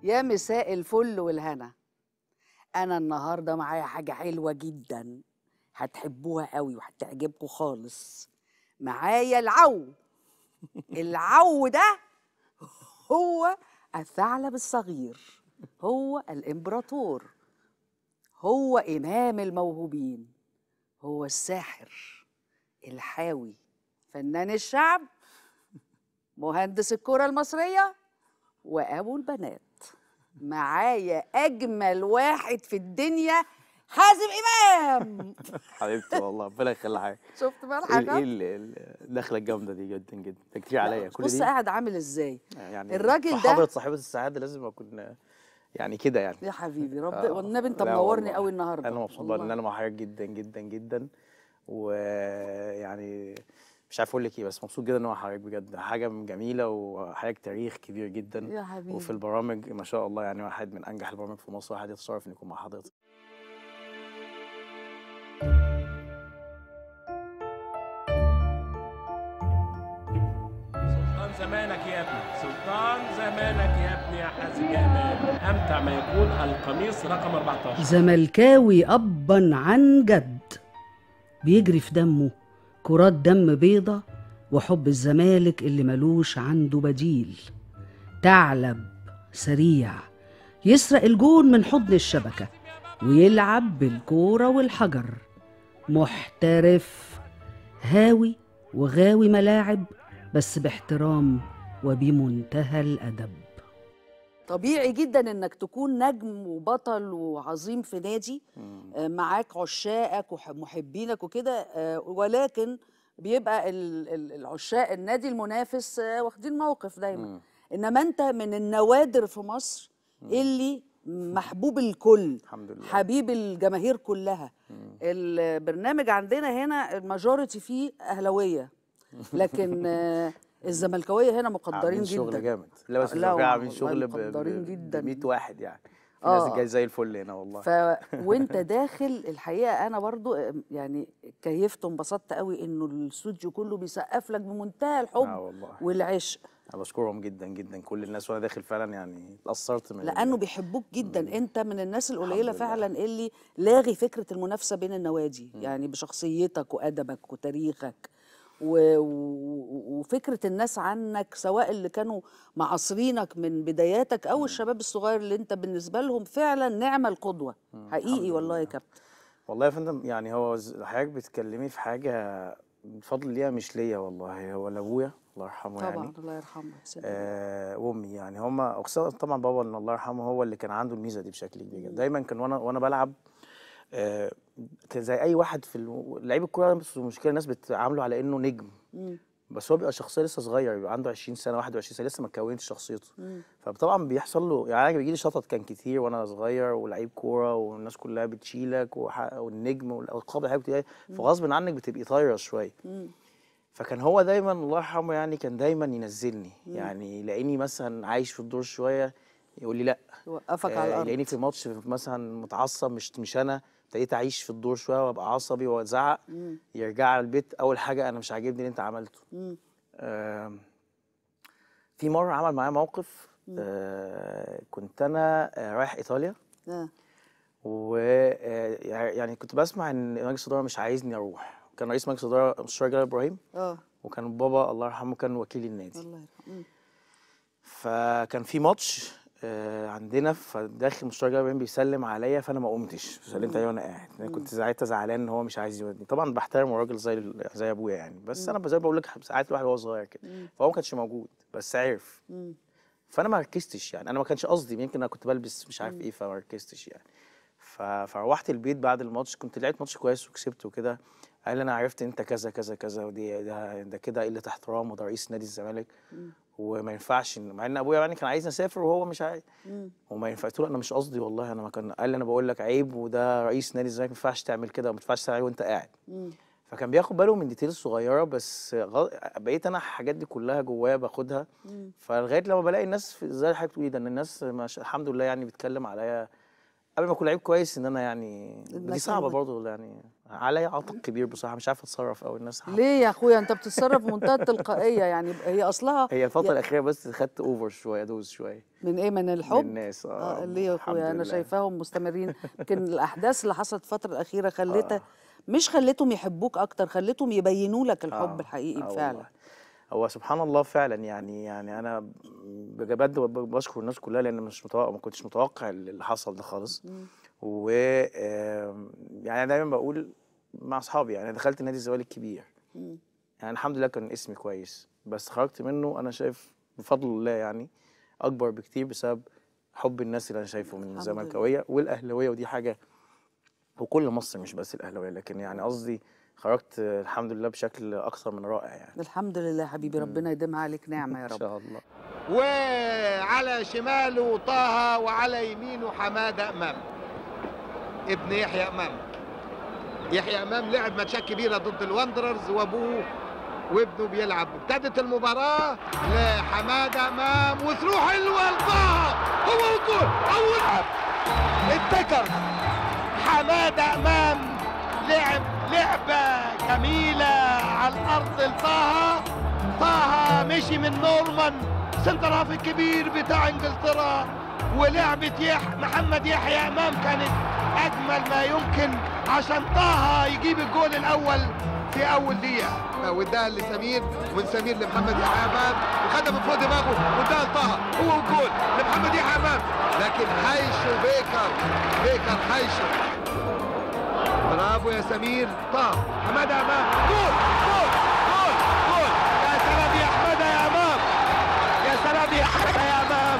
يا مساء الفل والهنا انا النهارده معايا حاجه حلوه جدا هتحبوها قوي وهتعجبكم خالص معايا العو العو ده هو الثعلب الصغير هو الامبراطور هو امام الموهوبين هو الساحر الحاوي فنان الشعب مهندس الكرة المصرية وأبو البنات معايا أجمل واحد في الدنيا حازم إمام حبيبتي والله ربنا يخليها شفت بقى ايه ال- ايه الحاجة ال- ال- الدخله الجامده دي جدا جدا ده كتير عليا كل بص دي قاعد عامل إزاي يعني الراجل في ده- حضره صاحبه السعاده لازم اكون يعني كده يعني يا حبيبي رب آه، والنبي أنت لا منورني والله. قوي النهاردة انا مبسوط بقى ان والله. انا مع حضرتك جدا جدا جدا ويعني مش عارف اقول لك ايه بس مبسوط جدا ان هو حضرتك بجد حاجه جميله وحضرتك تاريخ كبير جدا يا حبيبي وفي البرامج ما شاء الله يعني واحد من انجح البرامج في مصر واحد يتشرف ان يكون مع حضرتك سلطان زمانك يا ابني سلطان زمانك يا ابني يا حازم يا امام امتع ما يكون القميص رقم 14 زملكاوي أبا عن جد بيجري في دمه كرات دم بيضة وحب الزمالك اللي ملوش عنده بديل ثعلب سريع يسرق الجون من حضن الشبكة ويلعب بالكورة والحجر محترف هاوي وغاوي ملاعب بس باحترام وبمنتهى الأدب طبيعي جدا انك تكون نجم وبطل وعظيم في نادي آه، معاك عشاقك ومحبينك وكده آه، ولكن بيبقى ال- ال- العشاق النادي المنافس آه، واخدين موقف دايما مم. انما انت من النوادر في مصر اللي محبوب الكل الحمد لله حبيب الجماهير كلها البرنامج عندنا هنا الماجوريتي فيه اهلاويه لكن آه، الزملكاويه هنا مقدرين عاملين شغل جدا جامد لا بس لا الزمالك والله عاملين شغل ب مقدرين ب- جدا. ب 100 واحد يعني في آه. ناس جاي زي الفل هنا والله ف وانت داخل الحقيقه انا برضو آم، يعني كيفت وانبسطت قوي انه الاستوديو كله بيسقف لك بمنتهى اه الحب والله والعشق انا بشكرهم جدا جدا كل الناس وانا داخل فعلا يعني اتاثرت من لانه بيحبوك جدا انت من الناس القليله لله. فعلا اللي لاغي فكره المنافسه بين النوادي يعني بشخصيتك وادبك وتاريخك و... و... وفكره الناس عنك سواء اللي كانوا معاصرينك من بداياتك او الشباب الصغير اللي انت بالنسبه لهم فعلا نعمه القدوه حقيقي والله يا كابتن والله يا فندم يعني هو ز- حضرتك بتتكلمي في حاجه بفضل ليها مش ليا والله هو لابويا الله يرحمه طبعا يعني الله يرحمه يحسن آه وامي يعني هما أقصد طبعا بابا إن الله يرحمه هو اللي كان عنده الميزه دي بشكل كبير جدا دايما كان وانا وانا بلعب آه كان زي اي واحد في الو- لعيب الكوره بس المشكله الناس بتعامله على انه نجم مم. بس هو بيبقى شخصيه لسه صغير بيبقى عنده 20 سنه 21 سنه لسه ما كونش شخصيته مم. فطبعا بيحصل له يعني انا بيجي لي شطط كان كتير وانا صغير ولعيب كوره والناس كلها بتشيلك وح- والنجم والالقاب الحاجات كتير فغصب عنك بتبقي طايره شويه مم. فكان هو دايما الله يرحمه يعني كان دايما ينزلني يعني يلاقيني مثلا عايش في الدور شويه يقول لي لا يوقفك على آه، الارض يلاقيني في ماتش مثلا متعصب مش مش انا ابتديت اعيش في الدور شويه وابقى عصبي وازعق مم. يرجع على البيت اول حاجه انا مش عاجبني اللي انت عملته مم. آم، في مره عمل معايا موقف آه، كنت انا آه، رايح ايطاليا آه. و آه، يعني كنت بسمع ان مجلس الاداره مش عايزني اروح كان رئيس مجلس الاداره مستشار جلال ابراهيم اه وكان بابا الله يرحمه كان وكيل النادي الله يرحمه مم. فكان في ماتش آه، عندنا فداخل مستشار جلال ابراهيم بيسلم عليا فانا ما قمتش سلمت عليه وانا قاعد انا كنت ساعتها زعلان ان هو مش عايز يودني طبعا بحترم الراجل زي زي ابويا يعني بس انا زي ما بقول لك ساعات الواحد وهو صغير كده فهو ما كانش موجود بس عرف مم. فانا ما ركزتش يعني انا ما كانش قصدي يمكن انا كنت بلبس مش عارف ايه فما ركزتش يعني ف... فروحت البيت بعد الماتش كنت لعبت ماتش كويس وكسبت وكده قال لي انا عرفت انت كذا كذا كذا ودي ده, ده كده قله احترام وده رئيس نادي الزمالك وما ينفعش إن- مع ان ابويا يعني كان عايزني اسافر وهو مش عايز مم. وما ينفع قلت له انا مش قصدي والله انا ما كان قال لي انا بقول لك عيب وده رئيس نادي الزمالك ما ينفعش تعمل كده وما ينفعش تعمل وانت قاعد مم. فكان بياخد باله من ديتيلز صغيره بس غ... بقيت انا الحاجات دي كلها جوايا باخدها مم. فلغايه لما بلاقي الناس في زي حضرتك بتقولي ده ان الناس مش... الحمد لله يعني بتتكلم عليا قبل ما اكون لعيب كويس ان انا يعني إنك دي صعبه لما- برضه يعني عليا عاتق كبير بصراحه مش عارف اتصرف قوي الناس حق- ليه يا اخويا انت بتتصرف بمنتهى التلقائيه يعني هي اصلها هي الفتره يا- الاخيره بس خدت اوفر شويه دوز شويه من ايه من الحب من الناس اه اه ليه يا الحمد اخويا انا لله. شايفاهم مستمرين يمكن الاحداث اللي حصلت الفتره الاخيره خلتها آه. مش خلتهم يحبوك اكتر خلتهم يبينوا لك الحب آه، الحقيقي آه فعلا والله. هو سبحان الله فعلا يعني يعني انا بجد بشكر الناس كلها لان مش متوقع ما كنتش متوقع اللي حصل ده خالص و آم، يعني انا دايما بقول مع اصحابي يعني أنا دخلت نادي الزمالك كبير يعني الحمد لله كان اسمي كويس بس خرجت منه انا شايف بفضل الله يعني اكبر بكتير بسبب حب الناس اللي انا شايفه من الحمد الزملكاويه والاهلاويه ودي حاجه وكل مصر مش بس الاهلاويه لكن يعني قصدي خرجت آه، الحمد لله بشكل اكثر من رائع يعني الحمد لله يا حبيبي ربنا يديمها عليك نعمه يا ان رب شاء الله وعلى شماله طه وعلى يمينه حماده امام ابن يحيى امام يحيى امام لعب ماتشات كبيره ضد الواندررز وابوه وابنه بيلعب ابتدت المباراه لحماده امام وثرو حلوه لطه هو الجول اول لعب اتكر حماده امام لعب لعبه جميله على الارض لطه طه مشي من نورمان سنتر هاف الكبير بتاع انجلترا ولعبة يح محمد يحيى امام كانت اجمل ما يمكن عشان طه يجيب الجول الاول في اول دقيقة واداها لسمير ومن سمير لمحمد يحيى امام وخدها من فوق دماغه واداها لطه هو الجول لمحمد يحيى امام لكن حيشو بيكر بيكر حيشو برافو يا سمير طه حماده امام جول جول جول جول يا سلام يا حماده يا امام يا سلام يا حماده يا امام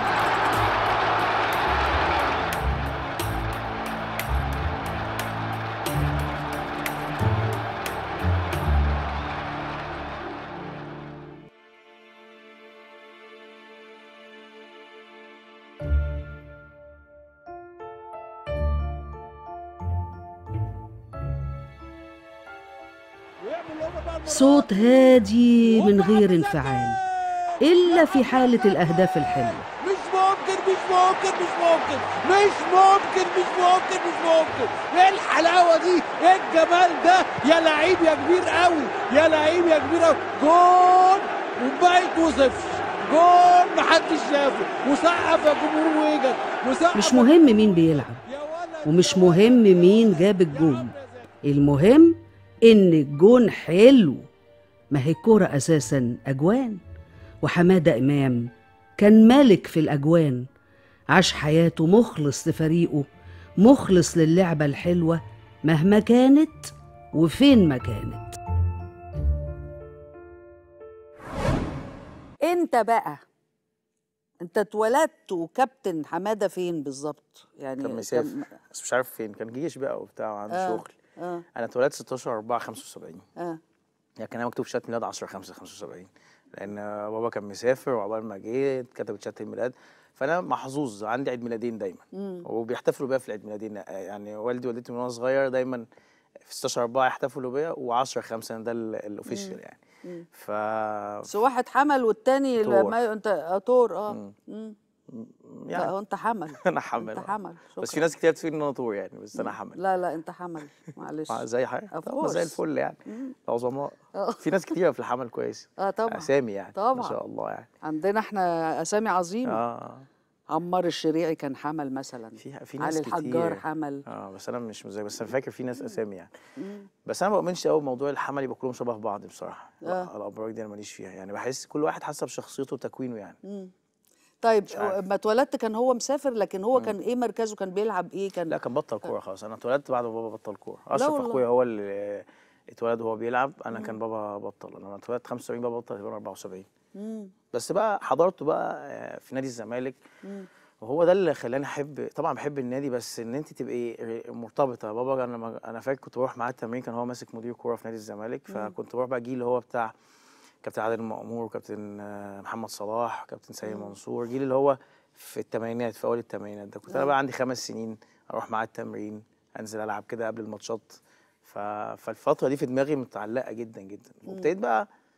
صوت هادي من غير انفعال الا في حاله الاهداف الحلوه مش ممكن مش ممكن مش ممكن مش ممكن مش ممكن مش ممكن ايه الحلاوه دي ايه الجمال ده يا لعيب يا كبير قوي يا لعيب يا كبير قوي جول وما يتوصفش جول محدش شافه وسقف يا جمهور ويجد وسقف مش مهم مين بيلعب يا ولد ومش مهم مين جاب الجون المهم ان الجون حلو ما هي الكوره اساسا اجوان وحماده امام كان ملك في الاجوان عاش حياته مخلص لفريقه مخلص للعبه الحلوه مهما كانت وفين ما كانت انت بقى انت اتولدت وكابتن حماده فين بالظبط يعني كان مسافر بس مش عارف فين كان جيش بقى وبتاع وعنده آه. شغل اه انا اتولدت 16 4 75 اه يعني كان أنا مكتوب شهاده ميلاد 10 5 75 لان بابا كان مسافر وعقبال ما جه اتكتبت شهاده الميلاد فانا محظوظ عندي عيد ميلادين دايما وبيحتفلوا بيا في العيد ميلادين يعني والدي ووالدتي من وانا صغير دايما في 16 4 يحتفلوا بيا و10 5 ده ال- الاوفيشال يعني ف بس واحد حمل والتاني تور. لما انت آه، تور اه مم. لا يعني هو انت حمل انا حمل انت آه. حمل بس شكراً. في ناس كتير بتقول ان انا طور يعني بس انا حمل لا لا انت حمل معلش آه، زي حاجه Of طب ما زي course. الفل يعني عظماء آه. في ناس كتير في الحمل كويس اه طبعا اسامي يعني طبعا. ما شاء الله يعني عندنا احنا اسامي عظيمه اه عمار الشريعي كان حمل مثلا في في ناس علي الحجار كتير. حمل اه بس انا مش زي بس انا فاكر في ناس اسامي يعني بس انا ما بؤمنش قوي بموضوع الحمل يبقى كلهم شبه بعض بصراحه آه. الابراج دي انا ماليش فيها يعني بحس كل واحد حسب شخصيته وتكوينه يعني طيب عارف. ما اتولدت كان هو مسافر لكن هو كان ايه مركزه كان بيلعب ايه كان لا كان بطل كوره خلاص انا اتولدت بعد ما بابا بطل كوره اشرف والله. اخويا هو اللي اتولد وهو بيلعب انا كان بابا بطل انا لما اتولدت 75 بابا بطل تقريبا 74 بس بقى حضرته بقى آه، في نادي الزمالك وهو ده اللي خلاني احب طبعا بحب النادي بس ان انت تبقي ر- مرتبطه بابا انا لما- انا فاكر كنت بروح معاه التمرين كان هو ماسك مدير كوره في نادي الزمالك فكنت بروح بقى جيل اللي هو بتاع كابتن عادل مأمور وكابتن آه، محمد صلاح وكابتن سيد منصور جيل اللي هو في الثمانينات في اول الثمانينات ده كنت انا بقى عندي خمس سنين اروح معاه التمرين انزل العب كده قبل الماتشات ف... فالفتره دي في دماغي متعلقه جدا جدا وابتديت بقى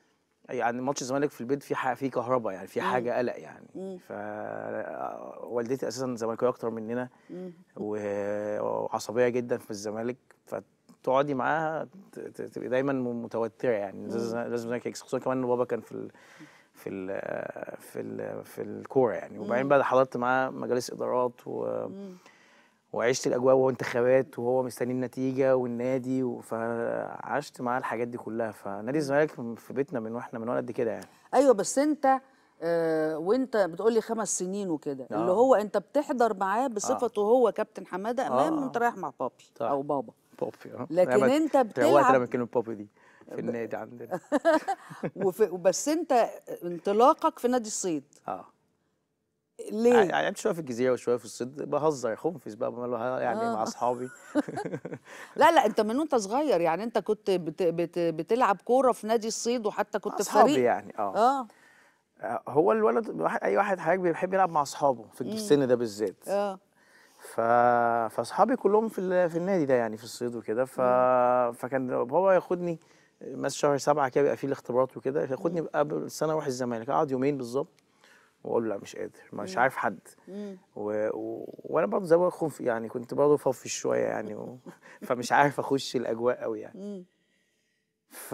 يعني ماتش الزمالك في البيت في حاجه في كهرباء يعني في مم. حاجه قلق يعني مم. ف والدتي اساسا زملكاويه اكتر مننا مم. و- وعصبيه جدا في الزمالك فتقعدي معاها ت- ت- تبقي دايما م- متوتره يعني لازم لازم الزمالك يكسب خصوصا كمان ان بابا كان في ال في ال في ال في الكوره يعني وبعدين بقى حضرت معاه مجالس ادارات و مم. وعشت الاجواء وانتخابات وهو مستني النتيجه والنادي و- فعشت معاه الحاجات دي كلها فنادي الزمالك في بيتنا من واحنا من وانا قد كده يعني ايوه بس انت آه وانت بتقولي خمس سنين وكده آه. اللي هو انت بتحضر معاه بصفته هو كابتن حماده امام آه. وانت رايح مع بابي صح. او بابا بوبي اه لكن أنا انت اتروقت لما بتلعب كلمه بوبي دي في النادي عندنا وفي بس انت انطلاقك في نادي الصيد اه ليه؟ يعني لعبت شويه في الجزيره وشويه في الصيد بهزر خنفس بقى بعمل له يعني آه. مع اصحابي لا لا انت من وانت صغير يعني انت كنت بت بت بتلعب كوره في نادي الصيد وحتى كنت في اصحابي فريق يعني اه اه آه، هو الولد واحد اي واحد حضرتك بيحب يلعب مع اصحابه في السن ده بالذات اه ف... فاصحابي كلهم في ال... في النادي ده يعني في الصيد وكده ف... فكان بابا ياخدني مثلا شهر سبعة كده بيبقى فيه الاختبارات وكده ياخدني قبل السنه اروح الزمالك اقعد يومين بالظبط واقول له لا مش قادر مش عارف حد و... و... وانا برضه زي ما خوف يعني كنت برضه فافي شويه يعني و... فمش عارف اخش الاجواء قوي يعني ف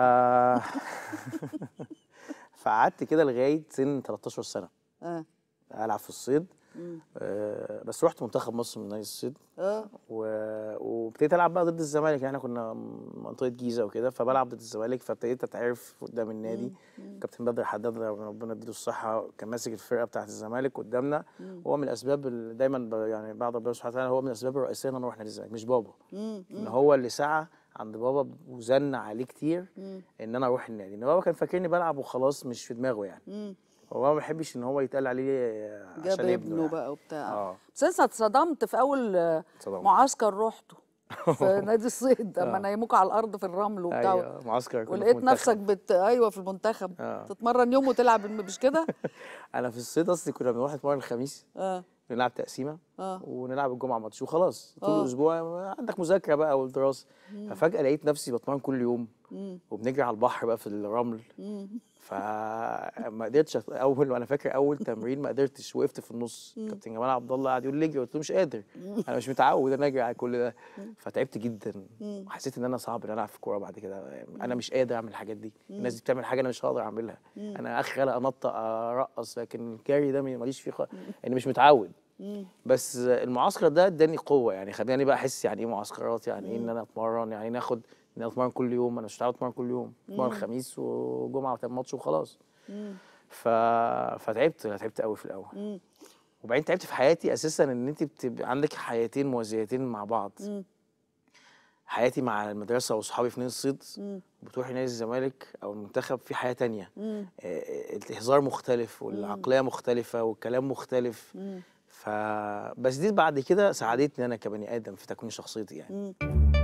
فقعدت كده لغايه سن 13 سنه اه العب في الصيد آه بس رحت منتخب مصر من نادي الصيد اه و... وابتديت العب بقى ضد الزمالك يعني احنا كنا منطقه جيزه وكده فبلعب ضد الزمالك فابتديت اتعرف قدام النادي كابتن بدر حداد ربنا يديله الصحه كان ماسك الفرقه بتاعه الزمالك قدامنا هو من الاسباب اللي دايما ب... يعني بعد ربنا سبحانه وتعالى هو من الاسباب الرئيسيه ان انا اروح نادي الزمالك مش بابا ان هو اللي سعى عند بابا وزن عليه كتير ان انا اروح النادي ان بابا كان فاكرني بلعب وخلاص مش في دماغه يعني هو ما بيحبش ان هو يتقال عليه جاب عشان ابنه ابنه يعني. بقى وبتاع اه بس انت اتصدمت في اول آه، اتصدمت. معسكر رحته في نادي الصيد اما آه. نيموك على الارض في الرمل وبتاع ايوه معسكر كنا في ولقيت منتخب. نفسك بت... ايوه في المنتخب آه. تتمرن يوم وتلعب الم- مش كده؟ انا في الصيد اصلي كنا بنروح نتمرن الخميس اه نلعب تقسيمه اه ونلعب الجمعه ماتش وخلاص طول آه. الاسبوع عندك مذاكره بقى والدراسه ففجاه لقيت نفسي بتمرن كل يوم مم. وبنجري على البحر بقى في الرمل مم. فما قدرتش أت- اول وانا فاكر اول تمرين ما قدرتش وقفت في النص كابتن جمال عبد الله قعد يقول لي اجري قلت له مش قادر انا مش متعود انا اجري على كل ده فتعبت جدا وحسيت ان انا صعب ان انا العب في كوره بعد كده انا مش قادر اعمل الحاجات دي الناس دي بتعمل حاجه انا مش هقدر اعملها انا اخر انطق ارقص لكن الجري ده ماليش فيه خ... يعني مش متعود بس المعسكر ده اداني قوه يعني خلاني بقى احس يعني ايه معسكرات يعني ايه ان انا اتمرن يعني إيه ناخد ان انا اتمرن كل يوم انا مش متعود اتمرن كل يوم اتمرن خميس وجمعه وتاني ماتش وخلاص ف... فتعبت تعبت قوي في الاول وبعدين تعبت في حياتي اساسا ان انت بتبقى عندك حياتين موازيتين مع بعض حياتي مع المدرسه واصحابي في نادي الصيد بتروحي نادي الزمالك او المنتخب في حياه تانية آه، آه، الهزار مختلف والعقليه مختلفه والكلام مختلف ف بس دي بعد كده ساعدتني انا كبني ادم في تكوين شخصيتي يعني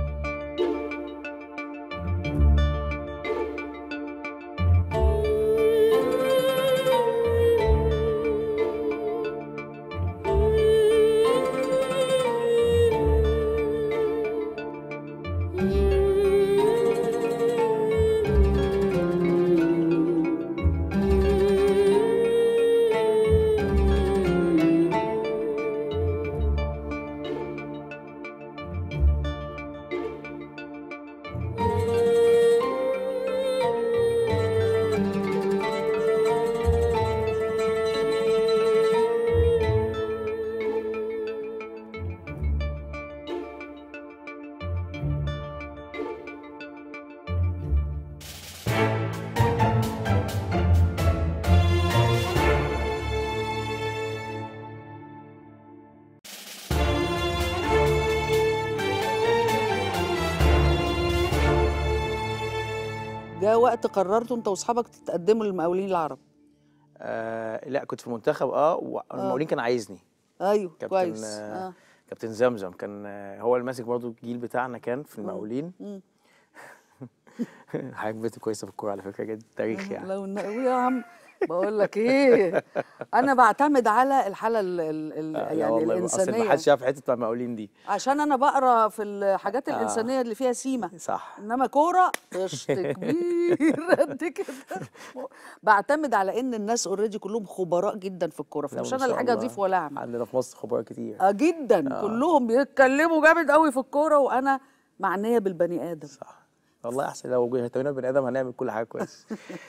جاء وقت قررتوا انت واصحابك تتقدموا للمقاولين العرب آه لا كنت في المنتخب اه والمقاولين كان عايزني ايوه كابتن كويس آه اه كابتن زمزم كان آه هو اللي ماسك برضه الجيل بتاعنا كان في المقاولين مم. حاجه بنت كويسه في الكوره على فكره جدا تاريخ يعني لو إن- يا عم بقول لك ايه انا بعتمد على الحاله ال ال ال لا يعني والله اصل ما الانسانيه حدش يعرف حته بتاع المقاولين دي عشان انا بقرا في الحاجات آه. الانسانيه اللي فيها سيمه صح انما كوره قشط كبير قد كده بعتمد على ان الناس اوريدي كلهم خبراء جدا في الكوره لا، فمش ما انا شاء اللي حاجه الله. اضيف ولا اعمل عندنا في مصر خبراء كتير اه جدا كلهم بيتكلموا جامد قوي في الكوره وانا معنيه بالبني ادم صح والله احسن لو اهتمينا بني ادم هنعمل كل حاجه كويس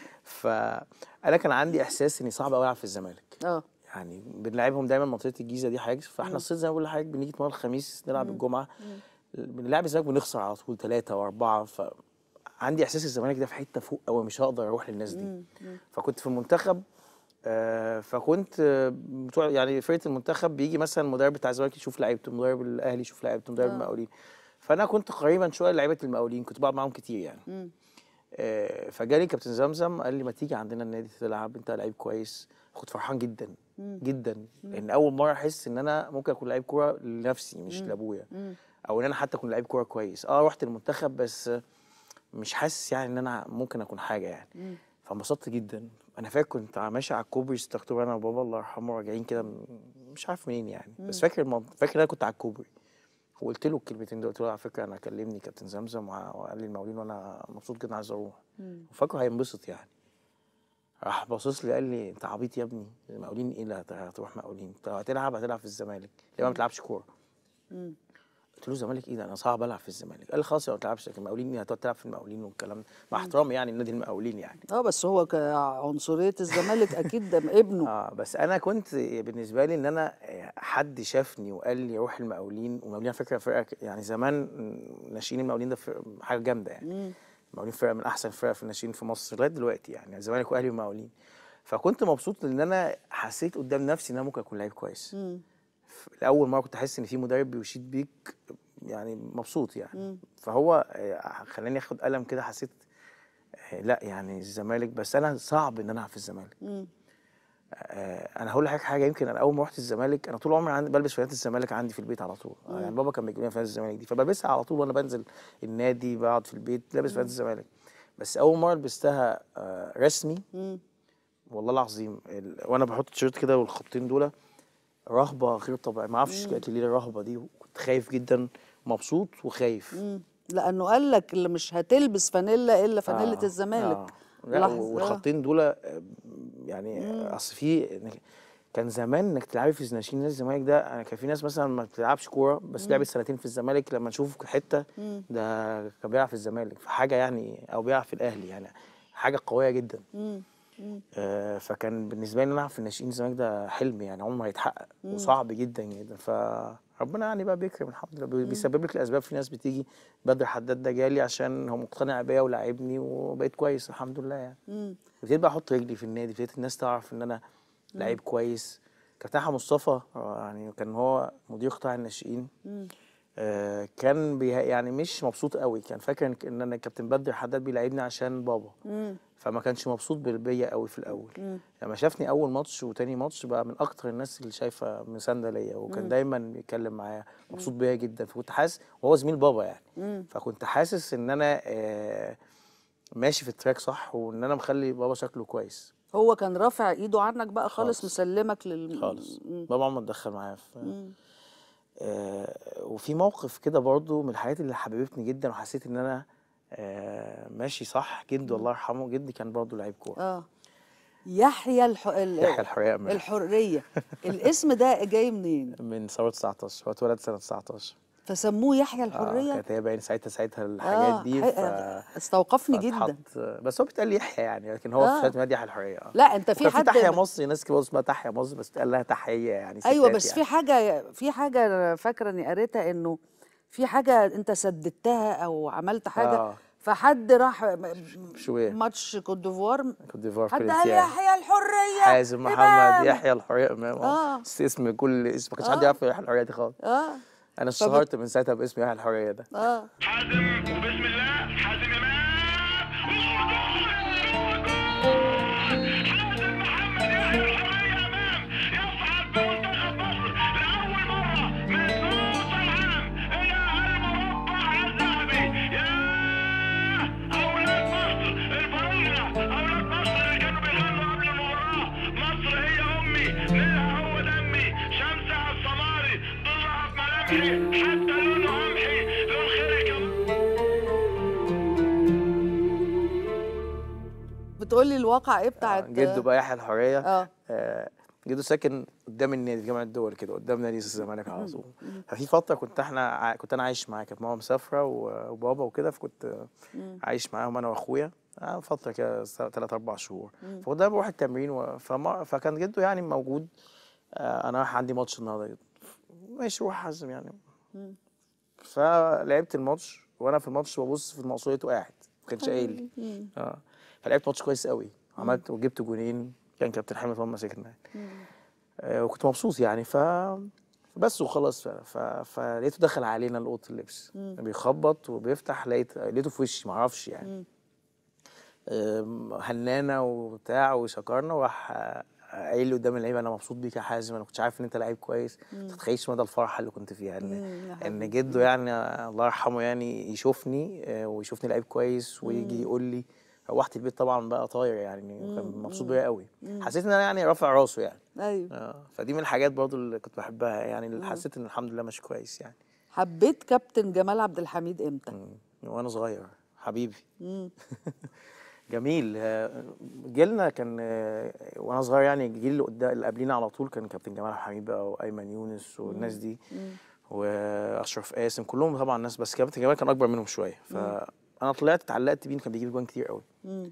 فانا كان عندي احساس اني صعب قوي العب في الزمالك اه يعني بنلعبهم دايما منطقه الجيزه دي حاجه فاحنا الصيف زي ما بقول لحضرتك بنيجي نتمرن الخميس نلعب الجمعه بنلعب الزمالك بنخسر على طول ثلاثه واربعه ف عندي احساس الزمالك ده في حته فوق قوي مش هقدر اروح للناس دي فكنت في المنتخب آه، فكنت آه، بتوع يعني فرقه المنتخب بيجي مثلا المدرب بتاع الزمالك يشوف لعيبته المدرب الاهلي يشوف لعيبته مدرب المقاولين فانا كنت قريبا شويه لعيبه المقاولين كنت بقعد معاهم كتير يعني آه، فجالي كابتن زمزم قال لي ما تيجي عندنا النادي تلعب انت لعيب كويس كنت فرحان جدا جدا لان اول مره احس ان انا ممكن اكون لعيب كوره لنفسي مش لابويا او ان انا حتى اكون لعيب كوره كويس اه رحت المنتخب بس مش حاسس يعني ان انا ممكن اكون حاجه يعني فانبسطت جدا انا فاكر كنت ماشي على الكوبري 6 اكتوبر انا وبابا الله يرحمه راجعين كده من- مش عارف منين يعني بس فاكر الموضوع فاكر ان انا كنت على الكوبري وقلت له الكلمتين دول قلت له على فكره انا كلمني كابتن زمزم وع- وقال لي المقاولين وانا مبسوط جدا عايز اروح وفاكره هينبسط يعني راح باصص لي قال لي انت عبيط يا ابني المقاولين ايه اللي هت- هتروح مقاولين انت لو هتلعب هتلعب في الزمالك ليه ما بتلعبش كوره قلت له الزمالك ايه ده انا صعب العب في الزمالك قال لي خلاص لو ما تلعبش لكن المقاولين هتقعد تلعب في المقاولين والكلام ده مع احترامي يعني النادي المقاولين يعني اه بس هو كعنصريه الزمالك اكيد ده ابنه اه بس انا كنت بالنسبه لي ان انا حد شافني وقال لي روح المقاولين والمقاولين على فكره فرقه ك- يعني زمان ناشئين المقاولين ده فرقة- حاجه جامده يعني المقاولين فرقه من احسن فرق في الناشئين في مصر لغايه دلوقتي يعني الزمالك واهلي ومقاولين فكنت مبسوط ان انا حسيت قدام نفسي ان انا ممكن اكون لعيب كويس ف- لاول مره كنت احس ان في مدرب بيشيد بيك يعني مبسوط يعني فهو آه، خلاني اخد قلم كده حسيت آه، لا يعني الزمالك بس انا صعب ان انا العب في الزمالك آه، انا هقول لحضرتك حاجه يمكن انا اول ما رحت الزمالك انا طول عمري عندي بلبس فانات الزمالك عندي في البيت على طول آه، يعني بابا كان بيجيب لي فانات الزمالك دي فبلبسها على طول وانا بنزل النادي بقعد في البيت لابس فانات الزمالك بس اول مره لبستها آه، رسمي والله العظيم ال... وانا بحط التيشيرت كده والخطين دول رهبه غير طبيعيه ما اعرفش جات لي ليه الرهبه دي وكنت خايف جدا مبسوط وخايف لانه قال لك اللي مش هتلبس فانيلا الا فانيلا آه، الزمالك آه. لا لحظة. والخطين دول آه، يعني اصل في كان زمان انك تلعبي في ناشئين نادي الزمالك ده انا كان في ناس مثلا ما بتلعبش كوره بس لعبت سنتين في الزمالك لما نشوفه حته ده كان بيلعب في الزمالك فحاجه يعني او بيلعب في الاهلي يعني حاجه قويه جدا آه فكان بالنسبه لي ان انا العب في الناشئين الزمالك ده حلم يعني عمره ما هيتحقق وصعب جدا جدا فربنا يعني بقى بيكرم الحمد لله بي- بيسبب لك الاسباب في ناس بتيجي بدر حداد ده جالي عشان هو مقتنع بيا ولاعبني وبقيت كويس الحمد لله يعني ابتديت بقى احط رجلي في النادي ابتديت الناس تعرف ان انا لعيب كويس كابتن احمد مصطفى آه، يعني كان هو مدير قطاع الناشئين آه كان بيه يعني مش مبسوط قوي كان فاكر إن- ان انا كابتن بدر حداد بيلعبني عشان بابا فما كانش مبسوط بال- بيا قوي في الاول لما شافني اول ماتش وتاني ماتش بقى من اكتر الناس اللي شايفه مسانده ليا وكان دايما بيتكلم معايا مبسوط بيا جدا فكنت حاسس وهو زميل بابا يعني فكنت حاسس ان انا آه ماشي في التراك صح وان انا مخلي بابا شكله كويس هو كان رافع ايده عنك بقى خالص, خالص. مسلمك لل خالص بابا عمره اتدخل معايا في آه وفي موقف كده برضو من الحاجات اللي حببتني جدا وحسيت ان انا آه ماشي صح جدي الله يرحمه جدي كان برضو لعيب كوره اه يحيى الح... ال... يحيى الحرية أمام. الحريه الاسم ده جاي منين من ثوره 19 هو اتولد سنه 19 فسموه يحيى اه الحريه كانت هي باين ساعتها ساعتها الحاجات دي حقيقة- ف استوقفني جدا فاتحط- بس هو بيتقال لي يحيى يعني لكن هو آه. في شهاده ميلاد يحيى الحريه اه لا انت في وكان حد تحيا مصر ناس كده اسمها تحيا مصر بس تقال لها تحيه يعني ايوه ستات بس يعني. في حاجه في حاجه أنا فاكره اني قريتها انه في حاجه انت سددتها او عملت حاجه آه. فحد راح م- شويه ماتش كوت ديفوار كوت ديفوار حد قال بلنتيان. يحيى الحريه حازم محمد إمام. يحيى الحريه امام آه. اه بس اسم كل اسم ما كانش حد يعرف يحيى الحريه دي خالص اه انا اشتهرت من ساعتها باسم يحيى الحريه ده اه حازم وبسم الله حازم امام حازم محمد يحيى الحريه امام يصعد بمنتخب مصر لاول مره من نص العام الى المربع الذهبي يا اولاد مصر الفراعنه اولاد مصر اللي كانوا بيغنوا قبل المباراه قمحي حتى لونه قمحي لون خيرك يا بتقولي الواقع ايه بتاعت جده بقى يحيى الحريه اه آه، جده ساكن قدام النادي في جامعه الدول كده قدام نادي الزمالك على طول ففي فتره كنت احنا ع- كنت انا عايش معاه كانت ماما مسافره و- وبابا وكده فكنت عايش معاهم انا واخويا آه، فتره كده ثلاث اربع شهور فكنت دايما بروح التمرين و... فما... فكان جده يعني موجود آه، انا رايح عندي ماتش النهارده ماشي روح حازم يعني فلعبت الماتش وانا في الماتش ببص في المقصوريه قاعد ما كانش قايل لي اه فلعبت ماتش كويس قوي عملت وجبت جونين كان كابتن حامد هو ماسكنا آه وكنت مبسوط يعني ف بس وخلاص ف... ف... فلقيته دخل علينا لاوضه اللبس بيخبط وبيفتح لقيت لقيته في وشي معرفش يعني آم، هنانا وبتاع وشكرنا وراح آه، قايل لي قدام اللعيبه انا مبسوط بيك يا حازم انا كنتش عارف ان انت لعيب كويس ما تتخيلش مدى الفرحه اللي كنت فيها ان ان جده يعني آه، الله يرحمه يعني يشوفني آه، ويشوفني لعيب كويس ويجي يقول لي روحت البيت طبعا بقى طاير يعني كان مبسوط بيا قوي حسيت ان انا يعني رافع راسه يعني ايوه اه فدي من الحاجات برضو اللي كنت بحبها يعني اللي حسيت ان الحمد لله ماشي كويس يعني حبيت كابتن جمال عبد الحميد امتى مم. وانا صغير حبيبي جميل آه، جيلنا كان آه، وانا صغير يعني الجيل اللي قدام اللي قبلينا على طول كان كابتن جمال حميد بقى وايمن يونس والناس دي واشرف قاسم كلهم طبعا ناس بس كابتن جمال كان اكبر منهم شويه فانا طلعت اتعلقت بيه كان بيجيب جوان كتير قوي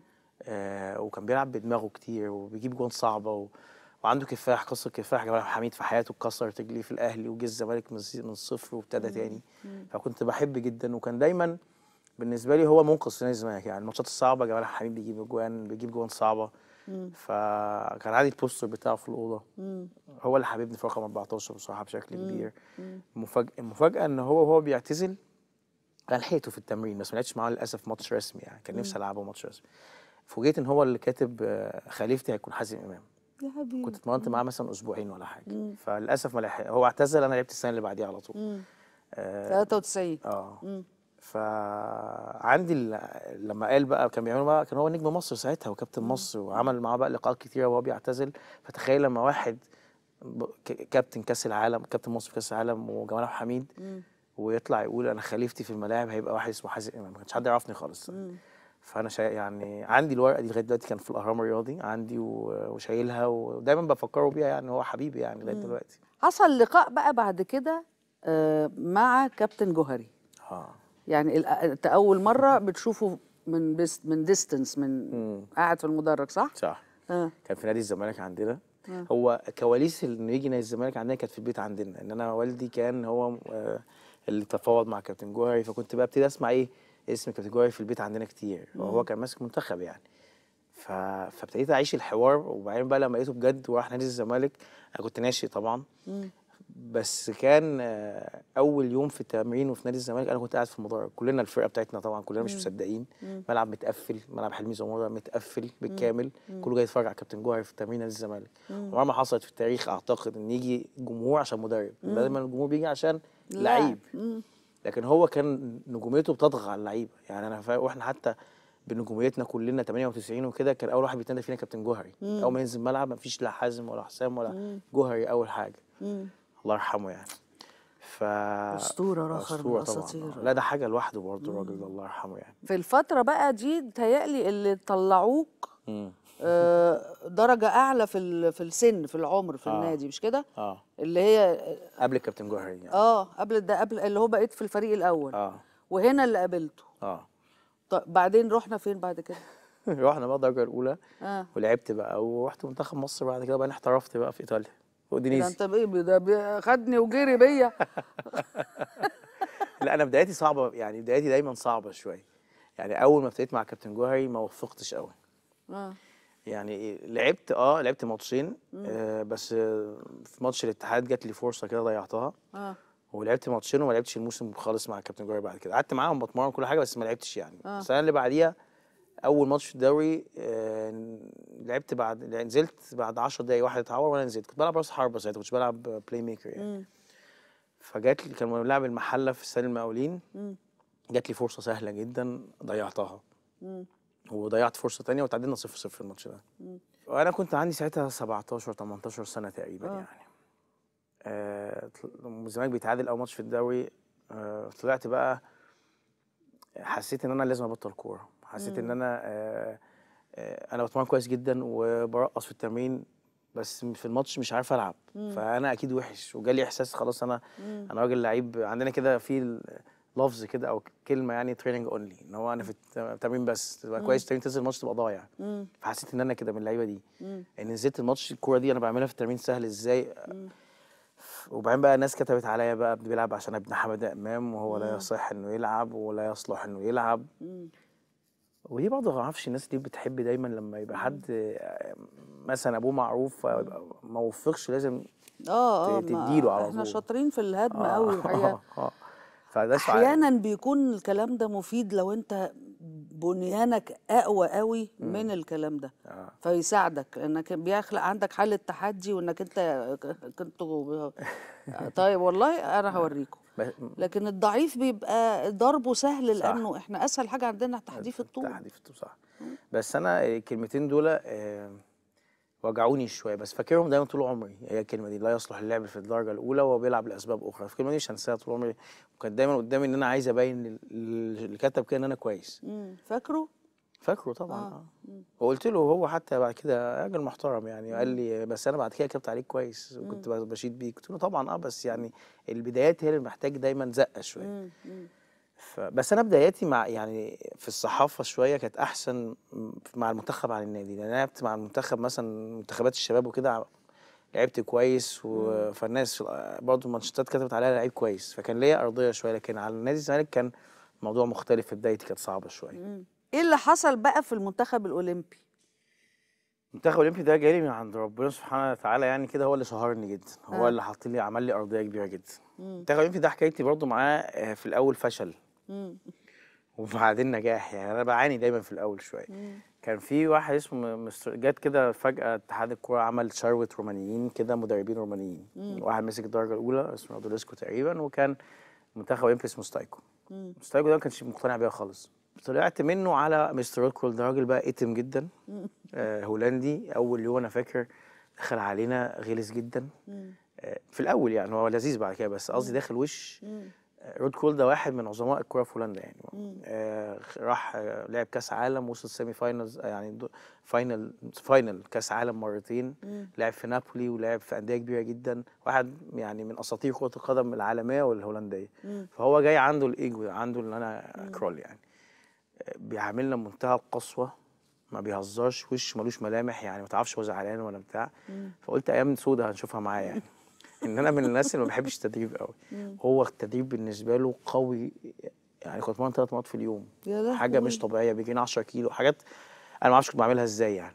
آه وكان بيلعب بدماغه كتير وبيجيب جوان صعبه و... وعنده كفاح قصه كفاح جمال حميد في حياته اتكسرت رجليه في الاهلي وجه الزمالك من الز- من الصفر وابتدى تاني فكنت بحب جدا وكان دايما بالنسبه لي هو منقذ في نادي الزمالك يعني الماتشات الصعبه جمال حميد بيجيب جوان بيجيب جوان صعبه فكان عندي البوستر بتاعه في الاوضه هو اللي حبيبني في رقم 14 بصراحه بشكل كبير المفاجاه المفاجاه ان هو وهو بيعتزل انا لحقته في التمرين بس ما لعبتش معاه للاسف ماتش رسمي يعني كان نفسي العبه ماتش رسمي فوجئت ان هو اللي كاتب آه، خليفتي هيكون حازم امام يا حبيبي كنت اتمرنت معاه مثلا اسبوعين ولا حاجه فللاسف ما لحق هو اعتزل انا لعبت السنه اللي بعديها على طول آه 93 اه فعندي ال- لما قال بقى كان بيعملوا بقى كان هو نجم مصر ساعتها وكابتن مصر وعمل معاه بقى لقاءات كتيره وهو بيعتزل فتخيل لما واحد ب- ك- كابتن كاس العالم كابتن مصر في كاس العالم وجمال عبد الحميد ويطلع يقول انا خليفتي في الملاعب هيبقى واحد اسمه حازم امام ما كانش حد يعرفني خالص فانا شا... يعني عندي الورقه دي لغايه دلوقتي كان في الاهرام الرياضي عندي و... وشايلها ودايما بفكره بيها يعني هو حبيبي يعني لغايه دلوقتي حصل لقاء بقى بعد كده آه، مع كابتن جوهري اه يعني ال- انت اول مره بتشوفه من بس من ديستنس من مم. قاعد في المدرج صح؟ صح اه كان في نادي الزمالك عندنا هو كواليس انه يجي نادي الزمالك عندنا كانت في البيت عندنا ان انا والدي كان هو آه، اللي تفاوض مع كابتن جوهري فكنت بقى ابتدي اسمع ايه اسم كابتن جوهري في البيت عندنا كتير وهو كان ماسك منتخب يعني ف... فابتديت اعيش الحوار وبعدين بقى لما لقيته بجد وراح نادي الزمالك انا كنت ناشئ طبعا بس كان آه، اول يوم في التمرين وفي نادي الزمالك انا كنت قاعد في المدرج كلنا الفرقه بتاعتنا طبعا كلنا مش مصدقين ملعب متقفل ملعب حلمي زموره متقفل بالكامل كله جاي يتفرج على كابتن جوهري في تمرين نادي الزمالك عمرها ما حصلت في التاريخ اعتقد ان يجي جمهور عشان مدرب دايما الجمهور بيجي عشان لعيب لكن هو كان نجوميته بتطغى على اللعيبه يعني انا فا... واحنا حتى بنجوميتنا كلنا 98 وكده كان اول واحد بيتنادى فينا كابتن جوهري اول ما ينزل الملعب مفيش لا حازم ولا حسام ولا جوهري اول حاجه الله يرحمه يعني ف أسطورة آخر من أسطورة طبعاً. الأساطير. لا ده حاجه لوحده برضه الراجل ده الله يرحمه يعني في الفتره بقى دي تهيألي اللي طلعوك مم. آه، درجه اعلى في ال- في السن في العمر في آه. النادي مش كده؟ اه اللي هي قبل الكابتن جوهري يعني اه قبل ده قبل اللي هو بقيت في الفريق الاول اه وهنا اللي قابلته اه طب بعدين رحنا فين بعد كده؟ رحنا بقى الدرجه الاولى اه ولعبت بقى ورحت منتخب مصر بعد كده بقى احترفت بقى في ايطاليا ده اودينيزي انت بايه ده بي- خدني وجري بيا لا انا بدايتي صعبه يعني بدايتي دايما صعبه شويه يعني اول ما ابتديت مع كابتن جوهري ما وفقتش قوي اه يعني إيه، لعبت اه لعبت ماتشين آه بس آه في ماتش الاتحاد جات لي فرصه كده ضيعتها اه ولعبت ماتشين وما لعبتش الموسم خالص مع كابتن جوهري بعد كده قعدت معاهم بتمرن كل حاجه بس ما لعبتش يعني السنه اللي بعديها اول ماتش في الدوري آه لعبت بعد يعني نزلت بعد 10 دقايق واحد اتعور وانا نزلت كنت بلعب راس حربه ساعتها كنتش بلعب بلاي ميكر يعني فجات لي كان بنلعب المحله في استاد المقاولين جات لي فرصه سهله جدا ضيعتها وضيعت فرصه تانية وتعادلنا 0 0 في الماتش ده وانا كنت عندي ساعتها 17 18 سنه تقريبا يعني آه، طل- الزمالك بيتعادل اول ماتش في الدوري آه، طلعت بقى حسيت ان انا لازم ابطل كوره حسيت ان انا آه، آه، انا بتمرن كويس جدا وبرقص في التمرين بس في الماتش مش عارف العب فانا اكيد وحش وجالي احساس خلاص انا انا راجل لعيب عندنا كده في لفظ كده او كلمه يعني تريننج اونلي ان هو انا في الت- التمرين بس تبقى كويس تمرين تنزل الماتش تبقى ضايع فحسيت ان انا كده من اللعيبه دي ان نزلت الماتش الكوره دي انا بعملها في التمرين سهل ازاي وبعدين بقى ناس كتبت عليا بقى بيلعب عشان ابن حماده امام وهو لا يصح انه يلعب ولا يصلح انه يلعب ودي برضه ما اعرفش الناس دي بتحب دايما لما يبقى حد آه، مثلا ابوه معروف آه، ما وفقش لازم اه اه ت- ما تديله على احنا طول. شاطرين في الهدم قوي الحقيقه اه فده سؤال احيانا بيكون الكلام ده مفيد لو انت بنيانك اقوى قوي من الكلام ده آه. فيساعدك انك بيخلق عندك حاله تحدي وانك انت ك- كنتوا طيب والله انا هوريكم بس- لكن الضعيف بيبقى ضربه سهل صح. لانه احنا اسهل حاجه عندنا تحديف الطول تحديف الطول صح بس انا الكلمتين دول آه، وجعوني شويه بس فاكرهم دايما طول عمري هي الكلمه دي لا يصلح اللعب في الدرجه الاولى وهو بيلعب لاسباب اخرى الكلمه دي مش هنساها طول عمري وكانت دايما قدامي ان انا عايز ابين لل- اللي كتب كده ان انا كويس مم. فاكره فاكره طبعا اه, وقلت له هو حتى بعد كده راجل محترم يعني قال لي بس انا بعد كده كتبت عليك كويس وكنت بشيد بيك قلت له طبعا اه بس يعني البدايات هي اللي محتاج دايما زقه شويه مم. مم. ف... بس انا بداياتي مع يعني في الصحافه شويه كانت احسن م- مع المنتخب عن النادي لان انا لعبت مع المنتخب مثلا منتخبات الشباب وكده لعبت كويس و... فالناس برضه المانشيتات كتبت عليا لعيب كويس فكان ليا ارضيه شويه لكن على نادي الزمالك كان الموضوع مختلف في بدايتي كانت صعبه شويه ايه اللي حصل بقى في المنتخب الاولمبي المنتخب الاولمبي ده جالي من عند ربنا سبحانه وتعالى يعني كده هو اللي شهرني جدا هو آه. اللي حط لي عمل لي ارضيه كبيره جدا المنتخب الاولمبي ده حكايتي برضه معاه آه، في الاول فشل مم. وبعدين نجاح يعني انا بعاني دايما في الاول شويه كان في واحد اسمه مستر جت كده فجاه اتحاد الكوره عمل ثروه رومانيين كده مدربين رومانيين واحد مسك الدرجه الاولى اسمه رودوليسكو تقريبا وكان منتخب اولمبي اسمه ستايكو ستايكو ده ما كانش مقتنع بيها خالص طلعت منه على مستر رودكول ده راجل بقى اتم جدا آه هولندي اول يوم انا فاكر دخل علينا غلس جدا آه في الاول يعني هو لذيذ بعد كده بس قصدي داخل وش آه، رود كول ده واحد من عظماء الكرة في هولندا يعني آه راح آه لعب كاس عالم وصل سيمي فاينلز آه، يعني دو- فاينل فاينل كاس عالم مرتين لعب في نابولي ولعب في انديه كبيره جدا واحد يعني من اساطير كره القدم العالميه والهولنديه فهو جاي عنده الايجو عنده ان انا كرول يعني آه، بيعاملنا بمنتهى القسوه ما بيهزرش وش ملوش ملامح يعني ما تعرفش هو زعلان ولا بتاع فقلت ايام سودة هنشوفها معاه يعني ان انا من الناس اللي ما بحبش التدريب قوي هو التدريب بالنسبه له قوي يعني كنت بتمرن ثلاث مرات في اليوم يا حاجه لهوي. مش طبيعيه بيجينا 10 كيلو حاجات انا ما اعرفش كنت بعملها ازاي يعني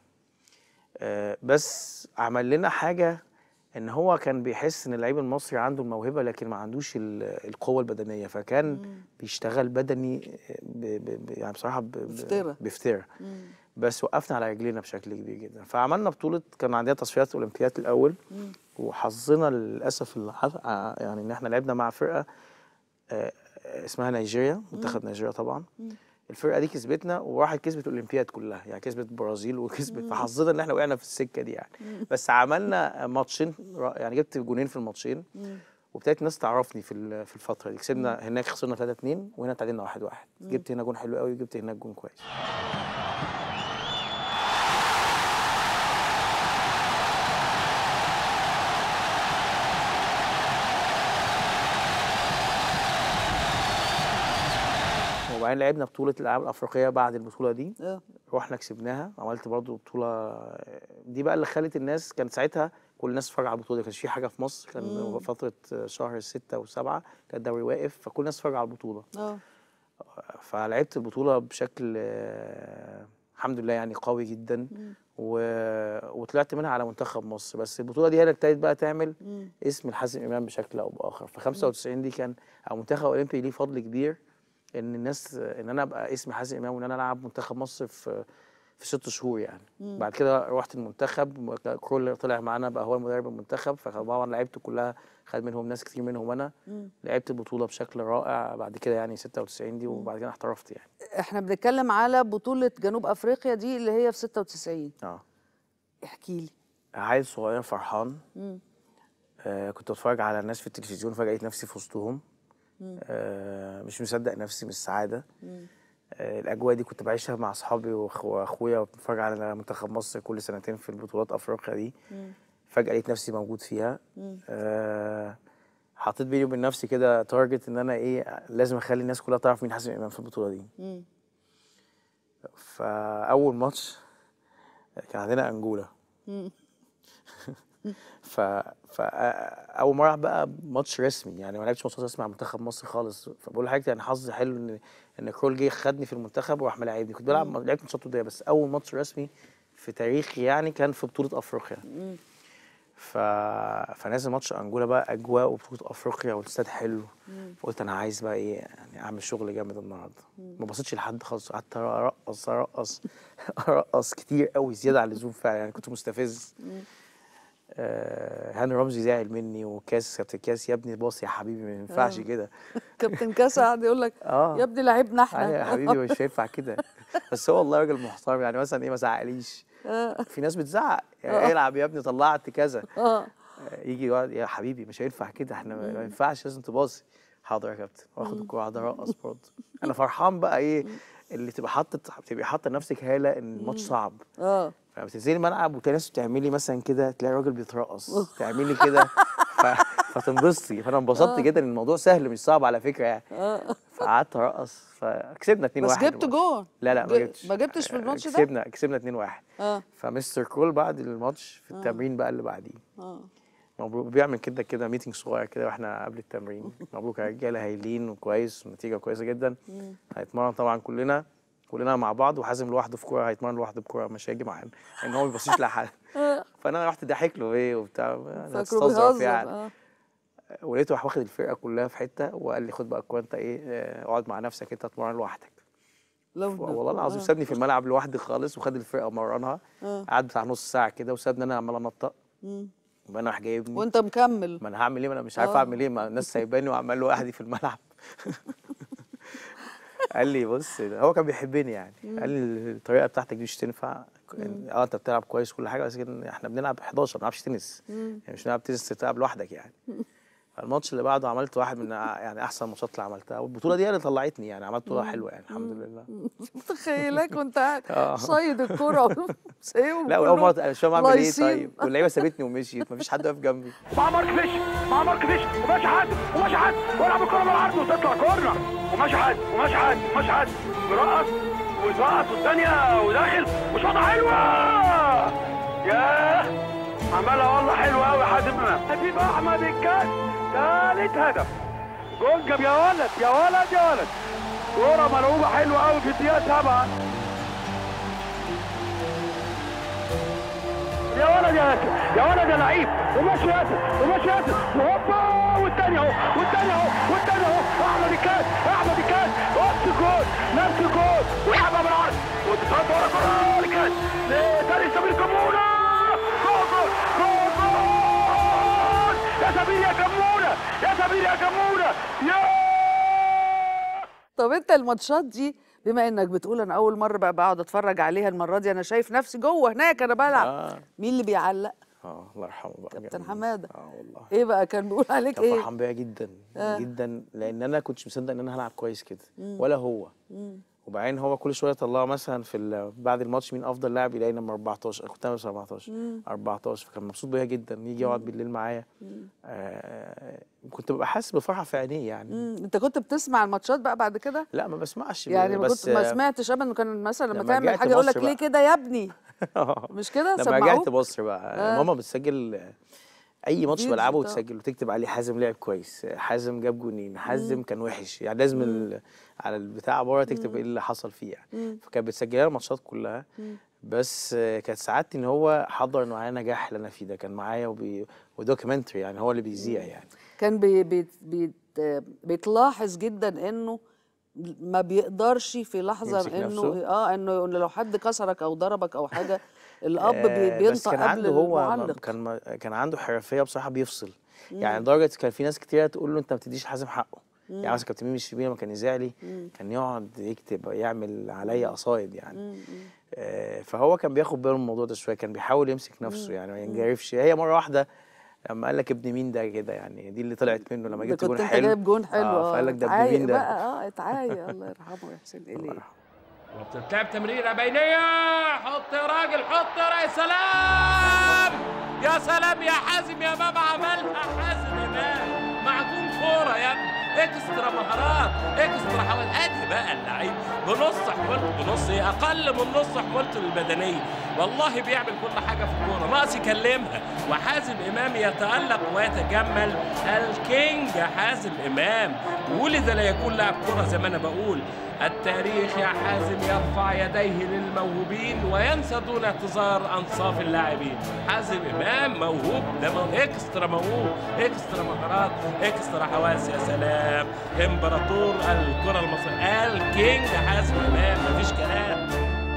آه، بس عمل لنا حاجه ان هو كان بيحس ان اللعيب المصري عنده الموهبه لكن ما عندوش ال- القوه البدنيه فكان بيشتغل بدني ب ب ب يعني بصراحه ب- ب- بفترة. بفترة بس وقفنا على رجلينا بشكل كبير جدا فعملنا بطوله كان عندنا تصفيات اولمبياد الاول وحظنا للاسف اللي حص- ع- يعني ان احنا لعبنا مع فرقه آه، آه، اسمها نيجيريا منتخب نيجيريا طبعا الفرقه دي كسبتنا وراحت كسبت الاولمبياد كلها يعني كسبت البرازيل وكسبت فحظنا ان احنا وقعنا في السكه دي يعني بس عملنا ماتشين را- يعني جبت جونين في الماتشين وابتدت الناس تعرفني في ال- في الفتره دي كسبنا هناك خسرنا 3 2 وهنا تعادلنا 1 1 جبت هنا جون حلو قوي وجبت هناك جون كويس وبعدين لعبنا بطولة الألعاب الأفريقية بعد البطولة دي اه رحنا كسبناها عملت برضو بطولة دي بقى اللي خلت الناس كانت ساعتها كل الناس تتفرج على البطولة دي كانش في حاجة في مصر كان فترة شهر ستة وسبعة كان الدوري واقف فكل الناس تتفرج على البطولة اه فلعبت البطولة بشكل آه، الحمد لله يعني قوي جدا و... وطلعت منها على منتخب مصر بس البطولة دي هي اللي ابتدت بقى تعمل اسم الحازم إمام بشكل أو بآخر ف 95 دي كان أو منتخب أولمبي ليه فضل كبير ان الناس ان انا ابقى اسمي حازم امام وان انا العب منتخب مصر في في ست شهور يعني بعد كده رحت المنتخب كل اللي طلع معانا بقى هو المدرب المنتخب فطبعا لعيبته كلها خد منهم ناس كتير منهم انا لعبت البطوله بشكل رائع بعد كده يعني 96 دي وبعد كده احترفت يعني احنا بنتكلم على بطولة جنوب افريقيا دي اللي هي في 96 اه احكي لي عيل صغير فرحان آه كنت بتفرج على الناس في التلفزيون فجاه لقيت نفسي في وسطهم آه مش مصدق نفسي من السعاده آه الاجواء دي كنت بعيشها مع اصحابي وأخ- واخويا وبنتفرج على منتخب مصر كل سنتين في البطولات افريقيا دي فجاه لقيت نفسي موجود فيها آه حطيت بيني وبين نفسي كده تارجت ان انا ايه لازم اخلي الناس كلها تعرف مين حازم امام في البطوله دي فاول ماتش كان عندنا انجولا ف ف اول مره ألعب بقى ماتش رسمي يعني ما لعبتش ماتش رسمي مع منتخب مصر خالص فبقول لحضرتك يعني حظي حلو ان ان كرول جه خدني في المنتخب وراح ملاعبني كنت بلعب لعبت ماتشات وديه بس اول ماتش رسمي في تاريخي يعني كان في بطوله افريقيا ف... فنازل ماتش انجولا بقى اجواء وبطوله افريقيا والاستاد حلو فقلت انا عايز بقى ايه يعني اعمل شغل جامد النهارده ما بصيتش لحد خالص قعدت ارقص ارقص ارقص كتير قوي زياده عن اللزوم فعلا يعني كنت مستفز آه هاني رمزي زعل مني وكاس كابتن كاس يا ابني باص يا حبيبي ما ينفعش كده كابتن كاس قعد يقول لك اه يا ابني لعبنا احنا يا حبيبي مش هينفع كده بس هو والله راجل محترم يعني مثلا ايه ما زعقليش في ناس بتزعق يعني العب يا ابني طلعت كذا اه يجي يقعد يا حبيبي مش هينفع كده احنا ما ما ينفعش لازم تباصي حاضر يا كابتن واخد الكوره قاعد ارقص برضه انا فرحان بقى ايه اللي تبقى حاطط تبقى حاطه لنفسك هاله ان الماتش صعب اه فبتنزلي الملعب وتلاقي ناس بتعملي مثلا كده تلاقي راجل بيترقص تعملي كده ف... فتنبسطي فانا انبسطت جدا ان الموضوع سهل مش صعب على فكره يعني فقعدت ارقص فكسبنا 2-1 بس جبت الماتش. جون لا لا ما ج- جبتش ما جبتش في الماتش ده؟ كسبنا كسبنا 2-1 اه فمستر كول بعد الماتش في التمرين بقى اللي بعديه اه مبروك بيعمل كده كده ميتنج صغير كده واحنا قبل التمرين مبروك يا رجاله هايلين وكويس ونتيجه كويسه جدا هيتمرن طبعا كلنا كلنا مع بعض وحازم لوحده في كوره هيتمرن لوحده بكوره مش هيجي معانا ان هو ما بيبصيش لحد فانا رحت ضاحك له ايه وبتاع فاكره هتستظرف بيهزر يعني اه ولقيته راح واخد الفرقه كلها في حته وقال لي خد بقى الكوره انت ايه آه، اقعد مع نفسك انت اتمرن لوحدك لو والله العظيم سابني في الملعب لوحدي خالص وخد الفرقه مرنها قعد بتاع نص ساعه كده وسابني انا عمال انطق يبقى انا راح جايبني وانت مكمل ما انا هعمل ايه ما انا مش عارف اعمل ايه ما الناس سايباني وعمال لوحدي في الملعب قال لي بص هو كان بيحبني يعني قال لي الطريقه بتاعتك دي مش تنفع اه انت بتلعب كويس كل حاجه بس كده احنا بنلعب 11 ما بنلعبش تنس يعني مش بنلعب تنس تلعب لوحدك يعني الماتش اللي بعده عملت واحد من يعني احسن الماتشات اللي عملتها والبطوله دي هي اللي طلعتني يعني عملت بطوله حلوه يعني الحمد لله متخيلك وانت قاعد آه. صايد الكوره سايبهم لا اول كلهم مره مش فاهم اعمل ايه لايصين. طيب واللعيبه سابتني ومشيت مفيش حد واقف جنبي مع مارك فيش مع مارك فيش وماشي حد وماشي حد والعب الكره بالعرض وتطلع كورنر وماشي حد وماشي حد وماشي حد يرقص ويترقص والثانيه وداخل وشوطه حلوه ياه عملها والله حلوه قوي حازم امام هتجيب احمد الكاس ثالث هدف جول جاب يا ولد يا ولد يا ولد كوره ملعوبه حلوه قوي في الدقيقه سبعه يا ولد يا ياسر يا ولد يا لعيب وماشي ياسر وماشي ياسر وهوبا والتاني اهو والتاني اهو والتاني اهو احمد الكاس احمد الكاس نفس الجول نفس الجول ويلعبها بالعرض وتتحط ورا كره الكاس لتاني سمير كمونه جول جول جول جول يا سمير يا كمونه يا سمير يا كمونه يا طب انت الماتشات دي بما انك بتقول انا اول مره بقى بقعد اتفرج عليها المره دي انا شايف نفسي جوه هناك انا بلعب اه مين اللي بيعلق اه الله يرحمه بقى كابتن جميل. حمادة. اه والله ايه بقى كان بيقول عليك كان ايه فرحان بيا جدا جدا لان انا كنتش مصدق ان انا هلعب كويس كده ولا هو وبعدين هو كل شويه يطلعه مثلا في ال- بعد الماتش مين افضل لاعب يلاقي نمبر 14 أنا كنت انا بس 14 14 فكان مبسوط بيا جدا يجي يقعد بالليل معايا آه كنت ببقى حاسس بفرحه في عينيه يعني مم. انت كنت بتسمع الماتشات بقى بعد كده لا ما بسمعش يعني ما بس كنت ما سمعتش ابدا كان مثلا لما لما تعمل رجعت حاجه يقول لك مصر ليه بقى. كده يا ابني مش كده لما رجعت سمعوك مصر بقى ماما بتسجل اي ماتش فيديو بلعبه طبعا. وتسجل وتكتب عليه حازم لعب كويس حازم جاب جونين حازم كان وحش يعني لازم ال... على البتاع بره تكتب ايه اللي حصل فيه يعني فكانت بتسجل لي الماتشات كلها بس آه، كانت سعادتي ان هو حضر انه معايا نجاح اللي انا فيه ده كان معايا وبي... ودوكيومنتري يعني هو اللي بيذيع يعني كان بي بي بي بتلاحظ بيتلاحظ انه ما بيقدرش في لحظه يمسك انه نفسه؟ اه انه إنه لو حد كسرك او ضربك او حاجه الاب بي- آه، بس بينطق كان قبل عنده هو المعلق كان ما- كان عنده حرفيه بصراحه بيفصل يعني لدرجه كان في ناس كتير تقول له انت ما بتديش حازم حقه يعني مثلا كابتن ميمي الشربيني لما كان يذيع لي كان يقعد يكتب يعمل عليا قصايد يعني آه، فهو كان بياخد باله من الموضوع ده شويه كان بيحاول يمسك نفسه يعني ما ينجرفش هي مره واحده لما قال لك ابن مين ده كده يعني دي اللي طلعت منه لما ده جبت كنت جون انت حلو جايب جون حلو اه فقال لك ده ابن اتعايق مين ده بقى اه اتعايق الله يرحمه ويحسن الله اليه يرحمه. وبتتلعب تمريره بينيه حط يا راجل حط يا راجل سلام يا سلام يا حازم يا بابا عملها حازم امام معجون كوره يا ابني اكسترا مهارات اكسترا حوالي ادي بقى اللعيب بنص حمولته بنص ايه اقل من نص حمولته البدنيه والله بيعمل كل حاجه في الكوره ناقص يكلمها وحازم امام يتالق ويتجمل الكينج حازم امام ولد لا يكون لاعب كره زي ما انا بقول التاريخ يا حازم يرفع يديه للموهوبين وينسى دون اعتذار انصاف اللاعبين حازم امام موهوب ده مو... اكسترا موهوب اكسترا مهارات اكسترا حواس يا سلام امبراطور الكره المصريه الكينج حازم امام مفيش كلام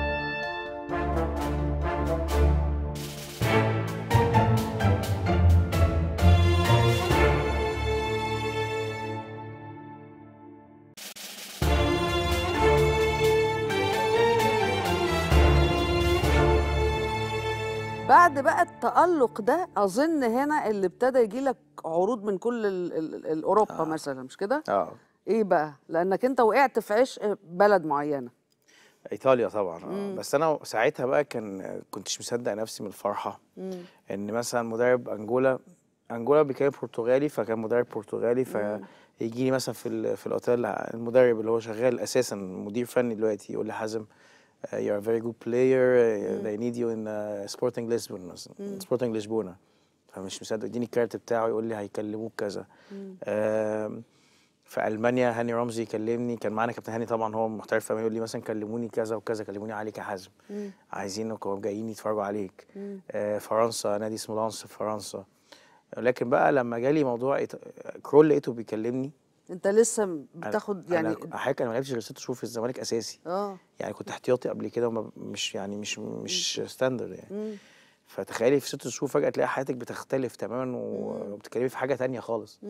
بعد بقى التألق ده أظن هنا اللي ابتدى يجي لك عروض من كل ال ال ال أوروبا مثلا مش كده؟ اه إيه بقى؟ لأنك أنت وقعت في عشق بلد معينة ايطاليا طبعا آه. بس انا ساعتها بقى كان كنتش مصدق نفسي من الفرحه ان مثلا مدرب انجولا انجولا بيتكلم برتغالي فكان مدرب برتغالي فيجي لي مثلا في ال- في الاوتيل المدرب اللي هو شغال اساسا مدير فني دلوقتي يقول لي حازم uh, you're a very good player uh, they need you in uh, Sporting Lisbon مثلا Sporting لشبونه فمش مصدق يديني الكارت بتاعه يقول لي هيكلموك كذا آم، في المانيا هاني رمزي يكلمني كان معانا كابتن هاني طبعا هو محترف فما يقول لي مثلا كلموني كذا وكذا كلموني عليك يا حازم عايزينك جايين يتفرجوا عليك آه فرنسا نادي اسمه لانس في فرنسا لكن بقى لما جالي موضوع إيط... كرول لقيته بيكلمني أنت لسه أنا- بتاخد يعني انا حضرتك انا ما لعبتش غير ست شهور في الزمالك اساسي اه يعني كنت احتياطي قبل كده وما مش يعني مش مش ستاندرد يعني فتخيلي في ست شهور فجاه تلاقي حياتك بتختلف تماما و- وبتتكلمي في حاجه تانية خالص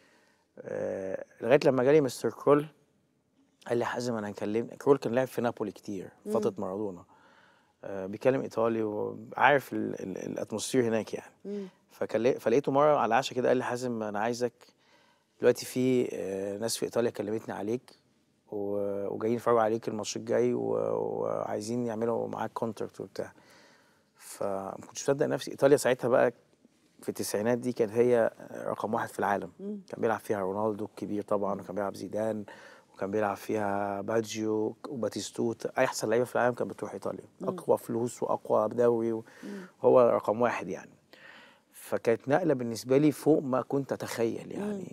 آه لغايه لما جالي مستر كرول قال لي حازم انا هكلمك كرول كان لعب في نابولي كتير فتره مارادونا آه بيتكلم ايطالي وعارف ال- ال- الاتموسفير هناك يعني فكل... فلقيته مره على العشاء كده قال لي حازم انا عايزك دلوقتي في آه، ناس في ايطاليا كلمتني عليك و- وجايين يتفرجوا عليك الماتش الجاي و... وعايزين يعملوا معاك كونتراكت وبتاع فما كنتش مصدق نفسي ايطاليا ساعتها بقى في التسعينات دي كانت هي رقم واحد في العالم كان بيلعب فيها رونالدو الكبير طبعا وكان بيلعب زيدان وكان بيلعب فيها باجيو وباتيستوت اي احسن لعيبه في العالم كانت بتروح ايطاليا اقوى فلوس واقوى دوري وهو رقم واحد يعني فكانت نقله بالنسبه لي فوق ما كنت اتخيل يعني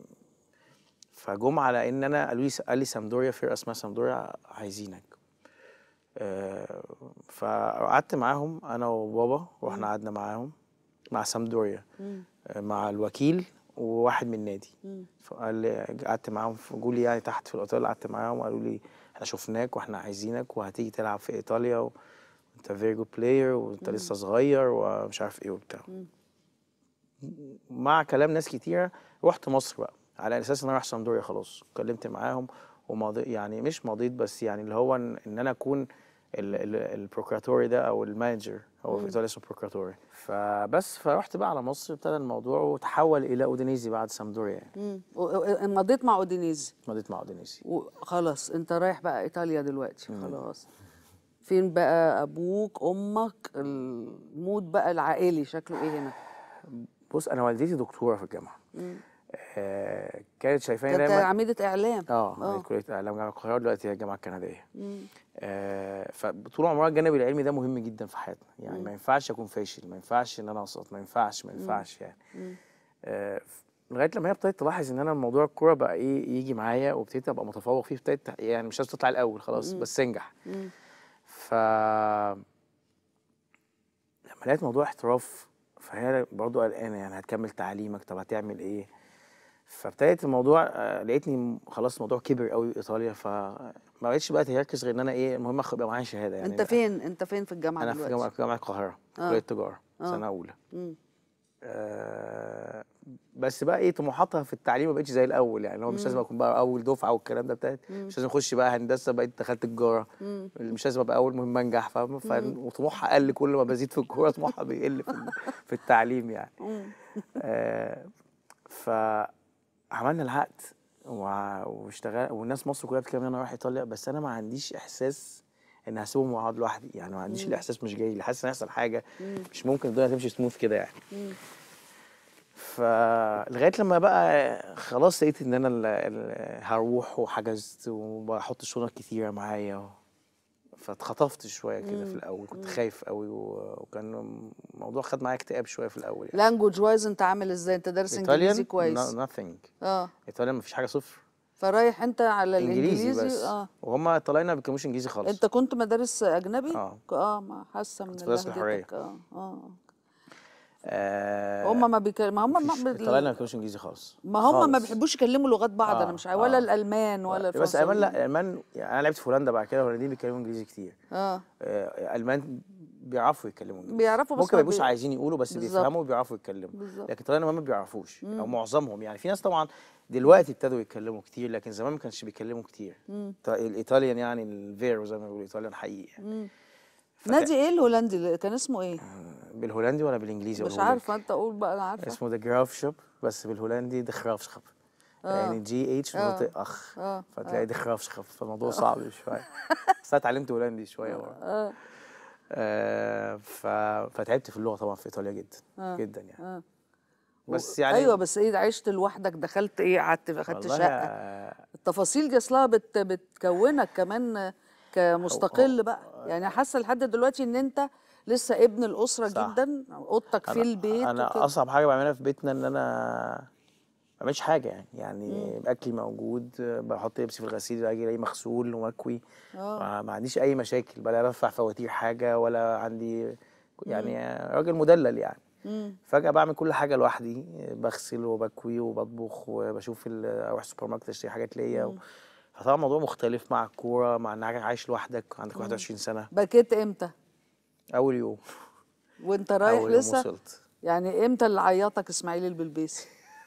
فجم على ان انا قالوا لي قال لي سامدوريا فرقه اسمها سامدوريا عايزينك آه، فقعدت معاهم انا وبابا رحنا قعدنا معاهم مع سامدوريا آه، مع الوكيل وواحد من النادي فقال لي قعدت معاهم جوا لي يعني تحت في الاوتيل قعدت معاهم وقالوا لي احنا شفناك واحنا عايزينك وهتيجي تلعب في ايطاليا وانت فيري جود بلاير وانت لسه صغير ومش عارف ايه وبتاع مع كلام ناس كتيره رحت مصر بقى على اساس ان انا رايح سامدوريا خلاص اتكلمت معاهم وماضي يعني مش مضيت بس يعني اللي هو ان, إن انا اكون البروكراتوري ده او المانجر هو في ايطاليا اسمه بروكراتوري فبس فرحت بقى على مصر ابتدى الموضوع وتحول الى اودينيزي بعد سامدوريا يعني مم. و- و- مضيت مع اودينيزي مضيت مع اودينيزي وخلاص انت رايح بقى ايطاليا دلوقتي خلاص فين بقى ابوك امك المود بقى العائلي شكله ايه هنا بص انا والدتي دكتوره في الجامعه آه كانت شايفاني كانت دايما عميدة اعلام اه آه. عملت كليه اعلام جامعه القاهره دلوقتي هي الجامعه الكنديه آه فطول عمرها الجانب العلمي ده مهم جدا في حياتنا يعني ما ينفعش اكون فاشل ما ينفعش ان انا اسقط ما ينفعش ما ينفعش يعني آه ف- لغايه لما هي ابتدت تلاحظ ان انا موضوع الكوره بقى ايه يجي معايا وابتديت ابقى متفوق فيه ابتديت يعني مش لازم تطلع الاول خلاص بس انجح ف لما لقيت موضوع احتراف فهي برضو قلقانه يعني هتكمل تعليمك طب هتعمل ايه فابتدت الموضوع آه، لقيتني م- خلاص الموضوع كبر قوي ايطاليا فما بقتش بقى تركز غير ان انا ايه المهم أخ- يبقى معايا شهاده يعني انت فين انت فين في الجامعة انا في دلوقتي جامعه في جامعه القاهره آه. كليه تجاره آه. سنه اولى مم. آه بس بقى ايه طموحاتها في التعليم ما بقتش زي الاول يعني هو مش لازم اكون بقى اول دفعه والكلام ده بتاعت مش لازم اخش بقى هندسه بقيت دخلت تجاره مش لازم ابقى اول مهم انجح فاهم ف- وطموحها قل كل ما بزيد في الكوره طموحها بيقل في, ال- في التعليم يعني آه فعملنا العقد وع- واشتغل والناس مصر كلها بتتكلم ان انا رايح ايطاليا بس انا ما عنديش احساس ان هسيبهم واقعد لوحدي يعني ما عنديش الاحساس مش جاي لي حاسس ان هيحصل حاجه مش ممكن الدنيا تمشي سموث كده يعني فلغايه لما بقى خلاص لقيت ان انا ال- ال- هروح وحجزت وبحط شنط كتيره معايا فاتخطفت شويه كده في الاول كنت خايف قوي و- وكان الموضوع خد معايا اكتئاب شويه في الاول يعني لانجوج وايز انت عامل ازاي انت دارس انجليزي كويس nothing اه ايطاليا مفيش حاجه صفر فرايح انت على انجليزي الانجليزي بس اه وهم ايطاليين ما بيتكلموش انجليزي خالص انت كنت مدارس اجنبي اه. اه ما حاسه من كنت في مدرسة الحرية. لهجتك اه اه آه هم ما بيكلموا ما هم مفيش- ما, ايطاليين ما بيتكلموش انجليزي خالص ما هم ما خالص. بيحبوش يكلموا لغات بعض انا آه، مش عارف ولا آه. الالمان ولا بس الفرنساويين الالمان لا الالمان يعني انا لعبت في هولندا بعد كده الهولنديين بيتكلموا انجليزي كتير اه آه، الالمان بيعرفوا يتكلموا انجليزي بيعرفوا بس ممكن ما ما يبقوش بي- عايزين يقولوا بس بالظبط. بيفهموا وبيعرفوا يتكلموا بالظبط. لكن الطليان ما بيعرفوش او معظمهم يعني في ناس طبعا دلوقتي ابتدوا يتكلموا كتير لكن زمان ما كانش بيتكلموا كتير ط- الايطاليان يعني الفيرو زي ما بيقولوا ايطاليان حقيقي يعني. نادي ايه الهولندي اللي كان اسمه ايه بالهولندي ولا بالانجليزي مش أقوله لك؟ عارفه انت قول بقى انا عارفه اسمه ذا جرافشب بس بالهولندي ذا جرافشب يعني جي اتش نطق اخ آه. فتلاقي ذا جرافشب فالموضوع صعب شويه بس انا اتعلمت هولندي شويه برضه آه ف... فتعبت في اللغه طبعا في ايطاليا جدا جدا يعني بس يعني ايوه بس ايه عشت لوحدك دخلت ايه قعدت خدت والله شقه آه، التفاصيل دي اصلها بت بتكونك كمان كمستقل بقى يعني حاسه لحد دلوقتي ان انت لسه ابن الاسره صح. جدا اوضتك في البيت انا وكده. اصعب حاجه بعملها في بيتنا ان انا ما بعملش حاجه يعني يعني اكلي موجود بحط لبسي في الغسيل اجي الاقيه مغسول ومكوي ما ما عنديش اي مشاكل ولا بدفع فواتير حاجه ولا عندي يعني راجل مدلل يعني فجاه بعمل كل حاجه لوحدي بغسل وبكوي وبطبخ وبشوف ال- اروح السوبر ماركت اشتري حاجات ليا و... فطبعا الموضوع مختلف مع الكوره مع انك عايش لوحدك عندك 21 سنه بكيت امتى اول يوم وانت رايح اول يوم لسه وصلت يعني امتى اللي عيطك اسماعيل البلبيسي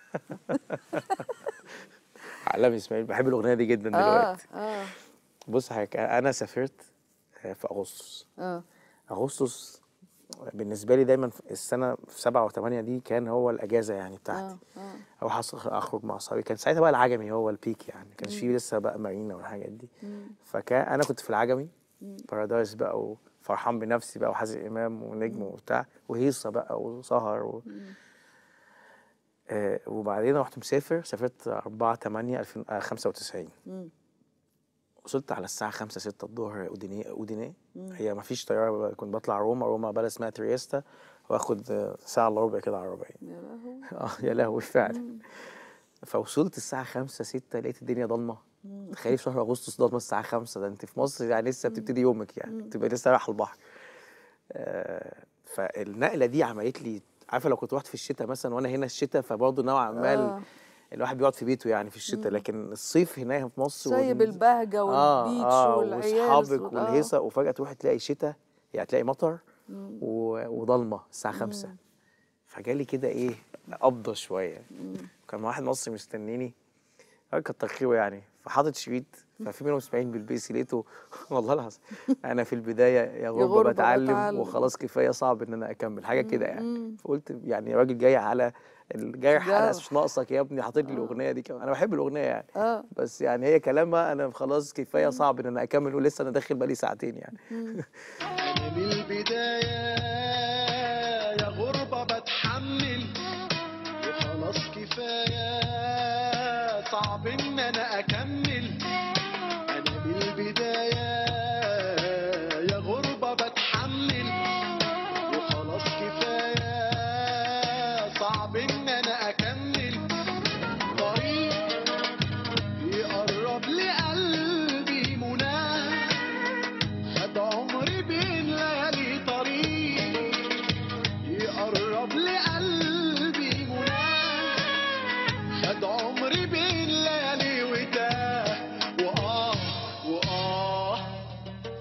عالمي اسماعيل بحب الاغنيه دي جدا اه دلوقتي اه بص حضرتك انا سافرت في اغسطس اه اغسطس بالنسبه لي دايما في السنه في سبعة وثمانية دي كان هو الاجازه يعني بتاعتي اروح أص- اخرج مع اصحابي كان ساعتها بقى العجمي هو البيك يعني ما كانش فيه لسه بقى مارينا والحاجات دي فكان انا كنت في العجمي بارادايس بقى وفرحان بنفسي بقى وحازم امام ونجم وبتاع وهيصه بقى وسهر و... آه وبعدين رحت مسافر سافرت 4 8 2095 وصلت على الساعة 5 6 الظهر أودينيه أودينيه هي ما فيش طيارة كنت بطلع روما روما بلد اسمها تريستا واخد آه، ساعة الا ربع كده عربية يا لهوي اه يا لهوي فعلا فوصلت الساعة 5 6 لقيت الدنيا ضلمة تخيل شهر أغسطس ضلمة الساعة 5 ده أنت في مصر يعني لسه بتبتدي يومك يعني تبقى لسه رايح البحر آه فالنقلة دي عملت لي عارفة لو كنت رحت في الشتاء مثلا وأنا هنا الشتاء فبرضه نوعا ما آه. الواحد بيقعد في بيته يعني في الشتاء لكن الصيف هنا في مصر سايب وال- البهجه والبيتش اه والعيال واصحابك وال- والهيصه وفجاه تروح تلاقي شتاء يعني تلاقي مطر و- وضلمه الساعه 5 فجالي كده ايه قبضه شويه كان واحد مصري مستنيني آه، كتر خيره يعني فحاطط شريط ففي منهم اسماعيل بالبيسي لقيته والله العظيم انا في البدايه يا غربه غربة بتعلم, بتعلم. وخلاص كفايه صعب ان انا اكمل حاجه كده يعني فقلت يعني راجل جاي على الجرح انا جرح. مش ناقصك يا ابني حاطط لي الاغنيه دي كمان انا بحب الاغنيه يعني اه بس يعني هي كلامها انا خلاص كفايه صعب ان انا اكمل ولسه انا داخل بقالي ساعتين يعني أنا من البداية يا غربة بتحمل وخلاص كفاية صعب إن أنا أكمل أنا من البداية يا غربة بتحمل وخلاص كفاية صعب إن أنا أكمل طريق يقرب لقلبي مناه خد عمري بين ليالي طريق يقرب لقلبي مناه خد عمري بين ليالي وتاه وآه وآه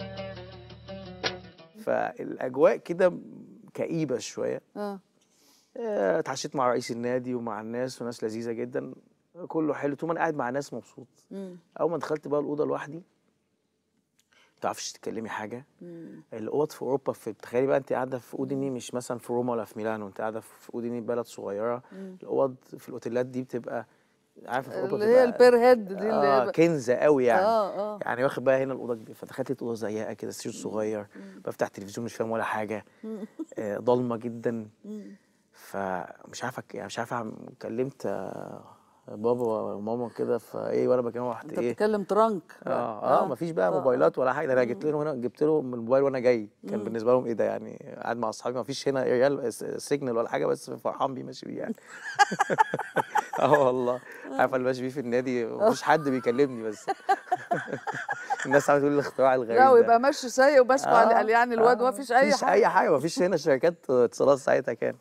فالاجواء كده كئيبه شويه اه آه، اتعشيت مع رئيس النادي ومع الناس وناس لذيذه جدا كله حلو طول ما انا قاعد مع ناس مبسوط اول ما دخلت بقى الاوضه لوحدي ما تعرفش تتكلمي حاجه الاوض في اوروبا في تخيلي بقى انت قاعده في اوديني مش مثلا في روما ولا في ميلانو انت قاعده في اوديني بلد صغيره الاوض في الاوتيلات دي بتبقى عارفه في اوروبا اللي هي بتبقى البير هيد دي اللي اه كنزه قوي يعني اه اه يعني واخد بقى هنا الاوضه كبيره فدخلت لقيت اوضه ضيقه كده سرير صغير بفتح التلفزيون مش فاهم ولا حاجه آه، ضلمه جدا فمش عارفه يعني مش عارفه أعمل- كلمت آه، بابا وماما كده فايه وانا بكلمهم رحت انت ايه بتتكلم ترانك اه اه مفيش بقى آه. موبايلات ولا حاجه ده انا جبت لهم هنا جبت لهم الموبايل وانا جاي كان مم. بالنسبه لهم ايه ده يعني قاعد مع اصحابي مفيش هنا ريال سيجنال ولا حاجه بس فرحان بيه ماشي بيه يعني اه والله عارفه اللي ماشي بيه في النادي مفيش حد بيكلمني بس الناس عماله تقول الاختراع الغريب لا ده. ويبقى ماشي سايق وماسكه آه، على يعني الواد آه، ما فيش اي مفيش حاجه اي حاجه مفيش هنا شركات اتصالات ساعتها كان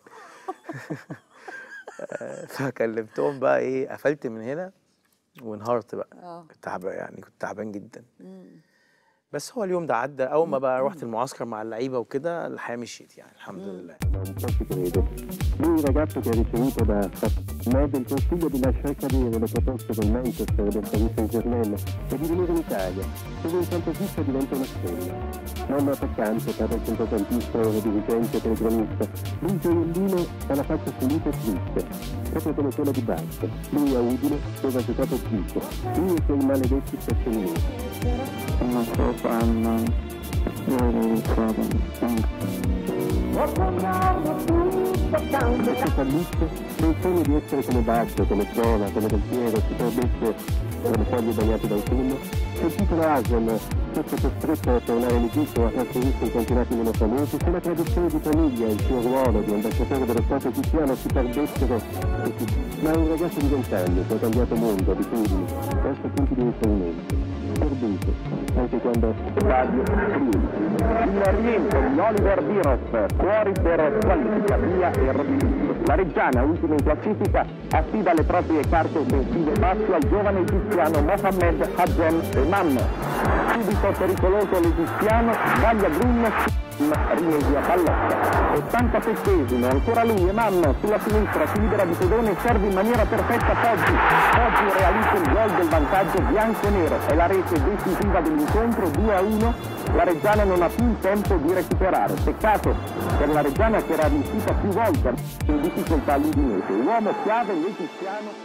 آه، فكلمتهم بقى ايه قفلت من هنا وانهارت بقى اه كنت تعبان يعني كنت تعبان جدا بس هو اليوم ده عدى اول ما بقى رحت المعسكر مع اللعيبه وكده الحياه مشيت يعني الحمد لله Non so ci crede. Lui ragazzo che ha ricevuto da me del consiglio di lasciare cadere le proposte del Manchester e del Paris Saint Germain e di venire in Italia, dove in quanto fissa diventa una stella. Non attaccante, per il centrocampista o dirigente telegramista. Lui gioiellino ha la faccia pulita e triste, proprio come quella di Bart. Lui a Udine dove ha giocato Zico. Lui e quei maledetti staccellini. Non so fanno. Io li Questo fallisce nel sogno di essere come Baggio, come Zola, come Del Piero, si perdesse le foglie bagnate d'autunno. Se il titolo Asian fosse costretto a tornare in Egitto a far inserirsi in campionati meno famosi, se la tradizione di famiglia e il suo ruolo di ambasciatore dello Stato egiziano si perdessero così. Ma è un ragazzo di vent'anni che ha cambiato mondo, abitudini, perso punti di riferimento. Perduto, anche quando Radio Friuli. Il rientro di Oliver Biros, fuori per qualifica via e Rodriguez. La Reggiana, ultima in classifica, affida le proprie carte offensive passi al giovane egiziano Mohamed Hadjem Emam. Subito pericoloso l'egiziano, Vaglia Grun, Rimesi a pallotta. 87esimo, ancora lui Emam sulla sinistra, si libera di pedone e serve in maniera perfetta Poggi. Poggi realizza il gol del vantaggio bianco-nero. È la rete decisiva dell'incontro 2 a 1. La Reggiana non ha più il tempo di recuperare. Peccato per la Reggiana che era riuscita più volte in difficoltà all'Udinese. Uomo chiave l'egiziano.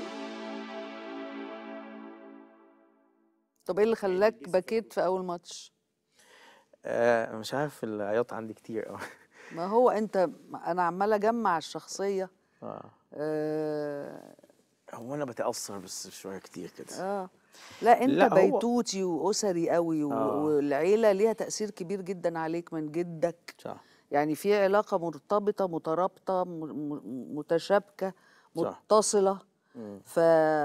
طب ايه اللي خلاك بكيت في اول ماتش آه مش عارف العياط عندي كتير قوي ما هو انت انا عماله اجمع الشخصيه اه اه, هو انا بتاثر بس شويه كتير كده آه. لا انت لا، هو- بيتوتي واسري قوي و... آه. والعيله ليها تاثير كبير جدا عليك من جدك صح يعني في علاقه مرتبطه مترابطه م... م... متشابكه صح. متصله مم. ف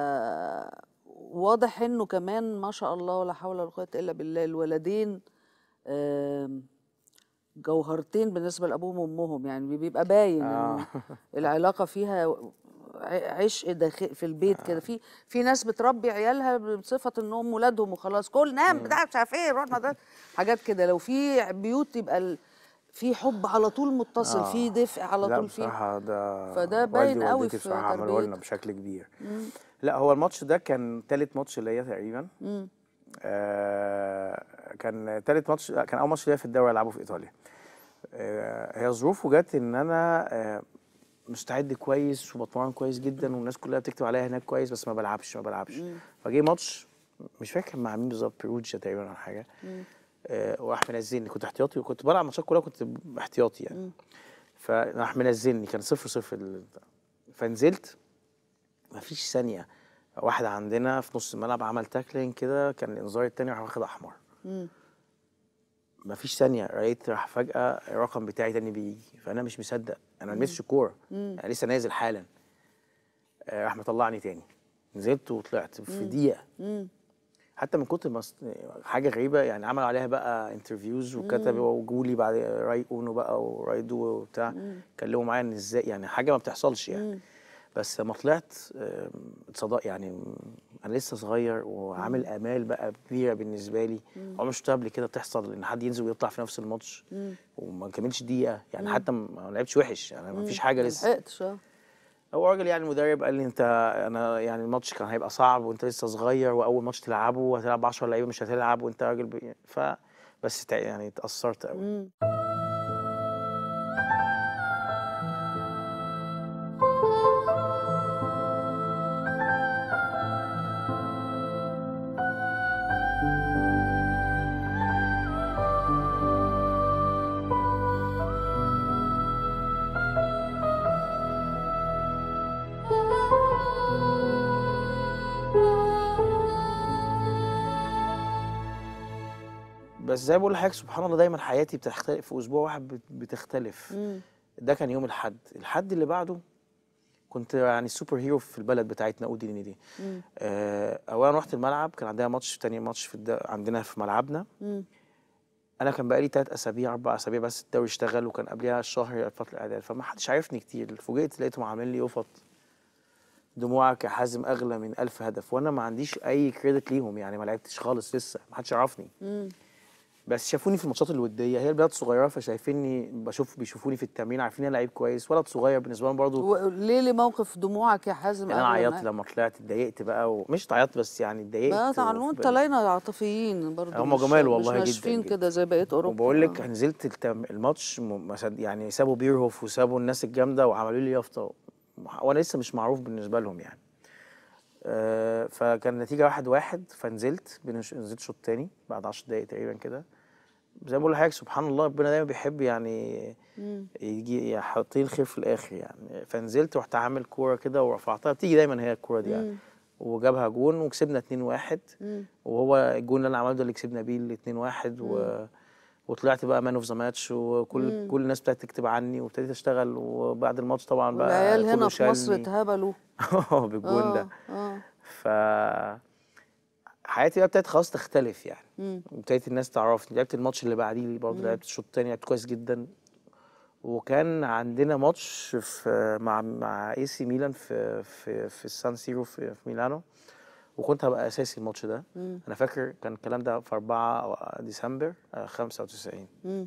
واضح انه كمان ما شاء الله ولا حول ولا قوه الا بالله الولدين آم، جوهرتين بالنسبه لابوهم وامهم يعني بيبقى باين آه. إنه العلاقه فيها ع- عشق داخل في البيت كده في في ناس بتربي عيالها بصفه انهم ولادهم وخلاص كل نام بتاع مش عارف ايه روح مدرسة حاجات كده لو في بيوت يبقى ال- في حب على طول متصل آه. في دفء على لا طول في بصراحة ده فده والدي باين قوي ووالدتي في بصراحة عملوا لنا تربيتك. بشكل كبير لا هو الماتش ده كان تالت ماتش ليا تقريبا مم. آه كان تالت ماتش لا، كان اول ماتش ليا في الدوري العبه في ايطاليا آه هي ظروفه جت ان انا آه مستعد كويس وبتمرن كويس جدا والناس كلها بتكتب عليا هناك كويس بس ما بلعبش ما بلعبش فجه ماتش مش فاكر مع مين بالظبط بيروجيا تقريبا ولا حاجه آه وراح منزلني كنت احتياطي وكنت بلعب ماتشات كلها كنت احتياطي يعني فراح منزلني كان صفر صفر ال- فنزلت مفيش ثانيه واحد عندنا في نص الملعب عمل تاكلين كده كان الانذار التاني راح واخد احمر مم. مفيش ثانيه لقيت راح فجاه الرقم بتاعي تاني بيجي فانا مش مصدق انا ما لمستش الكوره انا لسه نازل حالا آه، راح مطلعني تاني نزلت وطلعت في دقيقه مم. حتى من كتر ما است- حاجه غريبه يعني عملوا عليها بقى انترفيوز وكتبوا وجولي بعد راي اونو بقى ورايدو وبتاع اتكلموا معايا ان ازاي يعني حاجه ما بتحصلش يعني بس لما طلعت آم، اتصدق يعني م- انا لسه صغير وعامل امال بقى كبيره بالنسبه لي عمري ما شفتها قبل كده تحصل ان حد ينزل ويطلع في نفس الماتش وما كملش دقيقه يعني حتى ما ما لعبش وحش يعني ما فيش حاجه لسه ملحقتش اه هو راجل يعني المدرب قال لي انت انا يعني الماتش كان هيبقى صعب وانت لسه صغير واول ماتش تلعبه وهتلعب 10 لعيبه مش هتلعب وانت راجل ب... ف بس تع- يعني اتاثرت قوي بس زي ما بقول لحضرتك سبحان الله دايما حياتي بتختلف في اسبوع واحد بت- بتختلف ده كان يوم الحد الحد اللي بعده كنت يعني سوبر هيرو في البلد بتاعتنا اودي ليني دي آه اولا رحت الملعب كان عندنا ماتش تاني ماتش في الد... عندنا في ملعبنا انا كان بقالي تلات اسابيع اربع اسابيع بس الدوري اشتغل وكان قبلها الشهر فتره الاعداد فما حدش عارفني كتير فوجئت لقيتهم عاملين لي يفط دموعك يا حازم اغلى من ألف هدف وانا ما عنديش اي كريدت ليهم يعني ما لعبتش خالص لسه ما حدش يعرفني بس شافوني في الماتشات الوديه هي البلد صغيره فشايفيني بشوف بيشوفوني في التمرين عارفين انا لعيب كويس ولد صغير بالنسبه لهم برضه وليه ليه موقف دموعك يا حازم انا أغلى عيطت معاك؟ لما طلعت اتضايقت بقى ومش عيطت بس يعني اتضايقت بقى تعالوا وفي انت بالي. لينا عاطفيين برضه هم مش- جمال مش والله جدا ناشفين جدا. كده زي بقيه اوروبا وبقول لك آه. نزلت التم... الماتش م... ما صد- يعني سابوا بيرهوف وسابوا الناس الجامده وعملوا لي يافطه وانا لسه مش معروف بالنسبه لهم يعني آه فكان النتيجه واحد واحد فنزلت بنش... نزلت شوط تاني بعد 10 دقايق تقريبا كده زي ما بقول لحضرتك سبحان الله ربنا دايما بيحب يعني يجي يحط لي الخير في الاخر يعني فنزلت رحت عامل كوره كده ورفعتها بتيجي دايما هي الكوره دي يعني وجابها جون وكسبنا 2-1 وهو الجون اللي انا عملته ده اللي كسبنا بيه ال 2-1 و... وطلعت بقى مان اوف ذا ماتش وكل كل الناس ابتدت تكتب عني وابتديت اشتغل وبعد الماتش طبعا بقى والعيال كله هنا في مصر شالني. اتهبلوا اه بالجون ده اه ف حياتي بقى ابتدت خلاص تختلف يعني ابتدت الناس تعرفني لعبت الماتش اللي بعديه برضه لعبت الشوط التاني لعبت كويس جدا وكان عندنا ماتش في مع مع اي سي ميلان في في في السان سيرو في, في ميلانو وكنت هبقى اساسي الماتش ده انا فاكر كان الكلام ده في 4 ديسمبر آه، 95 مم.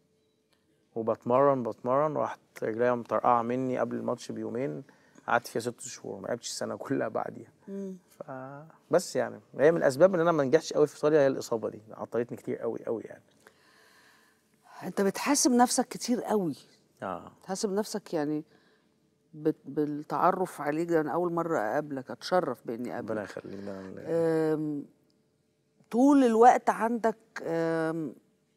وبتمرن بتمرن راحت رجليا مطرقعه مني قبل الماتش بيومين قعدت فيها ست شهور ما لعبتش السنه كلها بعديها ف بس يعني هي من الاسباب ان انا ما نجحتش قوي في ايطاليا هي الاصابه دي عطلتني كتير قوي قوي يعني انت بتحاسب نفسك كتير قوي اه بتحاسب نفسك يعني بت- بالتعرف عليك ده انا اول مره اقابلك اتشرف باني ربنا اقابلك يخليك ده أنا- أم، طول الوقت عندك أم،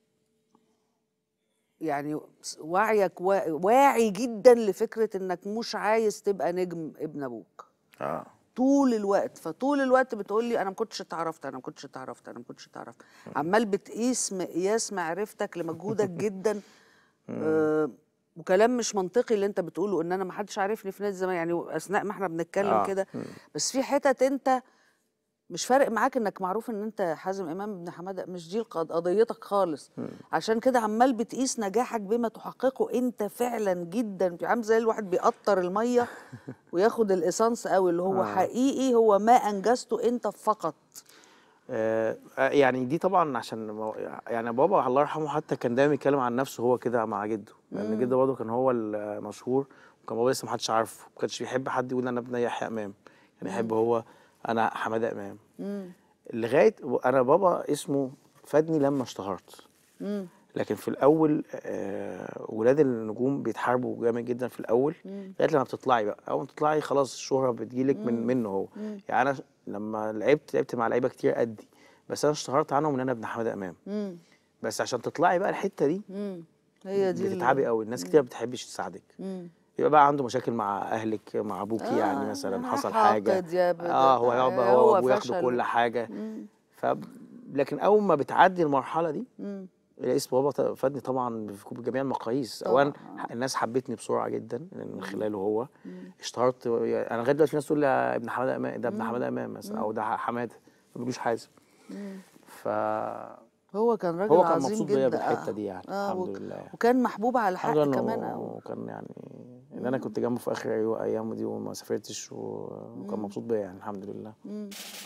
يعني وعيك وا- واعي جدا لفكره انك مش عايز تبقى نجم ابن ابوك اه طول الوقت فطول الوقت بتقول لي انا ما كنتش اتعرفت انا ما كنتش اتعرفت انا ما كنتش اتعرفت عمال بتقيس مقياس معرفتك لمجهودك جدا آه وكلام مش منطقي اللي انت بتقوله ان انا ما حدش عارفني في نادي الزمالك يعني اثناء ما احنا بنتكلم آه. كده بس في حتت انت مش فارق معاك انك معروف ان انت حازم امام بن حماده مش دي القض- قضيتك خالص عشان كده عمال بتقيس نجاحك بما تحققه انت فعلا جدا عامل زي الواحد بيقطر الميه وياخد الاسانس قوي اللي هو آه. حقيقي هو ما انجزته انت فقط آه، آه، يعني دي طبعا عشان مو- يعني بابا الله يرحمه حتى كان دايما يتكلم عن نفسه هو كده مع جده لان جده برضه كان هو المشهور وكان بابا لسه محدش عارفه ما كانش بيحب حد يقول انا ابن يحيى امام كان يحب هو انا حماده امام لغايه انا بابا اسمه فادني لما اشتهرت لكن في الاول آه ولاد النجوم بيتحاربوا جامد جدا في الاول لغايه لما بتطلعي بقى اول ما تطلعي خلاص الشهره بتجيلك من منه هو يعني انا لما لعبت لعبت مع لعيبه كتير قدي بس انا اشتهرت عنهم ان انا ابن حماده امام مم. بس عشان تطلعي بقى الحته دي مم. هي دي ال- بتتعبي قوي الناس كتير ما بتحبش تساعدك مم. يبقى بقى عنده مشاكل مع اهلك مع ابوكي آه، يعني مثلا أنا حصل حاقد حاجه يا بد- اه هو يقعد بقى هو هو وابوه ياخدوا فشل. كل حاجه مم. ف لكن اول ما بتعدي المرحله دي مم. اسم بابا ط- فادني طبعا في بجميع المقاييس اولا الناس حبتني بسرعه جدا من خلاله هو اشتهرت انا لغايه دلوقتي في ناس تقول لي يا ابن حماده امام ده ابن حماده امام مثلا او ده حماده ما بيقولوش حازم ف هو كان راجل هو كان عظيم مبسوط جدا بيا بالحته آه. دي يعني آه الحمد وك- لله وكان محبوب على الحمد حق لله كمان انه أوي. كان يعني ان انا كنت جنبه في اخر أيو- ايامه دي وما سافرتش و... وكان مم. مبسوط بيا يعني الحمد لله مم.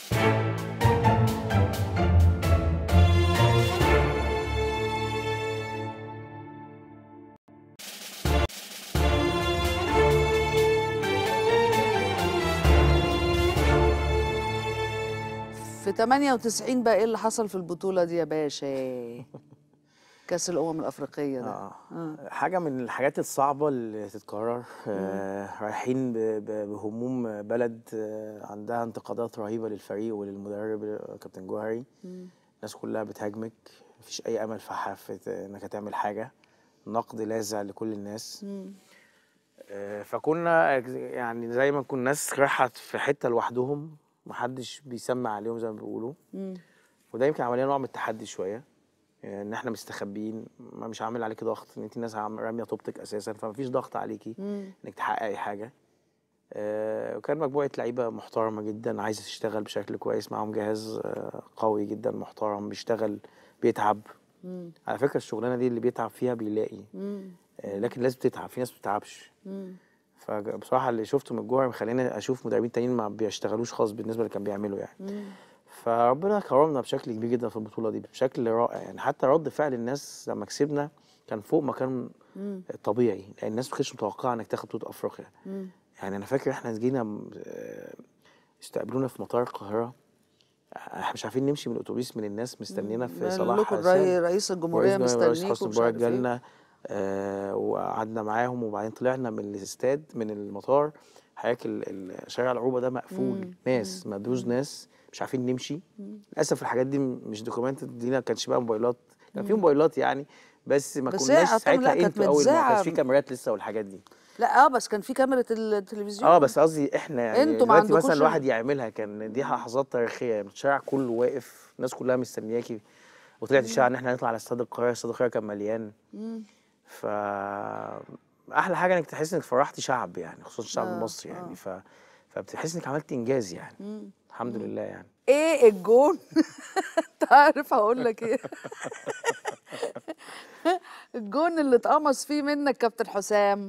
في 98 بقى ايه اللي حصل في البطولة دي يا باشا؟ كأس الأمم الأفريقية ده آه. آه. حاجة من الحاجات الصعبة اللي تتكرر آه رايحين ب- ب- بهموم بلد آه عندها انتقادات رهيبة للفريق وللمدرب آه، كابتن جوهري مم. الناس كلها بتهاجمك مفيش أي أمل في ح- في ت- إنك هتعمل حاجة نقد لاذع لكل الناس مم. آه، فكنا يعني زي ما كنا ناس رايحة في حتة لوحدهم محدش بيسمع عليهم زي ما بيقولوا مم. وده يمكن عمليه نوع من التحدي شويه يعني ان احنا مستخبيين ما مش عامل عليكي ضغط ان انت ناس عم- راميه طوبتك اساسا فمفيش ضغط عليكي مم. انك تحققي حاجه آه، وكان مجموعه لعيبه محترمه جدا عايزه تشتغل بشكل كويس معاهم جهاز آه، قوي جدا محترم بيشتغل بيتعب مم. على فكره الشغلانه دي اللي بيتعب فيها بيلاقي مم. آه، لكن لازم تتعب في ناس ما بتتعبش مم. فبصراحه اللي شفته من الجوهر مخليني اشوف مدربين تانيين ما بيشتغلوش خالص بالنسبه اللي كان بيعملوا يعني مم. فربنا كرمنا بشكل كبير جدا في البطوله دي بشكل رائع يعني حتى رد فعل الناس لما كسبنا كان فوق ما كان مم. طبيعي لان الناس ما كانتش متوقعه انك تاخد بطوله افريقيا مم. يعني انا فاكر احنا جينا م- آه، استقبلونا في مطار القاهره احنا مش عارفين نمشي من الاتوبيس من الناس مستنينا في قال صلاح لكم حسام الرئي- رئيس الجمهورية ورئيس رئيس مستنيكم حسني مش مبارك عارف ايه جالنا آه وقعدنا معاهم وبعدين طلعنا من الاستاد من المطار حضرتك ال- ال- شارع العروبه ده مقفول مم. ناس مدروس ناس مش عارفين نمشي للاسف الحاجات دي م- مش دوكيومنتد دي ما كانش بقى موبايلات كان في مم. موبايلات يعني بس ما بس هي كناش أعتقد ساعتها لا، كانت انتوا اول ما متذاعة. كانش في كاميرات لسه والحاجات دي لا اه بس كان في كاميرا التلفزيون اه بس قصدي احنا يعني انتوا ما دلوقتي مثلا عندكوش الواحد يعملها كان دي لحظات تاريخيه يعني الشارع كله واقف الناس كلها مستنياكي وطلعت الشارع ان احنا نطلع على استاد القاهره استاد القاهره كان مليان مم. ف احلى حاجه انك تحس انك فرحتي شعب يعني خصوصا الشعب آه، المصري آه. يعني ف فبتحس انك عملت انجاز يعني مم. الحمد لله يعني ايه الجون انت عارف هقول لك ايه الجون اللي اتقمص فيه منك كابتن حسام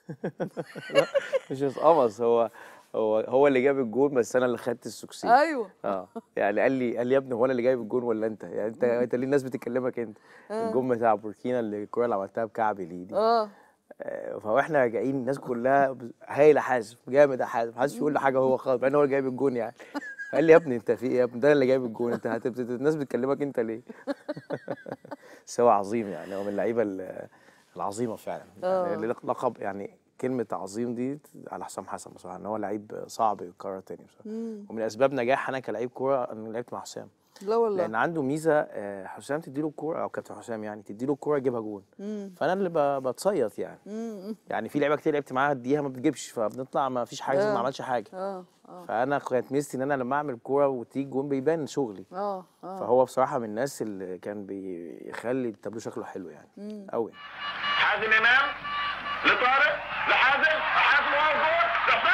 مش اتقمص هو هو هو اللي جاب الجون بس انا اللي خدت السكسين ايوه اه يعني قال لي قال لي يا ابني هو انا اللي جايب الجون ولا انت يعني انت انت ليه الناس بتكلمك انت آه. الجون بتاع بوركينا اللي الكوره اللي عملتها بكعبي دي دي اه آه، فاحنا راجعين الناس كلها ب- هايل يا حازم جامد يا حازم محدش يقول له حاجه هو خالص مع ان هو اللي جايب الجون يعني قال لي يا ابني انت في ايه يا ابني ده أنا اللي جايب الجون انت هتبت... الناس بتكلمك انت ليه بس هو عظيم يعني هو من اللعيبه ال- العظيمه فعلا آه. يعني لق- لقب يعني كلمه عظيم دي على حسام حسن بصراحه ان هو لعيب صعب يتكرر تاني بصراحه مم. ومن اسباب نجاح انا كلاعب كوره ان لعبت مع حسام لا والله لان عنده ميزه آه، حسام تديله الكوره او كابتن حسام يعني تديله الكوره يجيبها جون مم. فانا اللي ب- بتصيط يعني مم. يعني في لعيبه كتير لعبت معاها اديها ما بتجيبش فبنطلع ما فيش حاجه آه. ما عملش حاجه اه اه فانا كانت ميزتي ان انا لما اعمل كوره وتيجي جون بيبان شغلي اه اه فهو بصراحه من الناس اللي كان بيخلي التابلو شكله حلو يعني مم. قوي حازم امام لطارق لحازم حازم وهو جول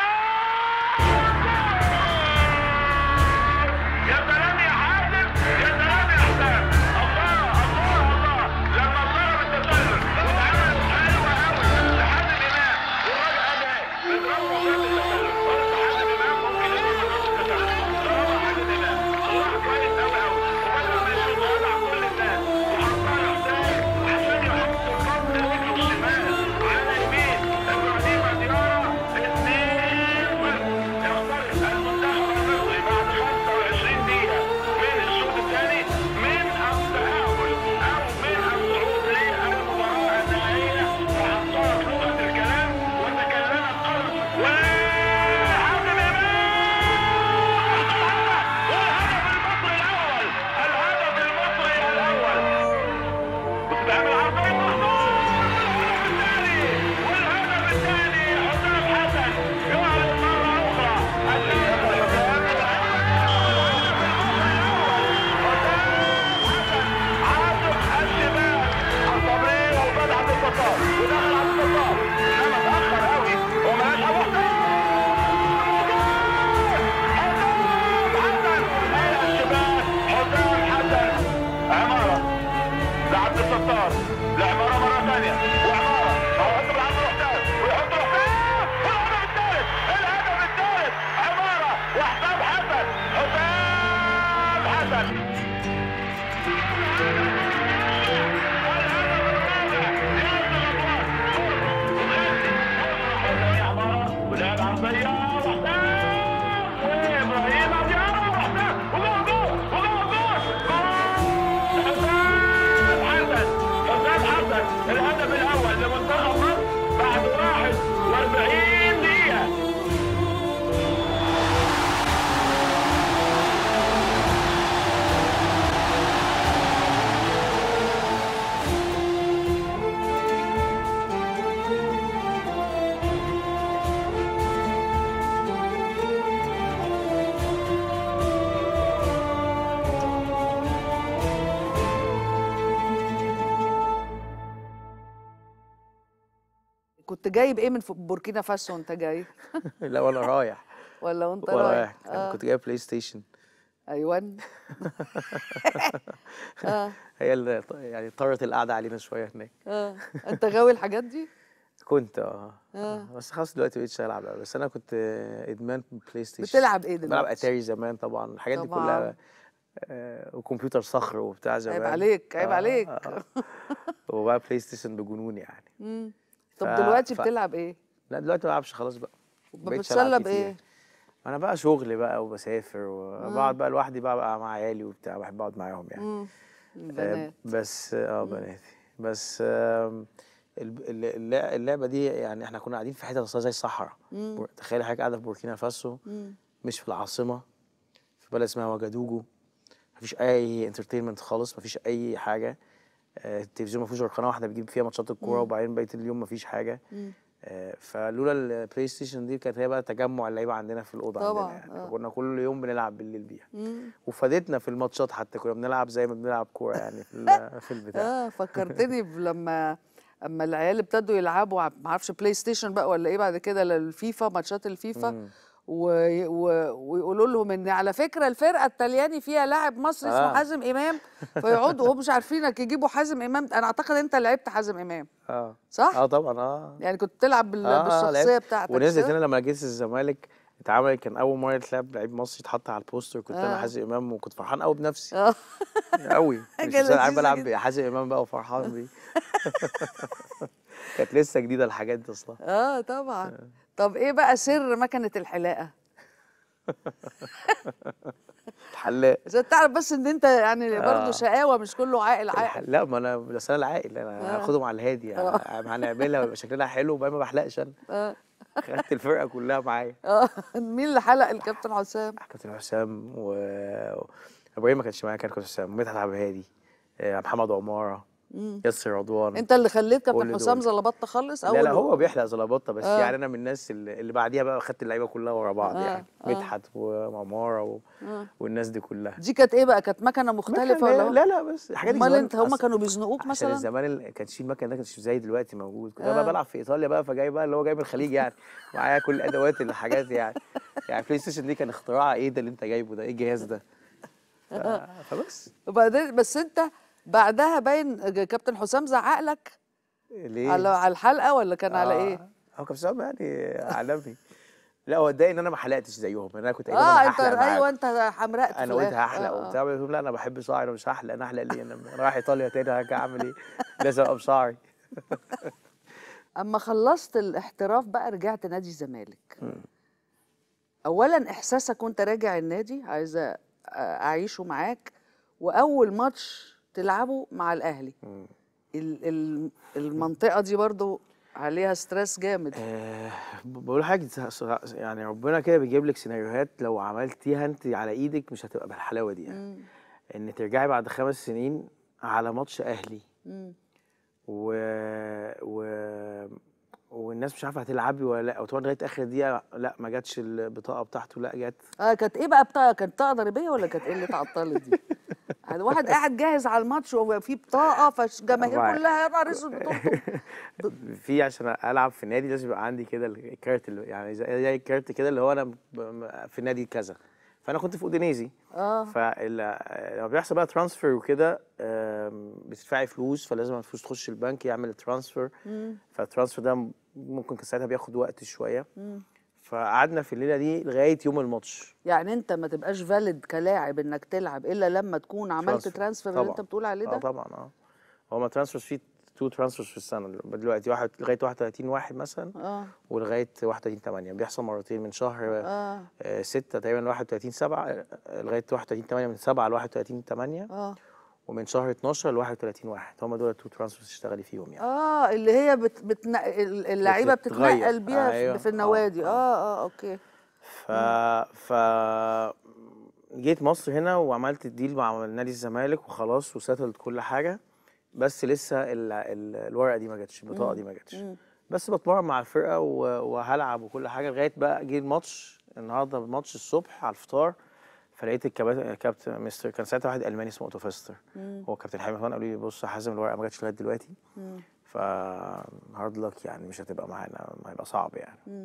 يا سلام يا حازم يا سلام يا حسام الله الله الله لما ضرب التسلل واتعمل حلوه قوي لحازم امام والراجل قال ايه بيضربه وجاب التسلل قلت حازم امام ممكن يضرب التسلل ضربها حازم امام وراح كويس قوي قوي وبدل ما يشوط وضع كل الناس وحطها لحسام عشان يحط الخط رجله الشمال على يمين ابراهيم ديارة اثنين كنت جايب ايه من ف- بوركينا فاسو وانت جاي لا وانا رايح ولا وانت وانا رايح رايح كان- كنت جايب بلاي ستيشن ايوه اه هي اللي ط- يعني طرت القعده علينا شويه هناك اه انت غاوي الحاجات دي كنت اه آه. بس خلاص دلوقتي مبقتش العب أوي. بس انا كنت آه، ادمان بلاي ستيشن بتلعب ايه بلعب دلوقتي اتاري زمان طبعا الحاجات دي طبعاً. كلها آه، وكمبيوتر صخر وبتاع زمان عليك، عيب عليك. آه. وبقى بلاي ستيشن بجنون يعني مم. طب ف- دلوقتي ف- بتلعب ايه لا دلوقتي ما بلعبش خلاص بقى مبقتش بتتسلى ألعب كتير. بايه انا بقى شغل بقى وبسافر وبقعد بقى لوحدي بقى, بقى مع عيالي وبتاع بحب اقعد معاهم يعني مم. آه، البنات بس اه بناتي بس آم، الب- الل- الل- اللعبه دي يعني احنا كنا قاعدين في حته أصلا زي الصحراء بور- تخيلي حضرتك قاعده في بوركينا فاسو مم. مش في العاصمه في بلد اسمها وجدوجو مفيش اي انترتينمنت خالص مفيش اي حاجه آه، التلفزيون مفيهوش غير قناه واحده بتجيب فيها ماتشات الكوره وبعدين بقيه اليوم مفيش حاجه مم. آه، فلولا البلاي ستيشن دي كانت هي بقى تجمع اللعيبه عندنا في الاوضه طبعاً، عندنا آه. يعني كنا كل يوم بنلعب بالليل بيها مم. وفادتنا في الماتشات حتى كنا بنلعب زي ما بنلعب كوره يعني في ال- في البتاع اه فكرتني ب- لما اما العيال ابتدوا يلعبوا ع- ما اعرفش بلاي ستيشن بقى ولا ايه بعد كده للفيفا ماتشات الفيفا و... و... ويقولوا لهم ان على فكره الفرقه الطلياني فيها لاعب مصري اسمه آه. حازم امام فيقعدوا هم مش عارفينك يجيبوا حازم امام انا اعتقد انت لعبت حازم امام اه صح؟ اه طبعا اه يعني كنت بتلعب بال... آه، بالشخصيه لعبت. بتاعتك ونزلت صح؟ هنا لما جيت الزمالك اتعمل كان اول مره يتلعب لعيب مصري يتحط على البوستر كنت انا آه. حازم امام وكنت فرحان قوي بنفسي اه قوي مش حاجة بس انا عارف لذيذة بلعب جدا. بحازم امام بقى وفرحان بيه كانت لسه جديده الحاجات دي اصلا اه طبعا طب ايه بقى سر مكنه الحلاقه؟ الحلاق عشان تعرف بس ان انت يعني برضه آه. شقاوه مش كله عاقل عاقل الح- لا ما انا بس انا العاقل انا آه. هاخدهم على الهادي يعني هنعملها ويبقى شكلنا حلو وبقى ما بحلقش انا اه خدت الفرقه كلها معايا اه مين اللي حلق الكابتن حسام؟ كابتن حسام و ابراهيم ما كانش معايا كان كابتن حسام مدحت عبد الهادي آه، محمد عماره ياسر رضوان انت اللي خليت كابتن كل حسام دول. زلبطه خالص لا لا هو بيحلق زلبطه بس آه. يعني انا من الناس اللي, اللي بعديها بقى خدت اللعيبه كلها ورا بعض آه، يعني آه. مدحت وعماره و... آه. والناس دي كلها دي كانت ايه بقى كانت مكنه مختلفه لا ولا لا لا بس الحاجات دي امال زمان انت هم أصل- كانوا بيزنقوك عشان مثلا الزمان اللي كانش فيه المكن ده كانش زي دلوقتي موجود كنت آه. بقى بلعب في ايطاليا بقى فجاي بقى اللي هو جاي من الخليج يعني معايا كل الادوات الحاجات يعني يعني بلاي ستيشن دي كان اختراع ايه ده اللي انت جايبه ده ايه الجهاز ده ف... فبس وبعدين بس انت بعدها باين كابتن حسام زعق لك ليه على على الحلقه ولا كان على آه، ايه؟ هو كابتن حسام يعني عالمي لا هو اتضايق ان انا ما حلقتش زيهم انا كنت قايل لهم اه انا انت هحلق ايوه معاكم. انت حمرقت في انا قلت الآخر. هحلق آه، آه. وبتاع بيقول لا انا بحب شعري انا مش هحلق انا احلق ليه انا أنا رايح ايطاليا تاني هرجع اعمل ايه لازم ابقى بشعري اما خلصت الاحتراف بقى رجعت نادي الزمالك اولا احساسك وانت راجع النادي عايزه اعيشه معاك واول ماتش تلعبه مع الاهلي ال- ال- المنطقه دي برضو عليها ستريس جامد آه، بقول حاجه يعني ربنا كده بيجيب لك سيناريوهات لو عملتيها انت على ايدك مش هتبقى بالحلاوه دي يعني مم. ان ترجعي بعد خمس سنين على ماتش اهلي مم. و... و... والناس مش عارفه هتلعبي ولا لا وطبعا لغايه اخر دقيقه لا ما جاتش البطاقه بتاعته لا جت اه كانت ايه بقى بطاقه كانت بطاقه ضريبيه ولا كانت ايه اللي اتعطلت دي؟ يعني واحد قاعد جاهز على الماتش وفي بطاقه فالجماهير طبعاً. كلها يا نهار اسود بتطلب في عشان العب في النادي لازم يبقى عندي كده الكارت اللي يعني زي زي الكارت كده اللي هو انا ب- ب- في نادي كذا فانا كنت في اودينيزي اه فلما بيحصل بقى ترانسفير وكده آم، بتدفعي فلوس فلازم الفلوس تخش البنك يعمل الترانسفير فالترانسفير ده ممكن كان ساعتها بياخد وقت شويه فقعدنا في الليله دي لغايه يوم الماتش يعني انت ما تبقاش فاليد كلاعب انك تلعب الا لما تكون عملت ترانسفير. ترانسفير اللي طبعاً. انت بتقول عليه اه ده طبعا اه هما ترانسفيرز في تو ترانسفيرز في السنه دلوقتي واحد لغايه 31 واحد مثلا اه ولغايه 31 8 بيحصل مرتين من شهر اه 6 تقريبا 31 7 لغايه 31 8 من 7 ل 31 8 اه ومن شهر 12 ل 31 1 هم دول التو ترانسفيرز تشتغلي فيهم يعني اه اللي هي بت... بتن... اللعيبه بتتغير. بتتنقل بيها في- أيوة. في آه، النوادي آه. اه اه اوكي ف ف جيت مصر هنا وعملت الديل مع نادي الزمالك وخلاص وسيتلت كل حاجه بس لسه ال... ال... الورقه دي ما جاتش البطاقه دي ما جاتش بس بتمرن مع الفرقه و... وهلعب وكل حاجه لغايه بقى جه الماتش النهارده الماتش الصبح على الفطار فلقيت الكباتن الكابتن مستر كان ساعتها واحد الماني اسمه اوتو فيستر هو كابتن حامد فان قالوا لي بص يا حازم الورقه ما جاتش لغايه دلوقتي ف هارد لك يعني مش هتبقى معانا هيبقى صعب يعني مم.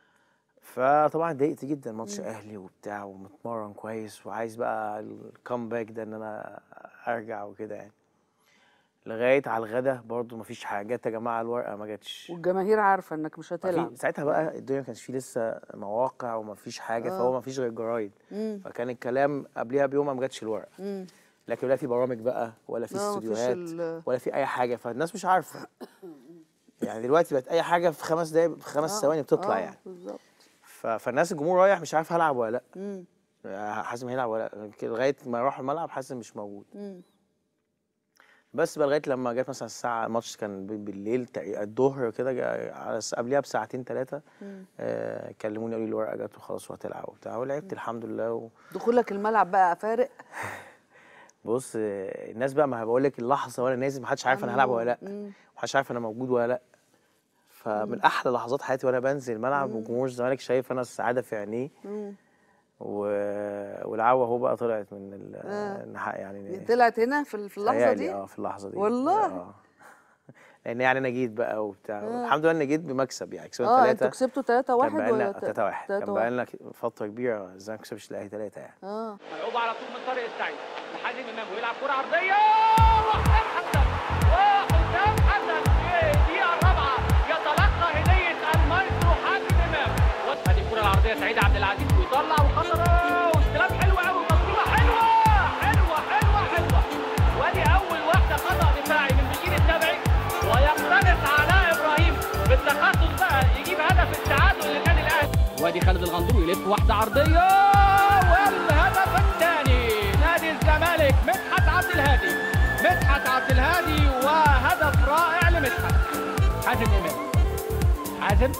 فطبعا اتضايقت جدا ماتش اهلي وبتاع ومتمرن كويس وعايز بقى الكامباك ده ان انا ارجع وكده يعني لغايه على الغدا برضو مفيش حاجه جت يا جماعه الورقه ما جاتش والجماهير عارفه انك مش ما هتلعب في- ساعتها بقى الدنيا ما كانش فيه لسه مواقع وما فيش حاجه آه. فهو ما فيش غير جرايد مم. فكان الكلام قبلها بيوم ما جاتش الورقه مم. لكن ولا في برامج بقى ولا في آه، مفيش استوديوهات ال- ولا في اي حاجه فالناس مش عارفه يعني دلوقتي بقت اي حاجه في خمس دقايق في خمس آه، ثواني بتطلع آه، يعني بالظبط ف... فالناس الجمهور رايح مش عارف هلعب ولا لا مم. حازم هيلعب ولا لا كده لغايه ما اروح الملعب حازم مش موجود مم. بس بقى لغايه لما جت مثلا الساعه الماتش كان ب- بالليل تقريبا الظهر كده جا- على الس- قبلها بساعتين ثلاثه مم. آه كلموني قالوا لي الورقه جت وخلاص وهتلعب وبتاع ولعبت الحمد لله و... دخولك الملعب بقى فارق بص آه، الناس بقى ما بقول لك اللحظه وانا نازل محدش عارف انا هلعب ولا لا مم. محدش عارف انا موجود ولا لا فمن احلى لحظات حياتي وانا بنزل الملعب وجمهور الزمالك شايف انا السعاده في عينيه مم. و... والعوه اهو بقى طلعت من ال... آه. النح- يعني طلعت هنا في في اللحظه تهيألي دي اه في اللحظه دي والله؟ اه لان يعني انا جيت بقى وبتاع آه. الحمد لله اني جيت بمكسب يعني كسبنا اه ثلاثه انتوا كسبتوا 3 1 كان بقالنا ولا 3 1 كان بقالنا فتره كبيره الزمالك ما كسبش الاهلي ثلاثه يعني اه ملعوبة على طول من طارق السعيد لحازم امام ويلعب كرة عرضية وحسام حسن وحسام حسن في الدقيقة الرابعة يتلقى هدية المايسترو حازم امام هذه الكرة العرضية سعيد عبد العزيز ويطلع وخطرة واستلام حلو قوي وتصويبة حلوة حلوة حلوة حلوة وادي أول واحدة خطأ دفاعي من بشير التبعي ويقتنص علاء إبراهيم بالتخصص بقى يجيب هدف التعادل للنادي الأهلي وادي خالد الغندور يلف واحدة عرضية والهدف الثاني نادي الزمالك مدحت عبد الهادي مدحت عبد الهادي وهدف رائع لمدحت حازم إمام حازم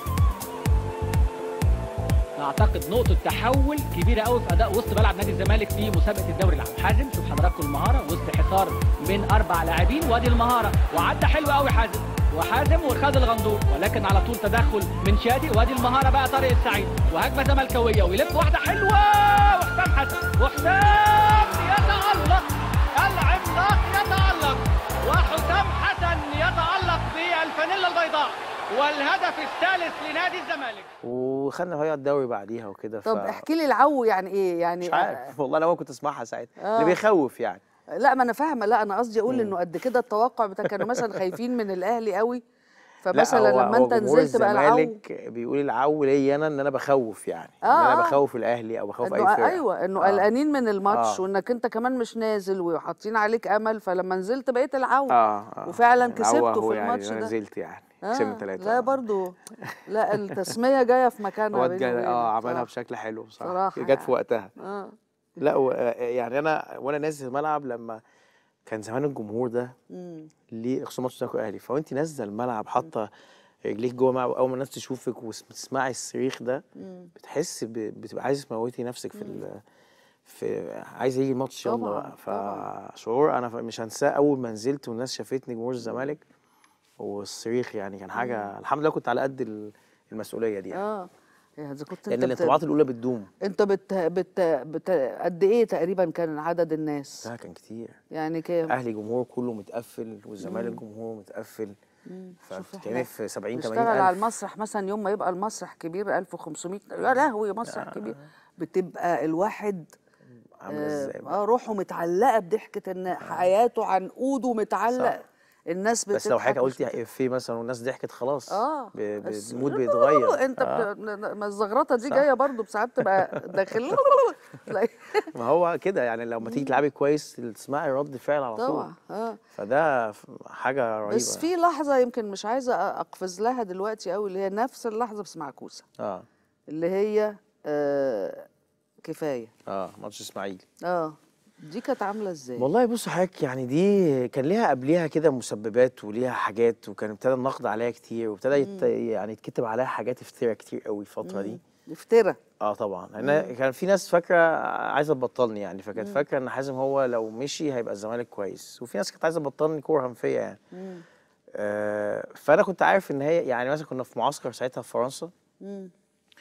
اعتقد نقطة تحول كبيرة قوي في أداء وسط ملعب نادي الزمالك في مسابقة الدوري العام، حازم شوف حضراتكم المهارة وسط حصار من أربع لاعبين وادي المهارة وعدى حلو قوي حازم وحازم وخد الغندور ولكن على طول تدخل من شادي وادي المهارة بقى طارق السعيد وهجمة زملكاوية ويلف واحدة حلوة وحسام حسن وحسام يتألق العملاق يتألق وحسام حسن يتألق بالفانيلا البيضاء والهدف الثالث لنادي الزمالك وخدنا هي الدوري بعديها وكده طب احكي لي العو يعني ايه يعني مش عارف والله انا اول كنت اسمعها ساعتها آه. اللي بيخوف يعني لا ما انا فاهمه لا انا قصدي اقول انه قد كده التوقع بتاع كانوا مثلا خايفين من الاهلي قوي فمثلا لا هو لما هو انت جمهور نزلت بقى العو الزمالك بيقول العو ليا انا ان انا بخوف يعني ان آه، انا آه. بخوف الاهلي او بخوف اي انه فرقه ايوه انه آه. قلقانين من الماتش آه. وانك انت كمان مش نازل وحاطين عليك امل فلما نزلت بقيت العو اه اه وفعلا العو كسبته هو في يعني الماتش أنا ده نزلت يعني آه، كسبنا ثلاثه لا برضو لا التسميه جايه في مكانها هو بيني اتجا- اه وبينك. عملها آه. بشكل حلو بصراحه صراحة جت يعني. في وقتها اه لا و- آه، يعني انا وانا نازل الملعب لما كان زمان الجمهور ده مم. ليه خصوصا ماتش الزمالك والاهلي فوانت نازله الملعب حاطه رجليك جوه الملعب اول ما الناس تشوفك وتسمعي الصريخ ده مم. بتحس ب... بتبقى عايزه تموتي نفسك في ال... في عايز يجي الماتش يلا طبعاً، بقى طبعاً. فشعور انا ف- مش هنساه اول ما نزلت والناس شافتني جمهور الزمالك والصريخ يعني كان حاجه الحمد لله كنت على قد ال- المسؤوليه دي يعني اه يعني اذا كنت لان انت بت... الانطباعات الاولى بتدوم انت بت... بت... بت... قد ايه تقريبا كان عدد الناس ده كان كتير يعني كام اهلي جمهور كله متقفل والزمالك جمهور متقفل شوف فبتتكلمي احنا في 70 نشتغل 80 على الف المسرح مثلا يوم ما يبقى المسرح كبير 1500 يا لهوي مسرح كبير بتبقى الواحد عامله ازاي بقى. اه روحه متعلقه بضحكه ان حياته عنقوده متعلق الناس بس لو حضرتك بتضحك مش قلتي افيه مثلا والناس ضحكت خلاص اه ب- ب- بس- المود بيتغير انت آه. بت... ما الزغرطه دي صح. جايه برضو بساعات تبقى داخل تلاقي- ما هو كده يعني لما تيجي تلعبي كويس تسمعي رد فعل على طول طبعا اه فده ف- حاجه رهيبه بس في لحظه يمكن مش عايزه اقفز لها دلوقتي قوي اللي هي نفس اللحظه بس مع كوسه اه اللي هي آه كفايه اه ماتش اسماعيل اه دي كانت عامله ازاي والله بص حضرتك يعني دي كان ليها قبليها كده مسببات وليها حاجات وكان ابتدى النقد عليها كتير وابتدى يت... يعني يتكتب عليها حاجات افترا كتير قوي الفتره دي افترى اه طبعا انا كان في ناس فاكره عايزه تبطلني يعني فكانت فاكره ان حازم هو لو مشي هيبقى الزمالك كويس وفي ناس كانت عايزه تبطلني كورها فيا يعني آه فانا كنت عارف ان هي يعني مثلا كنا في معسكر ساعتها في فرنسا مم.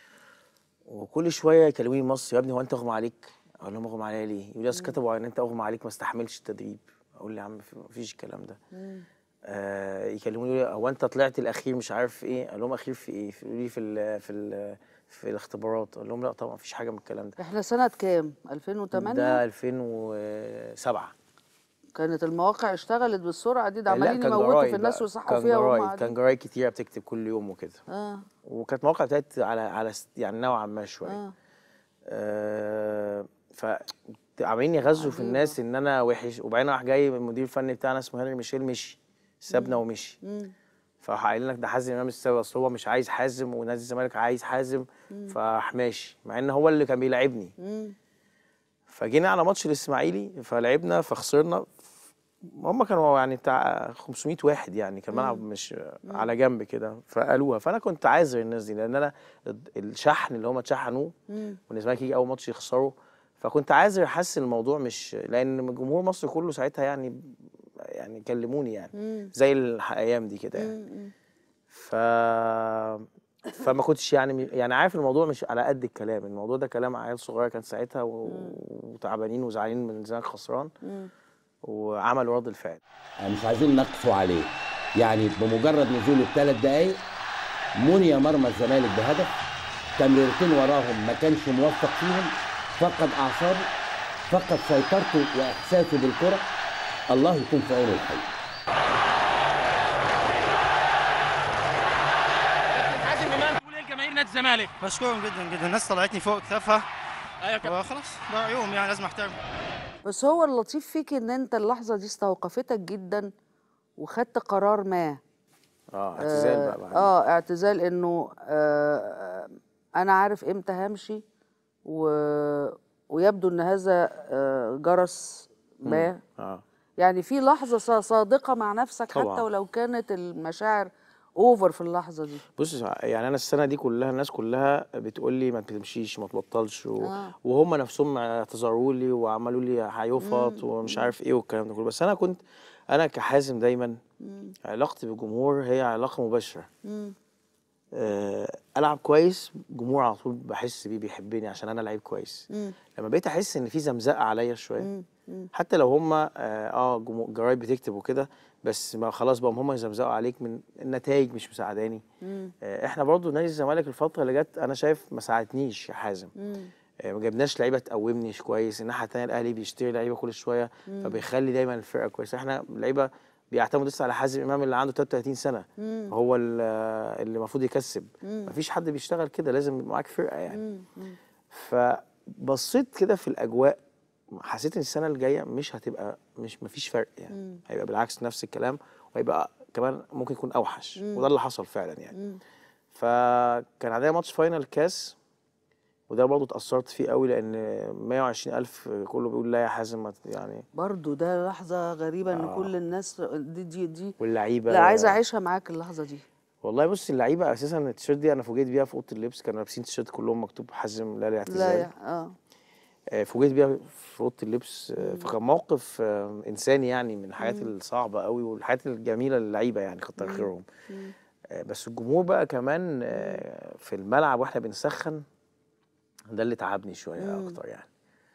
وكل شويه يكلموني مصر يا ابني هو انت اغمى عليك اقول لهم اغمى عليا ليه يقول لي اصل كتبوا ان انت اغمى عليك ما استحملش التدريب اقول له يا عم في- مفيش الكلام ده آه يكلموني يقولوا لي هو انت طلعت الاخير مش عارف ايه اقول لهم اخير في ايه يقولوا لي في ال في ال في الاختبارات اقول لهم لا طبعا مفيش حاجه من الكلام ده احنا سنة كام 2008 ده 2007 كانت المواقع اشتغلت بالسرعة دي ده لا، عمالين كان يموتوا جرايد في الناس بقى. ويصحوا كان فيها وهم جرايد كان قاعدين جرايد كتيره بتكتب كل يوم وكده اه وكانت مواقع بتاعت على على س- يعني نوعا ما شويه اه آه ف عمالين يغزوا في الناس ان انا وحش وبعدين راح جاي المدير الفني بتاعنا اسمه هنري ميشيل مشي سابنا ومشي مم. فراح قايلين لك ده حازم امام السبب اصل هو مش عايز حازم ونادي الزمالك عايز حازم فراح ماشي مع ان هو اللي كان بيلاعبني مم. فجينا على ماتش الاسماعيلي فلعبنا فخسرنا هم كانوا يعني بتاع 500 واحد يعني كان ملعب مش على جنب كده فقالوها فانا كنت عاذر الناس دي لان انا الشحن اللي هم اتشحنوه مم. والاسماعيلي يجي اول ماتش يخسروا فكنت عاذر حاسس الموضوع مش لان جمهور مصر كله ساعتها يعني يعني كلموني يعني مم. زي الايام دي كده يعني مم. ف فما كنتش يعني يعني عارف الموضوع مش على قد الكلام الموضوع ده كلام عيال صغيره كانت ساعتها و... وتعبانين وزعلانين من الزمالك خسران مم. وعملوا رد الفعل مش عايزين نقصوا عليه يعني بمجرد نزوله بثلاث دقايق مني مرمى الزمالك بهدف تمريرتين وراهم ما كانش موفق فيهم فقد اعصابه فقد سيطرته واحساسه بالكره الله يكون في عونه الحقيقه حازم امام تقول ايه لجماهير نادي الزمالك؟ بشكرهم جدا جدا الناس طلعتني فوق كتافها ايوه يا كابتن وخلاص ده يوم يعني لازم احترم بس هو اللطيف فيك ان انت اللحظة دي استوقفتك جدا وخدت قرار ما اه اعتزال بقى بعد اه اعتزال انه آه انا عارف امتى همشي و... ويبدو ان هذا آه جرس ما اه يعني في لحظة ص- صادقة مع نفسك حتى طبعاً. ولو كانت المشاعر اوفر في اللحظة دي بص يعني انا السنه دي كلها الناس كلها بتقول لي ما تمشيش ما تبطلش و... آه. وهم نفسهم اعتذروا لي وعملوا لي هيفط ومش عارف ايه والكلام ده كله بس انا كنت انا كحازم دايما علاقتي بالجمهور هي علاقه مباشره مم. آه، العب كويس الجمهور على طول بحس بيه بيحبني عشان انا لعيب كويس مم. لما بقيت احس ان في زمزقه عليا شويه مم. مم. حتى لو هم اه, آه جمو- جرايد بتكتب وكده بس ما خلاص بقى هم يزمزقوا عليك من النتائج مش مساعداني مم. آه احنا برضو نادي الزمالك الفتره اللي جت انا شايف ما ساعدتنيش يا حازم مم. آه ما جبناش لعيبه تقومني كويس الناحيه التانيه الاهلي بيشتري لعيبه كل شويه فبيخلي دايما الفرقه كويسه احنا لعيبه بيعتمدوا لسه على حازم امام اللي عنده 33 سنه مم. هو ال- اللي المفروض يكسب مم. مفيش حد بيشتغل كده لازم يبقى معاك فرقه يعني مم. مم. فبصيت كده في الاجواء حسيت ان السنه الجايه مش هتبقى مش مفيش فرق يعني مم. هيبقى بالعكس نفس الكلام وهيبقى كمان ممكن يكون اوحش مم. وده اللي حصل فعلا يعني مم. فكان عندنا ماتش فاينل كاس وده برضه اتأثرت فيه قوي لأن 120 ألف كله بيقول لا يا حازم ما ت- يعني برضو ده لحظة غريبة ان آه. كل الناس دي دي دي واللعيبة لا عايزة اعيشها معاك اللحظة دي والله بص اللعيبة أساسا التيشيرت دي أنا فوجئت بيها في أوضة اللبس كانوا لابسين تيشيرت كلهم مكتوب حازم لا لاعتزال لا يا اه آه، فوجئت بيها في اوضه اللبس آه، فكان موقف آه، انساني يعني من الحاجات الصعبه قوي والحاجات الجميله للعيبه يعني كتر خيرهم آه، بس الجمهور بقى كمان آه، في الملعب واحنا بنسخن ده اللي تعبني شويه اكتر يعني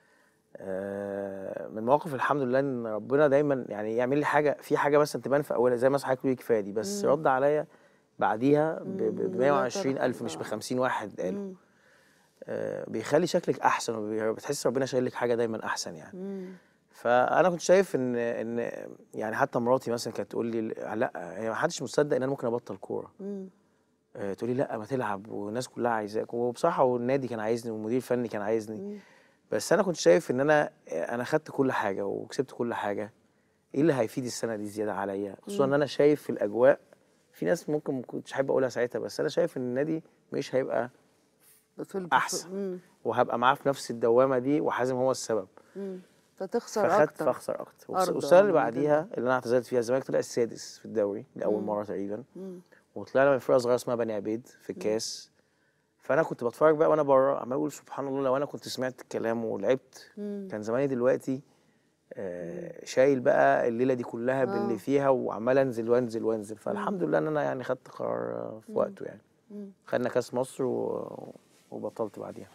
آه، من مواقف الحمد لله ان ربنا دايما يعني يعمل لي حاجه في حاجه مثلا تبان في اولها زي مثلا حضرتك تقولي كفايه دي بس رد عليا بعديها ب 120 الف مش ب 50 واحد قالوا آه، بيخلي شكلك احسن وبتحس ربنا شايل لك حاجه دايما احسن يعني مم. فانا كنت شايف ان ان يعني حتى مراتي مثلا كانت تقول لي لا هي ما حدش مصدق ان انا ممكن ابطل كوره مم. آه، تقول لي لا ما تلعب والناس كلها عايزاك وبصراحه والنادي كان عايزني والمدير الفني كان عايزني بس انا كنت شايف ان انا انا خدت كل حاجه وكسبت كل حاجه ايه اللي هيفيد السنه دي زياده عليا خصوصا ان انا شايف في الاجواء في ناس ممكن ما كنتش حابب اقولها ساعتها بس انا شايف ان النادي مش هيبقى في الب- أحسن. مم. وهبقى معاه في نفس الدوامه دي وحازم هو السبب مم. فتخسر فخدت اكتر فاخسر اكتر والس- أرضى والسنه اللي جداً. بعديها اللي انا اعتزلت فيها الزمالك طلع السادس في الدوري لاول مم. مره تقريبا مم. وطلعنا من فرقه صغيره اسمها بني عبيد في الكاس فانا كنت بتفرج بقى وانا بره عمال اقول سبحان الله لو انا كنت سمعت الكلام ولعبت مم. كان زماني دلوقتي آه شايل بقى الليله دي كلها باللي فيها وعمال انزل وانزل وانزل فالحمد لله ان انا يعني خدت قرار آه، في وقته يعني مم. خدنا كاس مصر و... وبطلت بعديها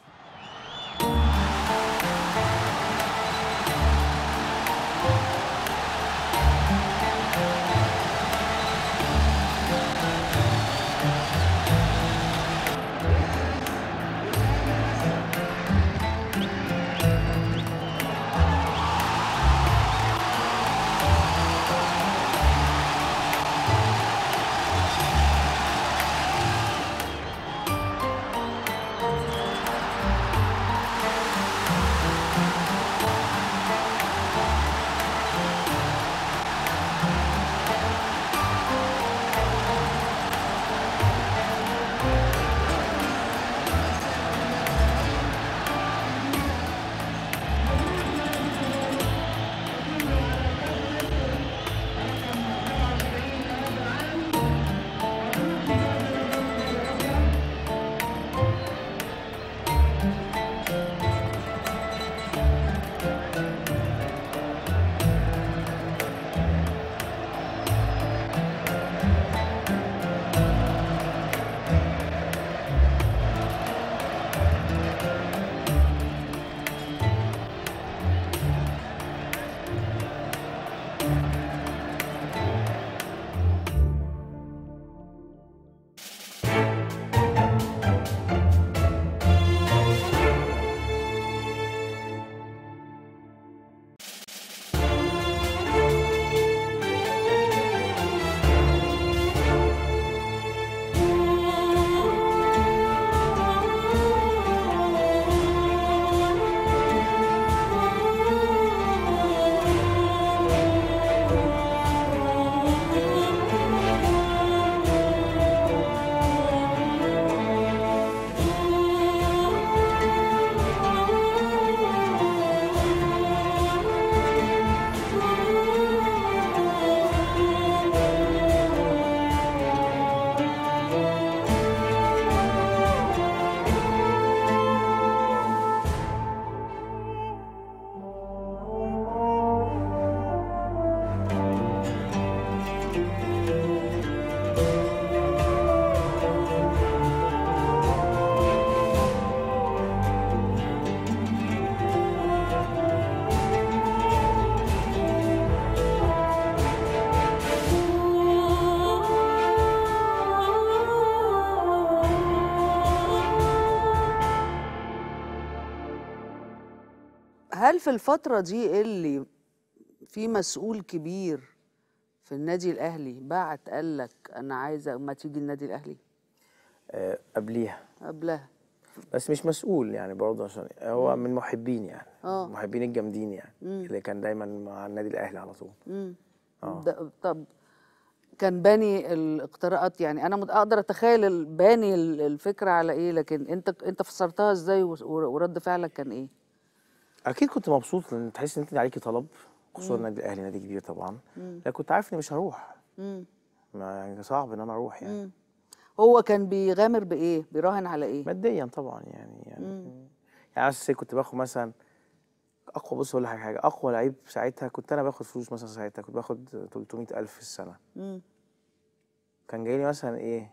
هل في الفترة دي اللي في مسؤول كبير في النادي الأهلي بعت قال لك أنا عايزة ما تيجي النادي الأهلي آه، قبليها قبلها بس مش مسؤول يعني برضه عشان هو من محبين يعني آه. محبين الجامدين يعني مم. اللي كان دايما مع النادي الاهلي على طول مم. اه ده- طب كان باني الاقتراءات يعني انا مت- اقدر اتخيل ال- باني ال- الفكره على ايه لكن انت انت فسرتها ازاي و- ورد فعلك كان ايه اكيد كنت مبسوط لان تحس ان انت عليكي طلب خصوصا مم. النادي الاهلي نادي كبير طبعا مم. لا كنت عارف اني مش هروح مم. ما يعني صعب ان انا اروح يعني مم. هو كان بيغامر بايه بيراهن على ايه ماديا طبعا يعني يعني مم. يعني بس كنت باخد مثلا اقوى بص اقول لك حاجه اقوى لعيب ساعتها كنت انا باخد فلوس مثلا ساعتها كنت باخد 300 الف في السنه مم. كان جاي لي مثلا ايه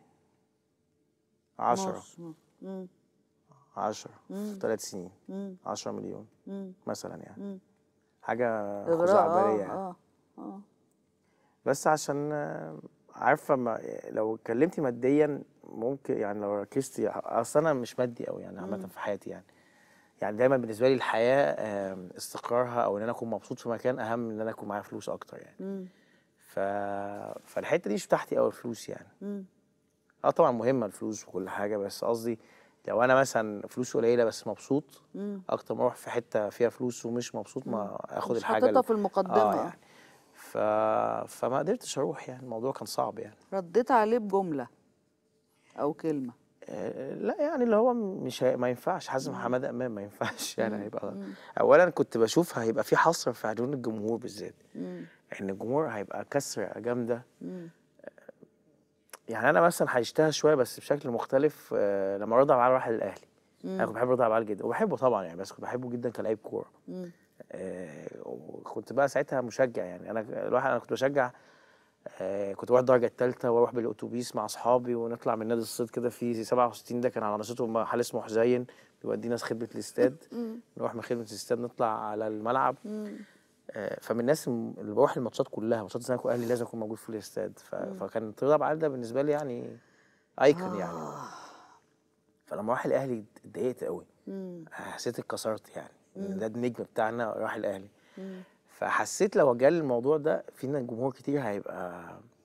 10 نص. مم. 10 في مم. ثلاث سنين مم. 10 مليون مم. مثلا يعني مم. حاجه إغراء، خزعبليه اه يعني اه اه بس عشان آه، عارفه ما لو اتكلمتي ماديا ممكن يعني لو ركزتي اصل انا مش مادي قوي يعني عامه مم. في حياتي يعني يعني دايما بالنسبه لي الحياه آم، استقرارها او ان انا اكون مبسوط في مكان اهم من ان انا اكون معايا فلوس اكتر يعني مم. ف... فالحته دي مش بتاعتي قوي الفلوس يعني مم. اه طبعا مهمه الفلوس وكل حاجه بس قصدي لو انا مثلا فلوس قليله بس مبسوط مم. اكتر ما اروح في حته فيها فلوس ومش مبسوط ما اخد مش الحاجه حاططها اللي- في المقدمة، اه آه. يعني ف... فما قدرتش اروح يعني الموضوع كان صعب يعني رديت عليه بجمله او كلمه آه، لا يعني اللي هو مش هي... ما ينفعش حازم حماده امام ما ينفعش يعني مم. هيبقى مم. اولا كنت بشوف هيبقى في حسره في عيون الجمهور بالذات مم. ان الجمهور هيبقى كسره جامده مم. يعني انا مثلا هشتها شويه بس بشكل مختلف آه، لما رضا عبد راح للاهلي مم. انا كنت بحب رضا عبد جدا وبحبه طبعا يعني بس كنت بحبه جدا كلاعب كوره مم. آه، وكنت بقى ساعتها مشجع يعني انا الواحد انا كنت بشجع آه، كنت بروح الدرجه الثالثه واروح بالاتوبيس مع اصحابي ونطلع من نادي الصيد كده في 67 ده كان على نشاطه محل اسمه حزين بيودينا خدمه الاستاد مم. نروح من خدمه الاستاد نطلع على الملعب مم. آه، فمن الناس الم- اللي بروح الماتشات كلها ماتشات الزمالك والاهلي لازم اكون موجود في الاستاد ف... مم. فكان رضا عبد العال ده بالنسبه لي يعني ايكون يعني فلما راح الاهلي اتضايقت قوي مم. حسيت اتكسرت يعني مم. إن ده النجم بتاعنا راح الاهلي مم. فحسيت لو جالي الموضوع ده فينا جمهور كتير هيبقى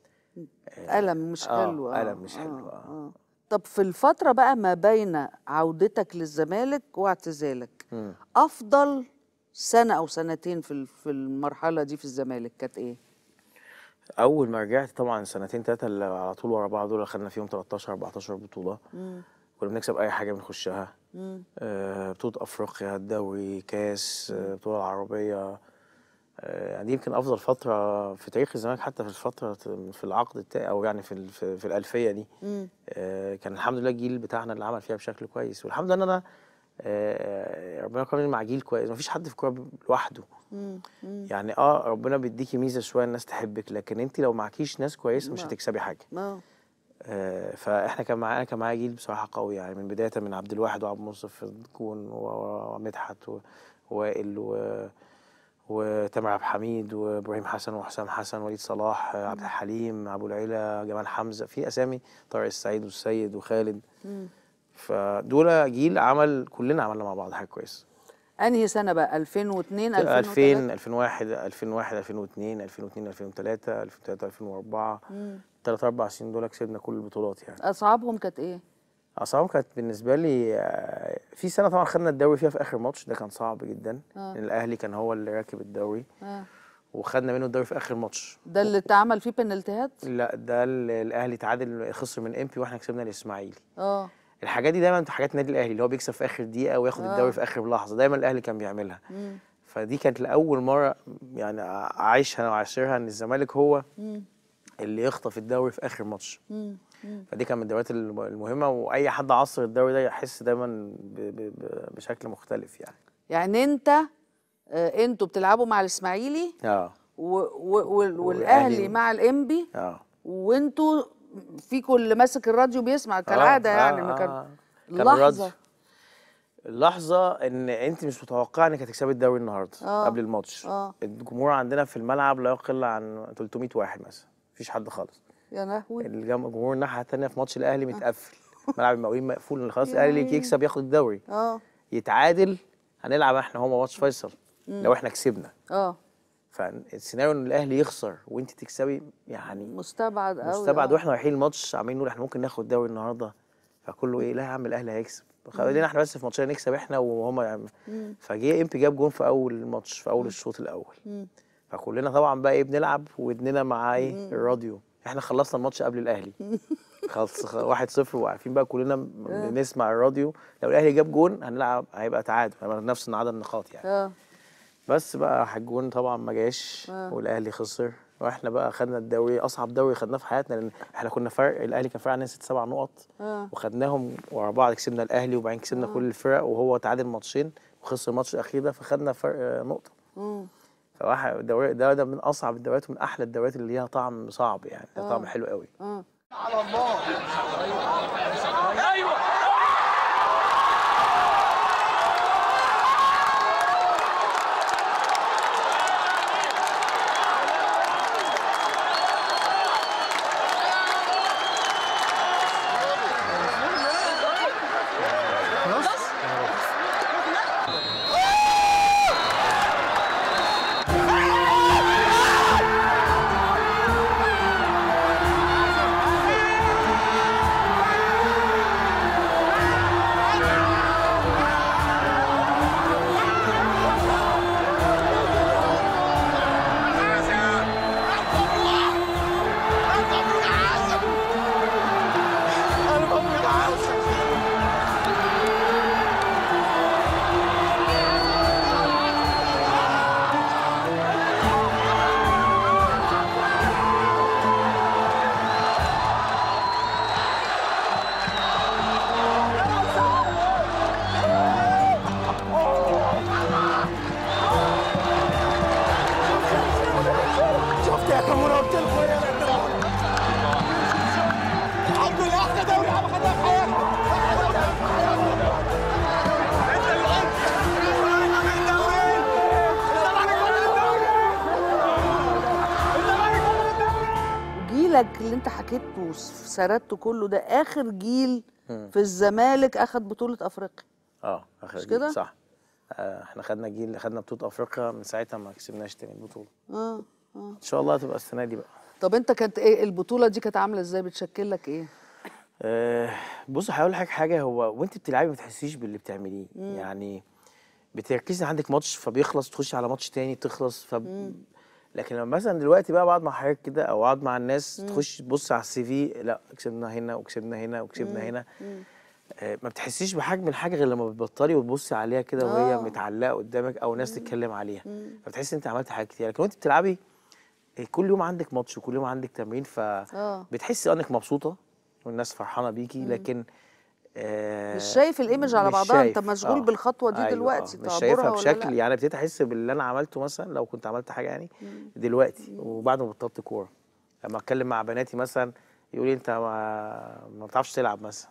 ألم مش آه، حلو آه. ألم مش حلو، آه. آه. طب في الفترة بقى ما بين عودتك للزمالك واعتزالك مم. أفضل سنة أو سنتين في ال- في المرحلة دي في الزمالك كانت إيه؟ اول ما رجعت طبعا سنتين ثلاثه اللي على طول ورا بعض دول خدنا فيهم 13 14 بطوله مم. كنا بنكسب اي حاجه بنخشها مم. آه، بطوله افريقيا الدوري كاس آه، بطوله العربيه آه، يعني دي يمكن افضل فتره في تاريخ الزمالك حتى في الفتره في العقد التاني او يعني في ال- في في الالفيه دي مم. آه، كان الحمد لله الجيل بتاعنا اللي عمل فيها بشكل كويس والحمد لله ان انا آه، ربنا كرمني مع جيل كويس مفيش حد في الكوره لوحده مم. مم. يعني اه ربنا بيديكي ميزه شويه الناس تحبك لكن انت لو معكيش ناس كويسه مش ما- هتكسبي حاجه آه. آه، فاحنا كان معانا كان معايا جيل بصراحه قوي يعني من بدايه من عبد الواحد وعبد المنصف في الجون و- و- ومدحت و- ووائل و وتامر عبد الحميد وابراهيم حسن وحسام حسن وليد صلاح آه، عبد الحليم ابو العيله جمال حمزه في اسامي طارق السعيد والسيد وخالد مم. فدول جيل عمل كلنا عملنا مع بعض حاجه كويسه أنهي سنة بقى 2002 2000 2003 2001 2001 2002 2002 2003 2003 2004 مم. ثلاث اربع سنين دول كسبنا كل البطولات يعني أصعبهم كانت إيه؟ اصعب كانت بالنسبه لي آه، في سنه طبعا خدنا الدوري فيها في اخر ماتش ده كان صعب جدا آه. لان الاهلي كان هو اللي راكب الدوري آه. وخدنا منه الدوري في اخر ماتش ده اللي اتعمل فيه بنالتيهات؟ لا ده ال- الاهلي تعادل خسر من امبي واحنا كسبنا الاسماعيلي اه الحاجات دي دايما في حاجات النادي الاهلي اللي هو بيكسب في اخر دقيقه وياخد آه. الدوري في اخر لحظه دايما الاهلي كان بيعملها مم. فدي كانت لاول مره يعني اعيشها وعاشرها ان الزمالك هو مم. اللي يخطف الدوري في اخر ماتش مم. مم. فدي كانت من الدوريات الم- المهمه واي حد عصر الدوري ده يحس دايما ب- ب- ب- بشكل مختلف يعني يعني انت آه، انتوا بتلعبوا مع الاسماعيلي اه و... و... وال- والاهلي والأهلي. مع الانبي اه وانتوا فيكوا اللي ماسك الراديو بيسمع كالعاده آه، يعني آه، ما كان آه. كان لحظه الراديو. اللحظه ان انت مش متوقعه انك هتكسبي الدوري النهارده آه. قبل الماتش اه الجمهور عندنا في الملعب لا يقل عن 300 واحد مثلا مفيش حد خالص يا لهوي الجم- الجمهور الناحيه الثانيه في ماتش الاهلي متقفل ملعب المقاولين مقفول خلاص يا الاهلي عيني. يكسب ياخد الدوري اه يتعادل هنلعب احنا هو ماتش فيصل لو احنا كسبنا اه فالسيناريو ان الاهلي يخسر وانت تكسبي يعني مستبعد قوي مستبعد واحنا رايحين الماتش عمالين نقول احنا ممكن ناخد دوري النهارده فكله ايه لا يا عم الاهلي هيكسب خلينا احنا بس في ماتشين نكسب احنا وهم يعني فجه امبي جاب جون في اول الماتش في اول الشوط الاول فكلنا طبعا بقى ايه بنلعب ودننا مع ايه الراديو احنا خلصنا الماتش قبل الاهلي خلص خ- واحد صفر وعارفين بقى كلنا م- بنسمع الراديو لو الاهلي جاب جون هنلعب هيبقى تعادل هيبقى نفس عدد النقاط يعني اه بس بقى راح الجون طبعا ما جاش آه. والاهلي خسر واحنا بقى خدنا الدوري اصعب دوري خدناه في حياتنا لان احنا كنا فرق الاهلي كان فرق عننا ست سبع نقط اه وخدناهم ورا بعض كسبنا الاهلي وبعدين كسبنا كل الفرق وهو تعادل ماتشين وخسر الماتش الاخير ده فخدنا فرق آه، نقطه مم. فواحد الدوري ده ده من اصعب الدوريات ومن احلى الدوريات اللي ليها طعم صعب يعني ليها طعم حلو قوي اه جيلك اللي انت حكيته وسردته كله ده اخر جيل في الزمالك اخد بطولة افريقيا اه اخر مش جيل، كده؟ صح آه احنا خدنا جيل خدنا بطوله افريقيا من ساعتها ما كسبناش تاني البطوله اه اه ان شاء الله هتبقى السنه دي بقى طب انت كانت ايه البطولة دي كانت عاملة ازاي بتشكل لك ايه؟ آه، بص هقول لك حاجه هو وانت بتلعبي ما تحسيش باللي بتعمليه يعني بتركزي عندك ماتش فبيخلص تخشي على ماتش تاني تخلص ف لكن لما مثلا دلوقتي بقى بقعد مع حضرتك كده او اقعد مع الناس تخش تبص على السي في لا كسبنا هنا وكسبنا هنا وكسبنا هنا آه، ما بتحسيش بحجم الحاجه غير لما بتبطلي وتبصي عليها كده وهي آه. متعلقه قدامك او ناس تتكلم عليها فبتحسي انت عملت حاجات كتير لكن وانت بتلعبي آه، كل يوم عندك ماتش وكل يوم عندك تمرين ف اه بتحسي انك مبسوطه والناس فرحانه بيكي لكن آه مش شايف الايمج على مش بعضها انت شايف. مشغول آه. بالخطوة دي أيوة، دلوقتي آه. مش شايفها تعبرها ولا بشكل لا؟ يعني ابتديت احس باللي انا عملته مثلا لو كنت عملت حاجه يعني دلوقتي وبعد ما بطلت كوره لما اتكلم مع بناتي مثلا يقول لي انت ما, ما بتعرفش تلعب مثلا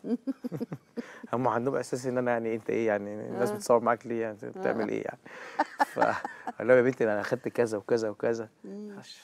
هم عندهم احساس ان انا يعني انت ايه يعني الناس بتصور معاك ليه يعني انت بتعمل ايه يعني ف قال لهم يا بنتي انا اخدت كذا وكذا وكذا عش-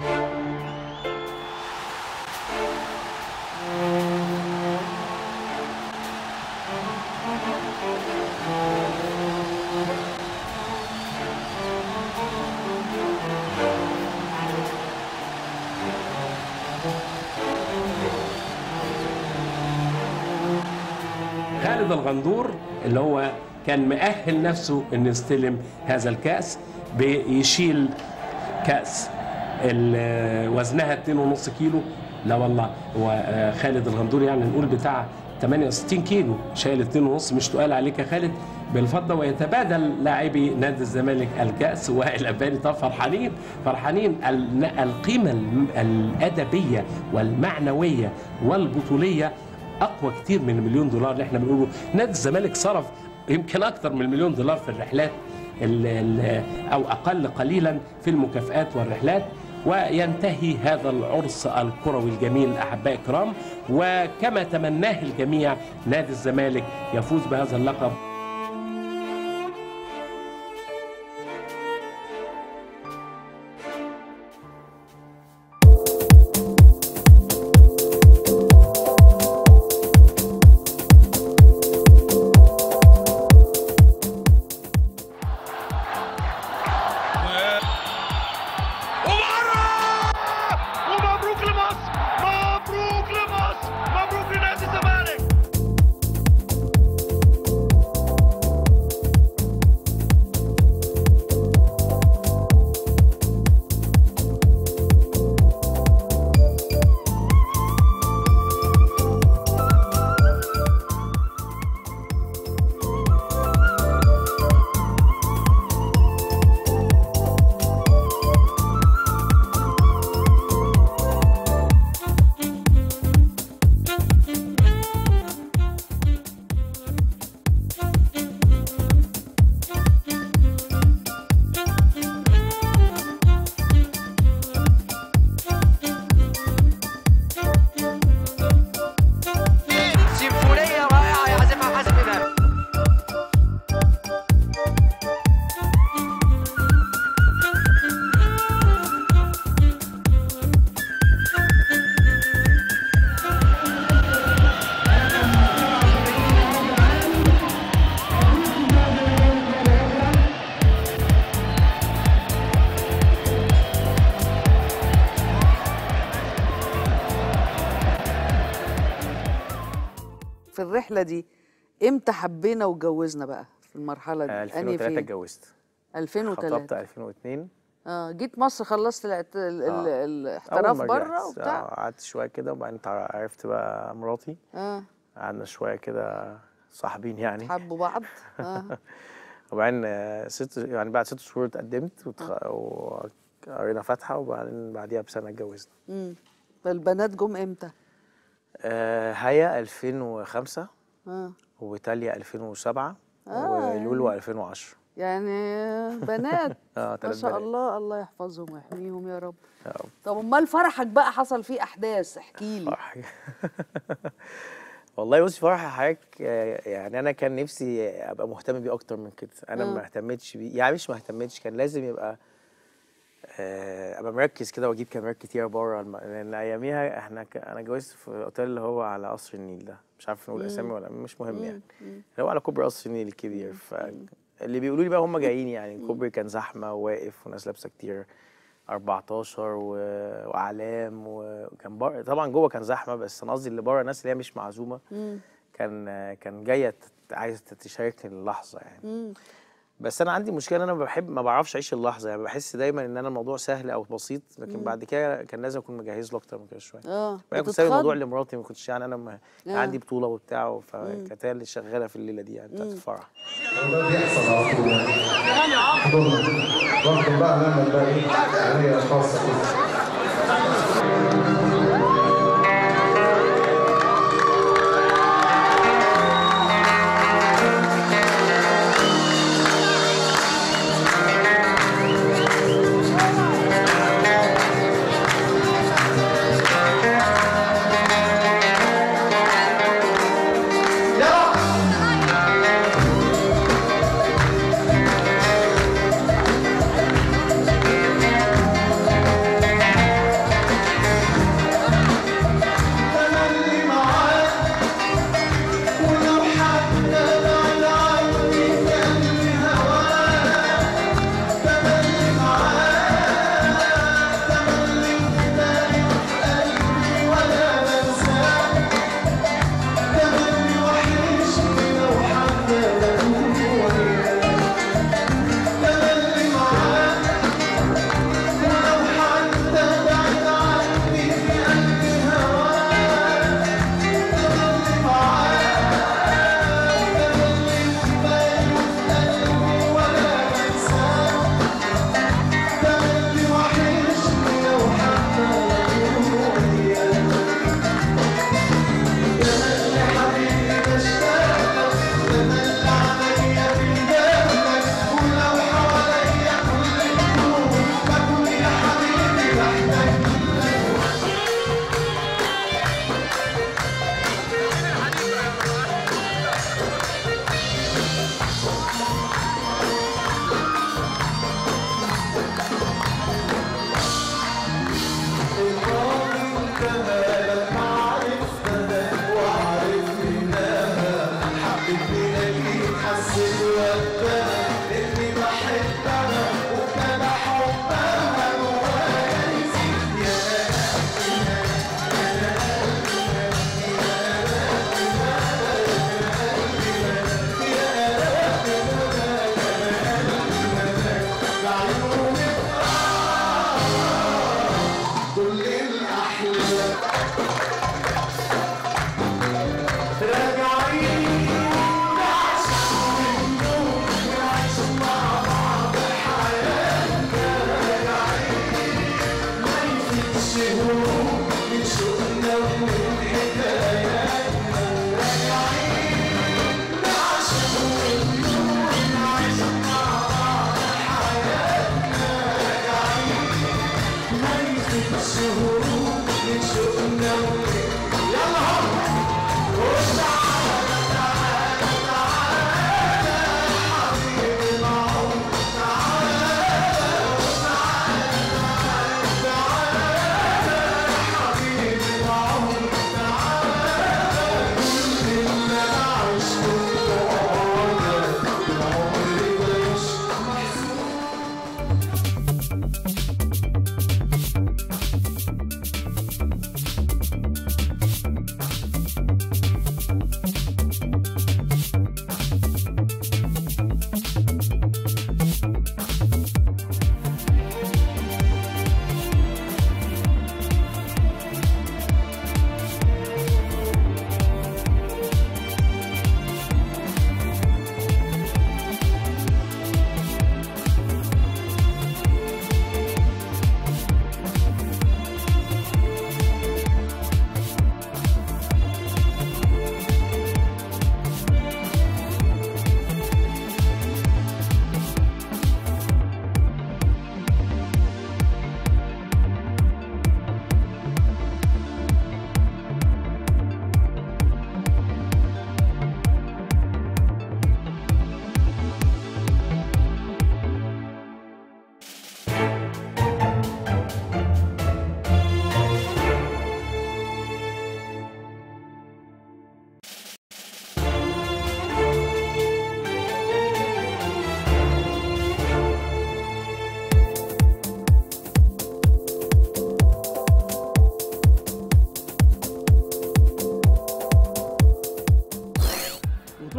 خالد الغندور اللي هو كان مؤهل نفسه انه يستلم هذا الكاس بيشيل كاس ال- وزنها 2.5 كيلو لا والله هو آه، خالد الغندور يعني نقول بتاع 68 كيلو شايل 2.5 مش تقال عليك يا خالد بالفضه ويتبادل لاعبي نادي الزمالك الكاس وائل اباني طبعا فرحانين فرحانين ال- القيمه الم- الادبيه والمعنويه والبطوليه اقوى كتير من المليون دولار اللي احنا بنقوله نادي الزمالك صرف يمكن اكتر من المليون دولار في الرحلات ال ال او اقل قليلا في المكافآت والرحلات وينتهي هذا العرس الكروي الجميل احبائي الكرام وكما تمناه الجميع نادي الزمالك يفوز بهذا اللقب في الرحله دي امتى حبينا واتجوزنا بقى في المرحله دي آه، أنهي 2003 فين؟ اتجوزت 2003 خطبت 2002 اه جيت مصر خلصت الاعت- ال- ال- آه. الاحتراف أول ما بره رجعت، وبتاع آه، قعدت شويه كده وبعدين تع- عرفت بقى مراتي اه قعدنا شويه كده صاحبين يعني حبوا بعض اه وبعدين آه، ست يعني بعد ست شهور اتقدمت وتخ- وقرينا فاتحه وبعدين بعديها بسنه اتجوزنا امم فالبنات جم امتى؟ آه، هيا 2005 اه وتاليا 2007 آه، ولولو 2010 يعني بنات اه ما تلات شاء بنات الله الله يحفظهم ويحميهم يا رب يا رب. طب امال فرحك بقى حصل فيه احداث احكي لي فرح والله بصي فرح حضرتك آه، يعني انا كان نفسي ابقى مهتم بيه اكتر من كده انا آه. ما اهتمتش بيه يعني مش ما اهتمتش كان لازم يبقى آه، ابقى مركز كده واجيب كاميرات كتيره بره الم... لان اياميها احنا ك... انا اتجوزت في اوتيل اللي هو على قصر النيل ده مش عارف نقول اسامي ولا مش مهم يعني اللي هو على كوبري قصر النيل الكبير فاللي بيقولوا لي بقى هم جايين يعني الكوبري كان زحمه وواقف وناس لابسه كتير 14 و... واعلام وكان بره طبعا جوه كان زحمه بس انا قصدي اللي بره الناس اللي هي مش معزومه كان كان جايه تت- عايزه تشاركني اللحظه يعني بس انا عندي مشكله ان انا بحب ما بعرفش اعيش اللحظه يعني بحس دايما ان انا الموضوع سهل او بسيط لكن بعد كده كان لازم اكون مجهز له اكتر من كده شويه اه انا كنت سايب الموضوع بتتخض؟ لمراتي ما كنتش يعني انا ما كان آه. عندي بطوله وبتاع فكانت هي اللي شغاله في الليله دي يعني بتاعت الفرح ده بيحصل على طول يعني حضورنا واخد بقى نعمل بقى ايه هي خاصه كده يلا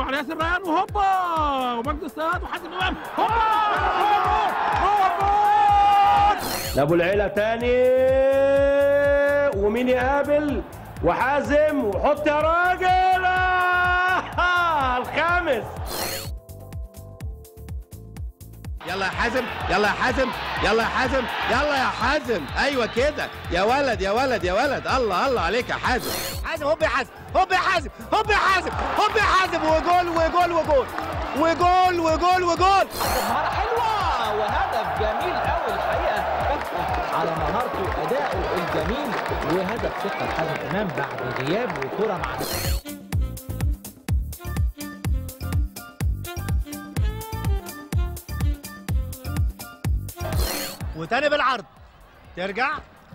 يروح على ياسر ريان وهوبا ومجد الصياد وحازم امام هوبا جوه الجول لابو العيلة تاني ومين يقابل وحازم وحط يا راجل آه، الخامس يلا يا حازم يلا يا حازم يلا يا حازم يلا يا حازم ايوه كده يا ولد يا ولد يا ولد الله الله عليك يا حازم حازم هوب يا حازم هوب يا حازم هوب يا حازم هوب يا حازم وجول وجول وجول وجول وجول وجول مهارة حلوة وهدف جميل قوي الحقيقة على مهارته وأدائه الجميل وهدف ثقة حازم إمام بعد غياب وكرة مع وتاني بالعرض ترجع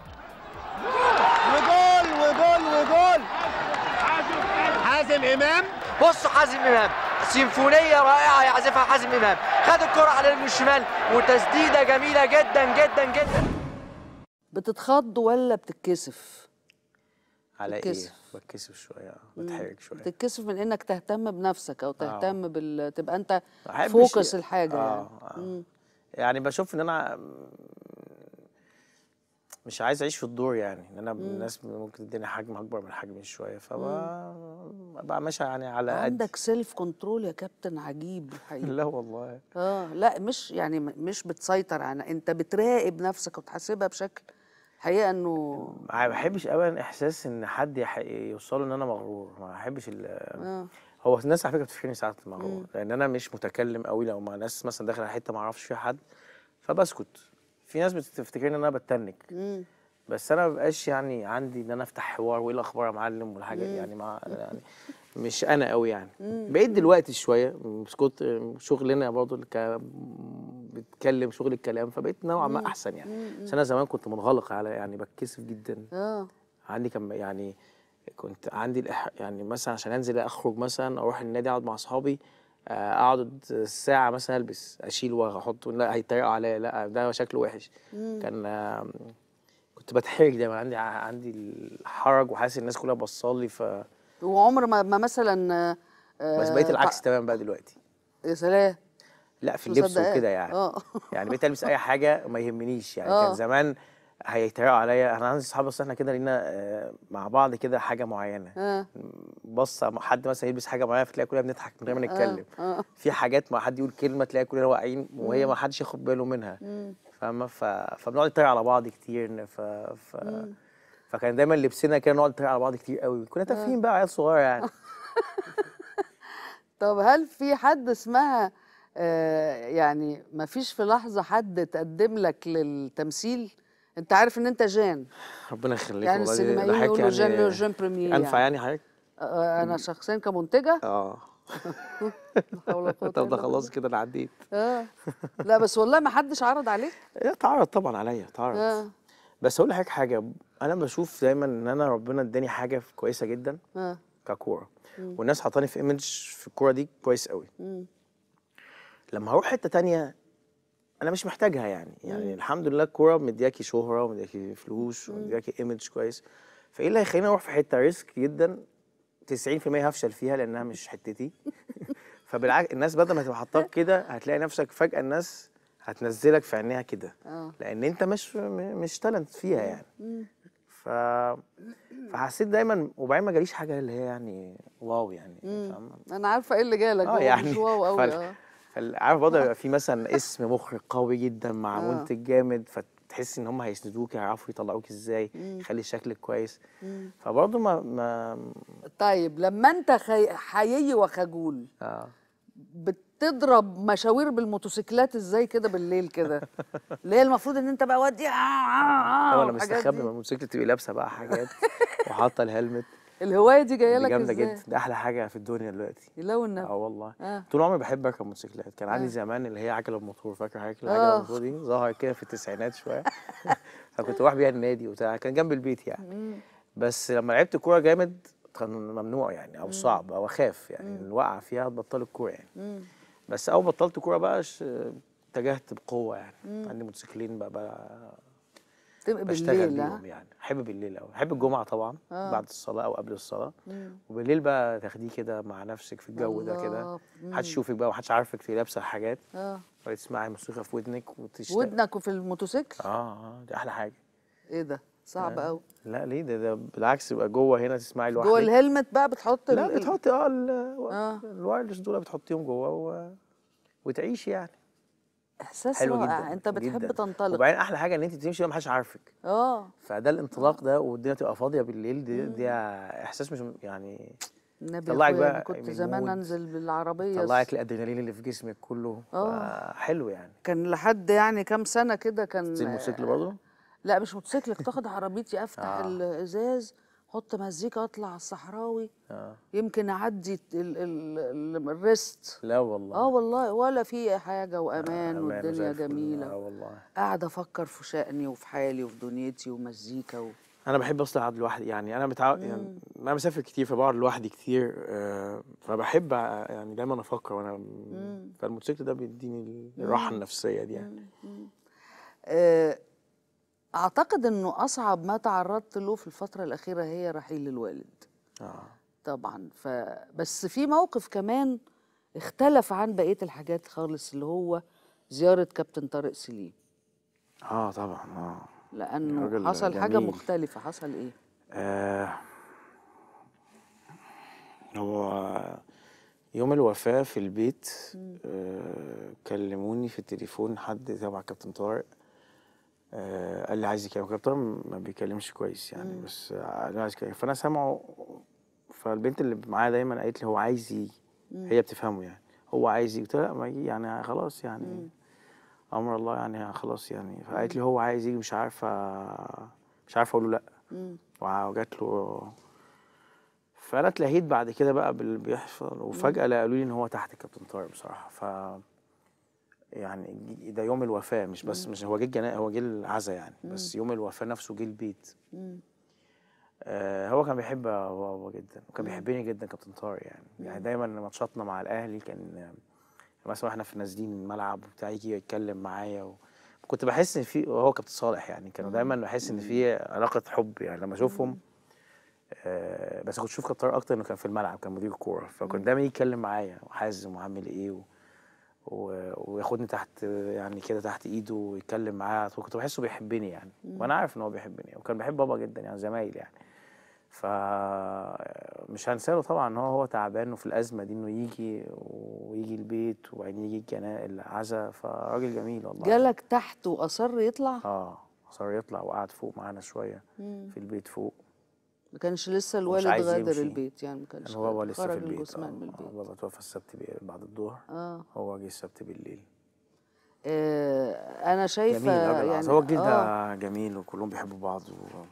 وجول وجول وجول حازم امام بص حازم امام سيمفونيه رائعه يعزفها حازم امام خد الكره على رجله الشمال وتسديده جميله جدا جدا جدا بتتخض ولا بتتكسف على ايه بتكسف. بتكسف شويه آه، بتحرج شويه بتتكسف من انك تهتم بنفسك او تهتم بال تبقى انت ما أحبش- فوكس الحاجه آه، يعني آه. مم. يعني بشوف ان انا مش عايز اعيش في الدور يعني ان انا الناس ممكن تديني حجم اكبر من حجمي شويه فبقى ماشي يعني على قد عندك سيلف كنترول يا كابتن عجيب الحقيقه لا والله اه لا مش يعني م- مش بتسيطر على انت بتراقب نفسك وتحاسبها بشكل حقيقه انه ما بحبش ابدا احساس ان حد يح- يوصله ان انا مغرور ما بحبش ال اه هو الناس على فكره بتفكرني ساعات مغرور لان انا مش متكلم قوي لو مع ناس مثلا داخل على حته ما اعرفش فيها حد فبسكت في ناس بتفتكرني ان انا بتنك مم. بس انا ما بقاش يعني عندي ان انا افتح حوار وايه الاخبار يا معلم والحاجات يعني مع يعني مش انا قوي يعني بقيت دلوقتي شويه مسكت شغلنا برضه اللي كا- بتكلم شغل الكلام فبقيت نوعا ما احسن يعني بس انا زمان كنت منغلق على يعني بتكسف جدا اه عندي كم يعني كنت عندي الإح... يعني مثلا عشان انزل اخرج مثلا اروح النادي اقعد مع اصحابي آه، اقعد ساعه مثلا البس اشيل واحط لا هيتريقوا عليا لا ده شكله وحش كان آه، كنت بتحرج دايما عندي عندي الحرج وحاسس الناس كلها بصالي ف وعمر ما, ما مثلا آه، بس بقيت آه، العكس تماما بقى دلوقتي يا سلام لا في مش اللبس مصدقاك. وكده يعني اه يعني بقيت البس اي حاجه ما يهمنيش يعني آه. كان زمان هيتريقوا عليا انا عندي صحابي بس احنا كده لينا آه، مع بعض كده حاجه معينه اه بص حد مثلا يلبس حاجه معينه فتلاقي كلنا بنضحك من غير ما نتكلم اه في حاجات ما حد يقول كلمه تلاقي كلنا واقعين وهي ما حدش ياخد باله منها مم. فاهمه ف... فبنقعد نتريق على بعض كتير ف... ف... فكان دايما لبسنا كده نقعد نتريق على بعض كتير قوي كنا تافهين بقى عيال صغيره يعني طب هل في حد اسمها آه يعني ما فيش في لحظه حد تقدم لك للتمثيل انت عارف ان انت جان ربنا يخليك يعني والله دي- ده السينمائيين حضرتك يقولوا جان يعني جان بريمير انفع يعني. يعني حضرتك آه انا شخصيا كمنتجه اه لا حول ولا قوة طب ده إلا خلاص كده انا عديت بالله. اه لا بس والله ما حدش عرض عليك لا تعرض طبعا عليا تعرض اه بس اقول لحضرتك حاجه انا بشوف دايما ان انا ربنا اداني حاجه كويسه جدا اه ككوره والناس حاطاني في ايمج في الكوره دي كويس قوي مم. لما هروح حته تانية انا مش محتاجها يعني يعني الحمد لله الكوره مدياكي شهره ومدياكي فلوس ومدياكي ايمج كويس فايه اللي هيخليني اروح في حته ريسك جدا 90% هفشل فيها لانها مش حتتي فبالعكس الناس بدل ما تبقى حاطاك كده هتلاقي نفسك فجاه الناس هتنزلك في عينيها كده اه لان انت مش م- مش تالنت فيها يعني مم. ف فحسيت دايما وبعدين ما جاليش حاجه اللي هي يعني واو يعني فاهمه انا عارفه ايه اللي جالك اه هو يعني مش واو قوي فال- اه فال- عارف برضه يبقى في مثلا اسم مخرج قوي جدا مع آه. منتج جامد فتحس ان هم هيسندوك يعرفوا يطلعوك ازاي يخلي شكلك كويس مم. فبرضه ما ما طيب لما انت خي... حيي وخجول اه بتضرب مشاوير بالموتوسيكلات ازاي كده بالليل كده اللي هي المفروض ان انت بقى ودي آه آه آه هو انا والحاجات مستخبي دي. من الموتوسيكل تبقي لابسه بقى حاجات وحاطه الهلمت الهوايه دي جايه دي لك جامده ازاي جدا ده احلى حاجه في الدنيا دلوقتي لو النبي اه والله اه طول عمري بحب اركب موتوسيكلات كان عندي آه. زمان اللي هي عجله بموتور فاكر حضرتك آه. العجله بموتور دي ظهر كده في التسعينات شويه فكنت بروح بيها النادي وبتاع كان جنب البيت يعني مم. بس لما لعبت كوره جامد كان ممنوع يعني او صعب او اخاف يعني الوقعه فيها تبطل الكوره يعني مم. بس اول بطلت كوره بقى ش- اتجهت بقوه يعني عندي موتوسيكلين بقى, بقى تبقى بشتغل بالليل ها بيهم يعني احب بالليل قوي احب الجمعه طبعا آه. بعد الصلاه او قبل الصلاه مم. وبالليل بقى تاخديه كده مع نفسك في الجو ده كده الله. محدش مم. يشوفك بقى ومحدش عارفك في لابسه حاجات اه وتسمعي موسيقى في ودنك وتشتغل ودنك وفي الموتوسيكل اه اه دي احلى حاجه ايه ده صعب آه. قوي لا ليه ده, ده بالعكس يبقى جوه هنا تسمعي لوحدك جوه الهلمت بقى بتحط لا ال- ال- بتحطي اه ال- آه. الوايرلس دول بتحطيهم جوه و... وتعيشي يعني احساس حلو رائع جدا انت بتحب جدا. تنطلق وبعدين احلى حاجه ان انت تمشي ما حدش عارفك اه فده الانطلاق ده والدنيا تبقى فاضيه بالليل دي, دي احساس مش يعني النبي طلعك يا بقى أخويا كنت من زمان المود. انزل بالعربيه طلعك الادرينالين اللي في جسمك كله آه. حلو يعني كان لحد يعني كام سنه كده كان زي الموتوسيكل برضه لا مش موتوسيكل كنت اخد عربيتي افتح آه. الازاز احط مزيكا اطلع على الصحراوي اه يمكن اعدي ال ال ال الريست لا والله اه والله ولا في حاجه وامان أمان وزي والدنيا الفل. جميله اه والله قاعده افكر في شأني وفي حالي وفي دنيتي ومزيكا و... انا بحب اصلا اقعد لوحدي يعني انا متعود يعني انا مسافر كتير فبقعد لوحدي كتير آه فبحب ع- يعني دايما افكر وانا فالموتوسيكل ده بيديني الراحه النفسيه دي يعني آه، اعتقد انه اصعب ما تعرضت له في الفتره الاخيره هي رحيل الوالد اه طبعا ف بس في موقف كمان اختلف عن بقيه الحاجات خالص اللي هو زياره كابتن طارق سليم اه طبعا اه لانه راجل حصل حاجه جميل. مختلفه حصل ايه آه هو يوم الوفاة في البيت آه كلموني في التليفون حد تبع كابتن طارق آه قال لي عايز يكلم كابتن طارق ما بيكلمش كويس يعني بس قال لي عايز يكلم فأنا سامعه فالبنت اللي معايا دايما قالت لي هو عايز يجي هي بتفهمه يعني هو عايز يجي قلت لها لا ما يجي يعني خلاص يعني أمر الله يعني خلاص يعني فقالت لي هو عايز يجي مش عارفة مش عارفة أقول له لأ مم. وجات له فانا اتلهيت بعد كده بقى باللي بيحصل وفجاه لا قالوا لي ان هو تحت كابتن طارق بصراحه ف يعني جي- ده يوم الوفاه مش بس مش هو جه الجنا هو جه العزا يعني بس يوم الوفاه نفسه جه البيت مم. آه هو كان بيحب بابا جدا وكان بيحبني جدا كابتن طارق يعني يعني دايما ماتشاتنا مع الاهلي كان مثلا احنا في نازلين الملعب وبتاع يجي يتكلم معايا و... كنت بحس ان في وهو كابتن صالح يعني كانوا دايما بحس ان في علاقه حب يعني لما اشوفهم آه بس كنت اشوف كابتن طارق اكتر انه كان في الملعب كان مدير كوره فكنت دايما يجي يتكلم معايا وحازم وعامل ايه و... و... وياخدني تحت يعني كده تحت ايده ويتكلم معايا كنت بحسه بيحبني يعني وانا عارف ان هو بيحبني وكان بيحب بابا جدا يعني زمايل يعني ف مش هنساله طبعا ان هو هو تعبان وفي الازمه دي انه يجي ويجي البيت وبعدين يجي الجنا العزا فراجل جميل والله جالك تحت واصر يطلع اه صار يطلع وقعد فوق معانا شويه مم. في البيت فوق ما كانش لسه ومش الوالد عايز غادر يمشي. البيت يعني ما كانش كان هو غادر. لسه في خرج البيت الجثمان من آه، البيت آه، بابا توفى السبت بي- بعد الظهر اه هو جه السبت بالليل آه، انا شايفه جميل راجل يعني يعني هو الجيل آه. ده جميل وكلهم بيحبوا بعض و...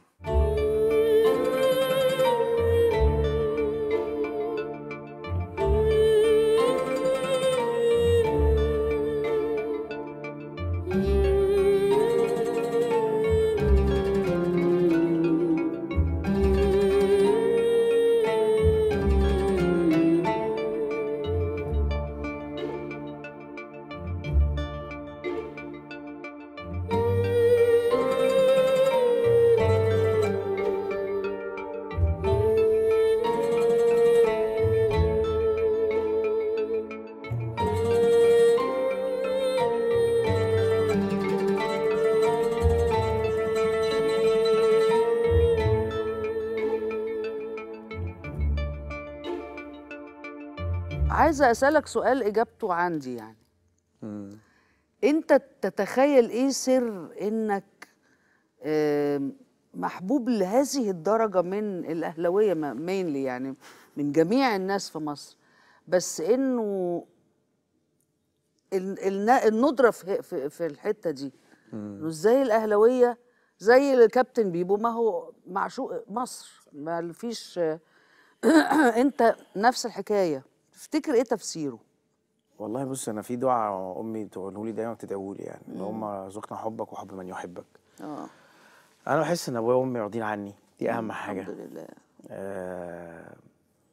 عايزه اسالك سؤال اجابته عندي يعني مم. انت تتخيل ايه سر انك آم، محبوب لهذه الدرجه من الاهلاويه مينلي يعني من جميع الناس في مصر بس انه ال- النا- الندره في في في الحته دي انه ازاي الاهلاويه زي الكابتن بيبو ما هو معشوق مصر ما فيش انت نفس الحكايه تفتكر ايه تفسيره والله بص انا في دعاء امي تقوله لي دايما بتدعوا لي يعني اللي هم ارزقنا حبك وحب من يحبك اه انا بحس ان ابويا وامي راضيين عني دي اهم حاجه الحمد لله آه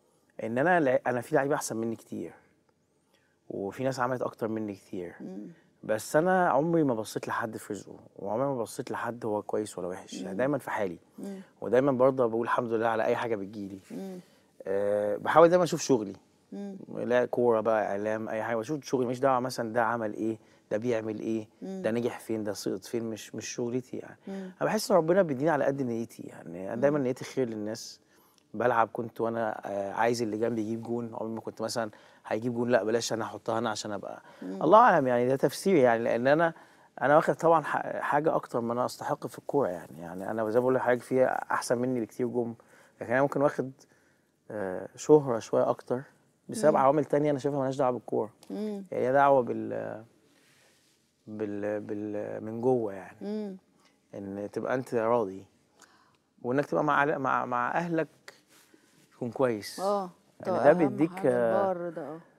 ان انا لع- انا في لعيبه احسن مني كتير وفي ناس عملت اكتر مني كتير بس انا عمري ما بصيت لحد في رزقه وعمري ما بصيت لحد هو كويس ولا وحش يعني مم. دايما في حالي مم. ودايما برضه بقول الحمد لله على اي حاجه بتجيلي مم. أه بحاول دايما اشوف شغلي مم. لا كوره بقى اعلام اي حاجه بشوف شغلي مش دعوه مثلا ده عمل ايه ده بيعمل ايه مم. ده نجح فين ده سقط فين مش مش شغلتي يعني مم. انا بحس ان ربنا بيديني على قد نيتي يعني انا دايما نيتي خير للناس بلعب كنت وانا آه، عايز اللي جنبي يجيب جون عمري ما كنت مثلا هيجيب جون لا بلاش انا احطها انا عشان ابقى مم. الله اعلم يعني ده تفسيري يعني لان انا انا واخد طبعا ح- حاجه اكتر ما انا استحق في الكوره يعني يعني انا زي ما بقول لحضرتك فيها احسن مني بكتير جم لكن انا ممكن واخد آه، شهره شويه اكتر بسبب مم. عوامل تانية انا شايفها مالهاش دعوه بالكوره مم. يعني ليها دعوه بال بال بال من جوه يعني مم. ان تبقى انت راضي وانك تبقى مع مع مع اهلك تكون كويس اه يعني ده أهم بيديك حاجة آه، البر ده اه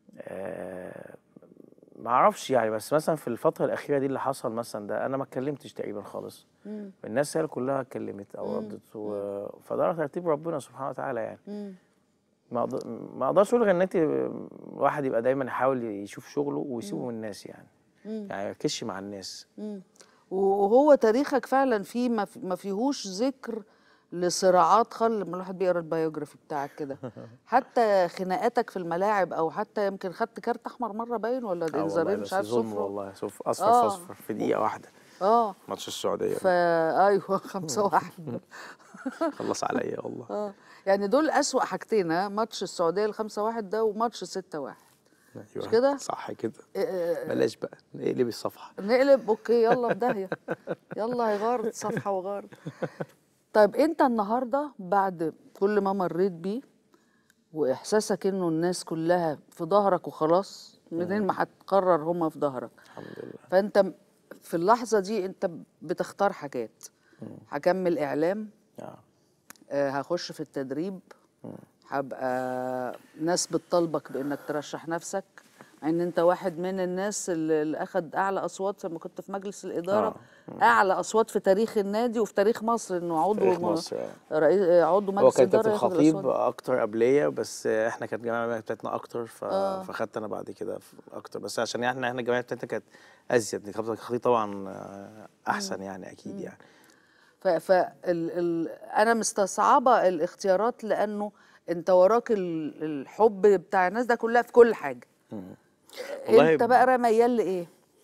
آه، ما اعرفش يعني بس مثلا في الفتره الاخيره دي اللي حصل مثلا ده انا ما اتكلمتش تقريبا خالص مم. الناس هي اللي كلها اتكلمت او مم. ردت و... فده ترتيب ربنا سبحانه وتعالى يعني مم. ما أقدر- ما اقدرش اقول غير ان انت الواحد يبقى دايما يحاول يشوف شغله ويسيبه من الناس يعني مم. يعني ما يركزش مع الناس مم. وهو تاريخك فعلا فيه ما في- ما فيهوش ذكر لصراعات خل لما الواحد بيقرا البيوجرافي بتاعك كده حتى خناقاتك في الملاعب او حتى يمكن خدت كارت احمر مره باين ولا آه والله انذارين بس مش عارف ظلم صفر والله صف اصفر آه. في اصفر في دقيقه واحده اه ماتش السعوديه فا ايوه خمسة واحد خلص عليا والله اه يعني دول اسوأ حاجتين ها ماتش السعوديه الخمسة واحد ده وماتش ستة واحد أيوة، كده؟ صح كده آه، بلاش بقى نقلب الصفحه نقلب اوكي يلا في داهيه يلا هيغارد صفحه وغارد طيب انت النهارده بعد كل ما مريت بيه واحساسك انه الناس كلها في ظهرك وخلاص منين ما هتقرر هما في ظهرك الحمد لله فانت م- في اللحظه دي انت بتختار حاجات هكمل اعلام آه. آه، هخش في التدريب هبقى ناس بتطالبك بانك ترشح نفسك مع ان انت واحد من الناس اللي اللي اخد اعلى اصوات لما كنت في مجلس الاداره اعلى اصوات في تاريخ النادي وفي تاريخ مصر انه عضو تاريخ م- مصر آه. رئيس عضو هو مجلس كان كابتن الاداره ياخد الخطيب الأصوات. اكتر قبليه بس احنا كانت الجماعه المالية بتاعتنا اكتر ف... آه. فخدت انا بعد كده ف- اكتر بس عشان احنا احنا الجماعه بتاعتنا كانت ازيد كابتن الخطيب طبعا آه، احسن يعني اكيد يعني ف ف ال ال انا مستصعبه الاختيارات لانه انت وراك ال- الحب بتاع الناس ده كلها في كل حاجه والله انت بقى ميال لايه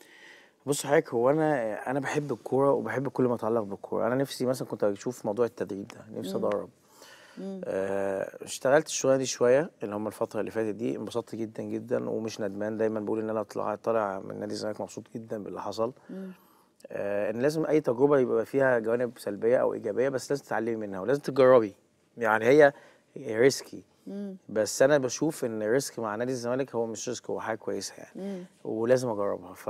بص حضرتك هو انا انا بحب الكوره وبحب كل ما يتعلق بالكوره انا نفسي مثلا كنت اشوف موضوع التدريب ده نفسي مم. ادرب مم. آه، اشتغلت الشغلانه دي شويه اللي هم الفتره اللي فاتت دي انبسطت جدا جدا ومش ندمان دايما بقول ان انا طلع طالع من نادي الزمالك مبسوط جدا باللي حصل مم. آه، ان لازم اي تجربه يبقى فيها جوانب سلبيه او ايجابيه بس لازم تتعلمي منها ولازم تجربي يعني هي ريسكي مم. بس انا بشوف ان الريسك مع نادي الزمالك هو مش ريسك هو حاجه كويسه يعني مم. ولازم اجربها ف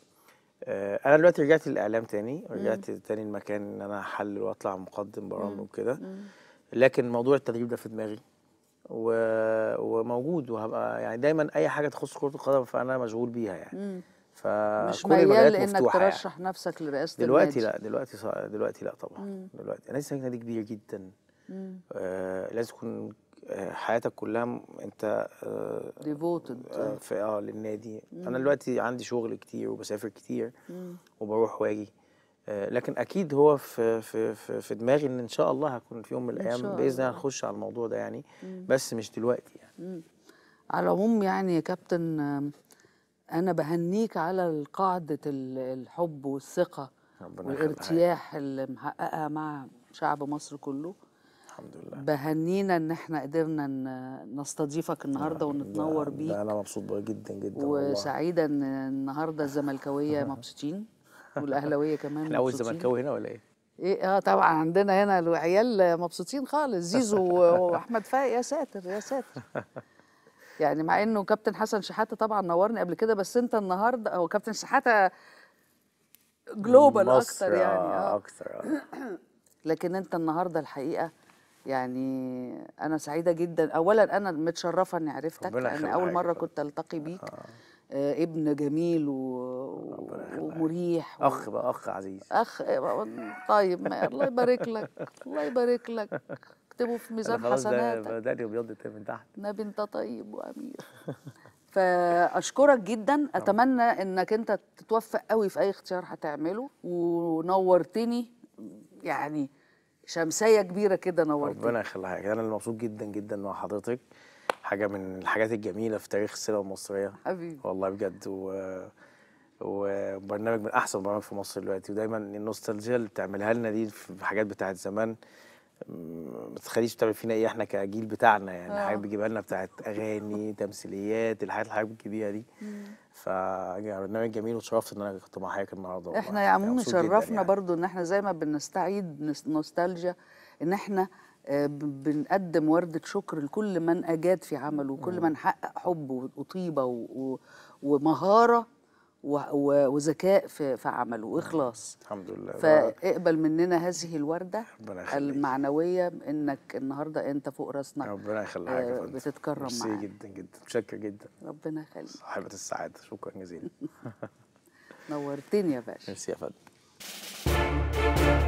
آه، انا دلوقتي رجعت للاعلام تاني رجعت تاني المكان ان انا احلل واطلع مقدم برامج وكده لكن موضوع التدريب ده في دماغي و... وموجود وهبقى يعني دايما اي حاجه تخص كره القدم فانا مشغول بيها يعني مم. فكل مش ميال المجالات لانك مفتوحه يعني. ترشح نفسك لرئاسه دلوقتي النادي لا دلوقتي صع... دلوقتي لا طبعا مم. دلوقتي نادي الزمالك نادي كبير جدا مم. آه لازم تكون آه حياتك كلها م- انت آه ديفوتد آه في اه للنادي انا مم. دلوقتي عندي شغل كتير وبسافر كتير مم. وبروح واجي آه لكن اكيد هو في في في, في دماغي ان ان شاء الله هكون في يوم من إن الايام شاء باذن الله الله. نخش على الموضوع ده يعني مم. بس مش دلوقتي يعني مم. على العموم يعني يا كابتن آم، انا بهنيك على قاعده ال- الحب والثقه ربنا يخليك. والارتياح اللي محققها مع شعب مصر كله الحمد لله بهنينا ان احنا قدرنا ن- نستضيفك النهارده ونتنور ده, بيك ده انا مبسوط بقى جدا جدا والله وسعيده ان النهارده الزملكاويه مبسوطين والاهلاويه كمان احنا اول مبسوطين. زملكاوي هنا ولا ايه؟ ايه اه طبعا عندنا هنا العيال مبسوطين خالص زيزو و- واحمد فايق يا ساتر يا ساتر يعني مع انه كابتن حسن شحاته طبعا نورني قبل كده بس انت النهارده هو كابتن شحاته جلوبال مصر، اكتر يعني آه، اه اكتر آه. لكن انت النهارده الحقيقه يعني انا سعيده جدا اولا انا متشرفه اني عرفتك ربنا لان يخليك اول يا مره فندم. كنت التقي بيك آه ابن جميل و... ومريح و... اخ بقى اخ عزيز اخ طيب ما الله يبارك لك الله يبارك لك اكتبه في انا ميزان خلاص ده حسناتك بدأني بيض من تحت نبي انت طيب وامير فاشكرك جدا اتمنى انك انت تتوفق قوي في اي اختيار هتعمله ونورتني يعني شمسيه كبيره كده نورتني ربنا يخليها لك. انا اللي مبسوط جدا جدا مع حضرتك حاجه من الحاجات الجميله في تاريخ السينما المصريه حبيبي والله بجد و... وبرنامج من احسن برامج في مصر دلوقتي ودايما النوستالجيا اللي بتعملها لنا دي في حاجات بتاعت زمان م- ما تخليش تعمل فينا ايه احنا كجيل بتاعنا يعني آه. حاجات بتجيبها لنا بتاعت اغاني تمثيليات الحاجات اللي حضرتك بتجيبيها دي فبرنامج جميل واتشرفت ان انا كنت مع حضرتك النهارده والله. احنا يا عمومي مبسوط جداً شرفنا يعني. برضو ان احنا زي ما بنستعيد نس- نوستالجيا ان احنا آه، ب- بنقدم وردة شكر لكل من أجاد في عمله وكل من حقق حب و- وطيبة و- و- ومهارة و- و- وذكاء في في عمله وإخلاص الحمد لله فاقبل مننا هذه الوردة ربنا يخليك. المعنوية إنك النهاردة أنت فوق راسنا ربنا يخليك يا آه، فندم. بتتكرم ميرسي معانا جدا جدا متشكر جدا ربنا يخليك صاحبة السعادة شكرا جزيلا نورتني يا باشا ميرسي يا فندم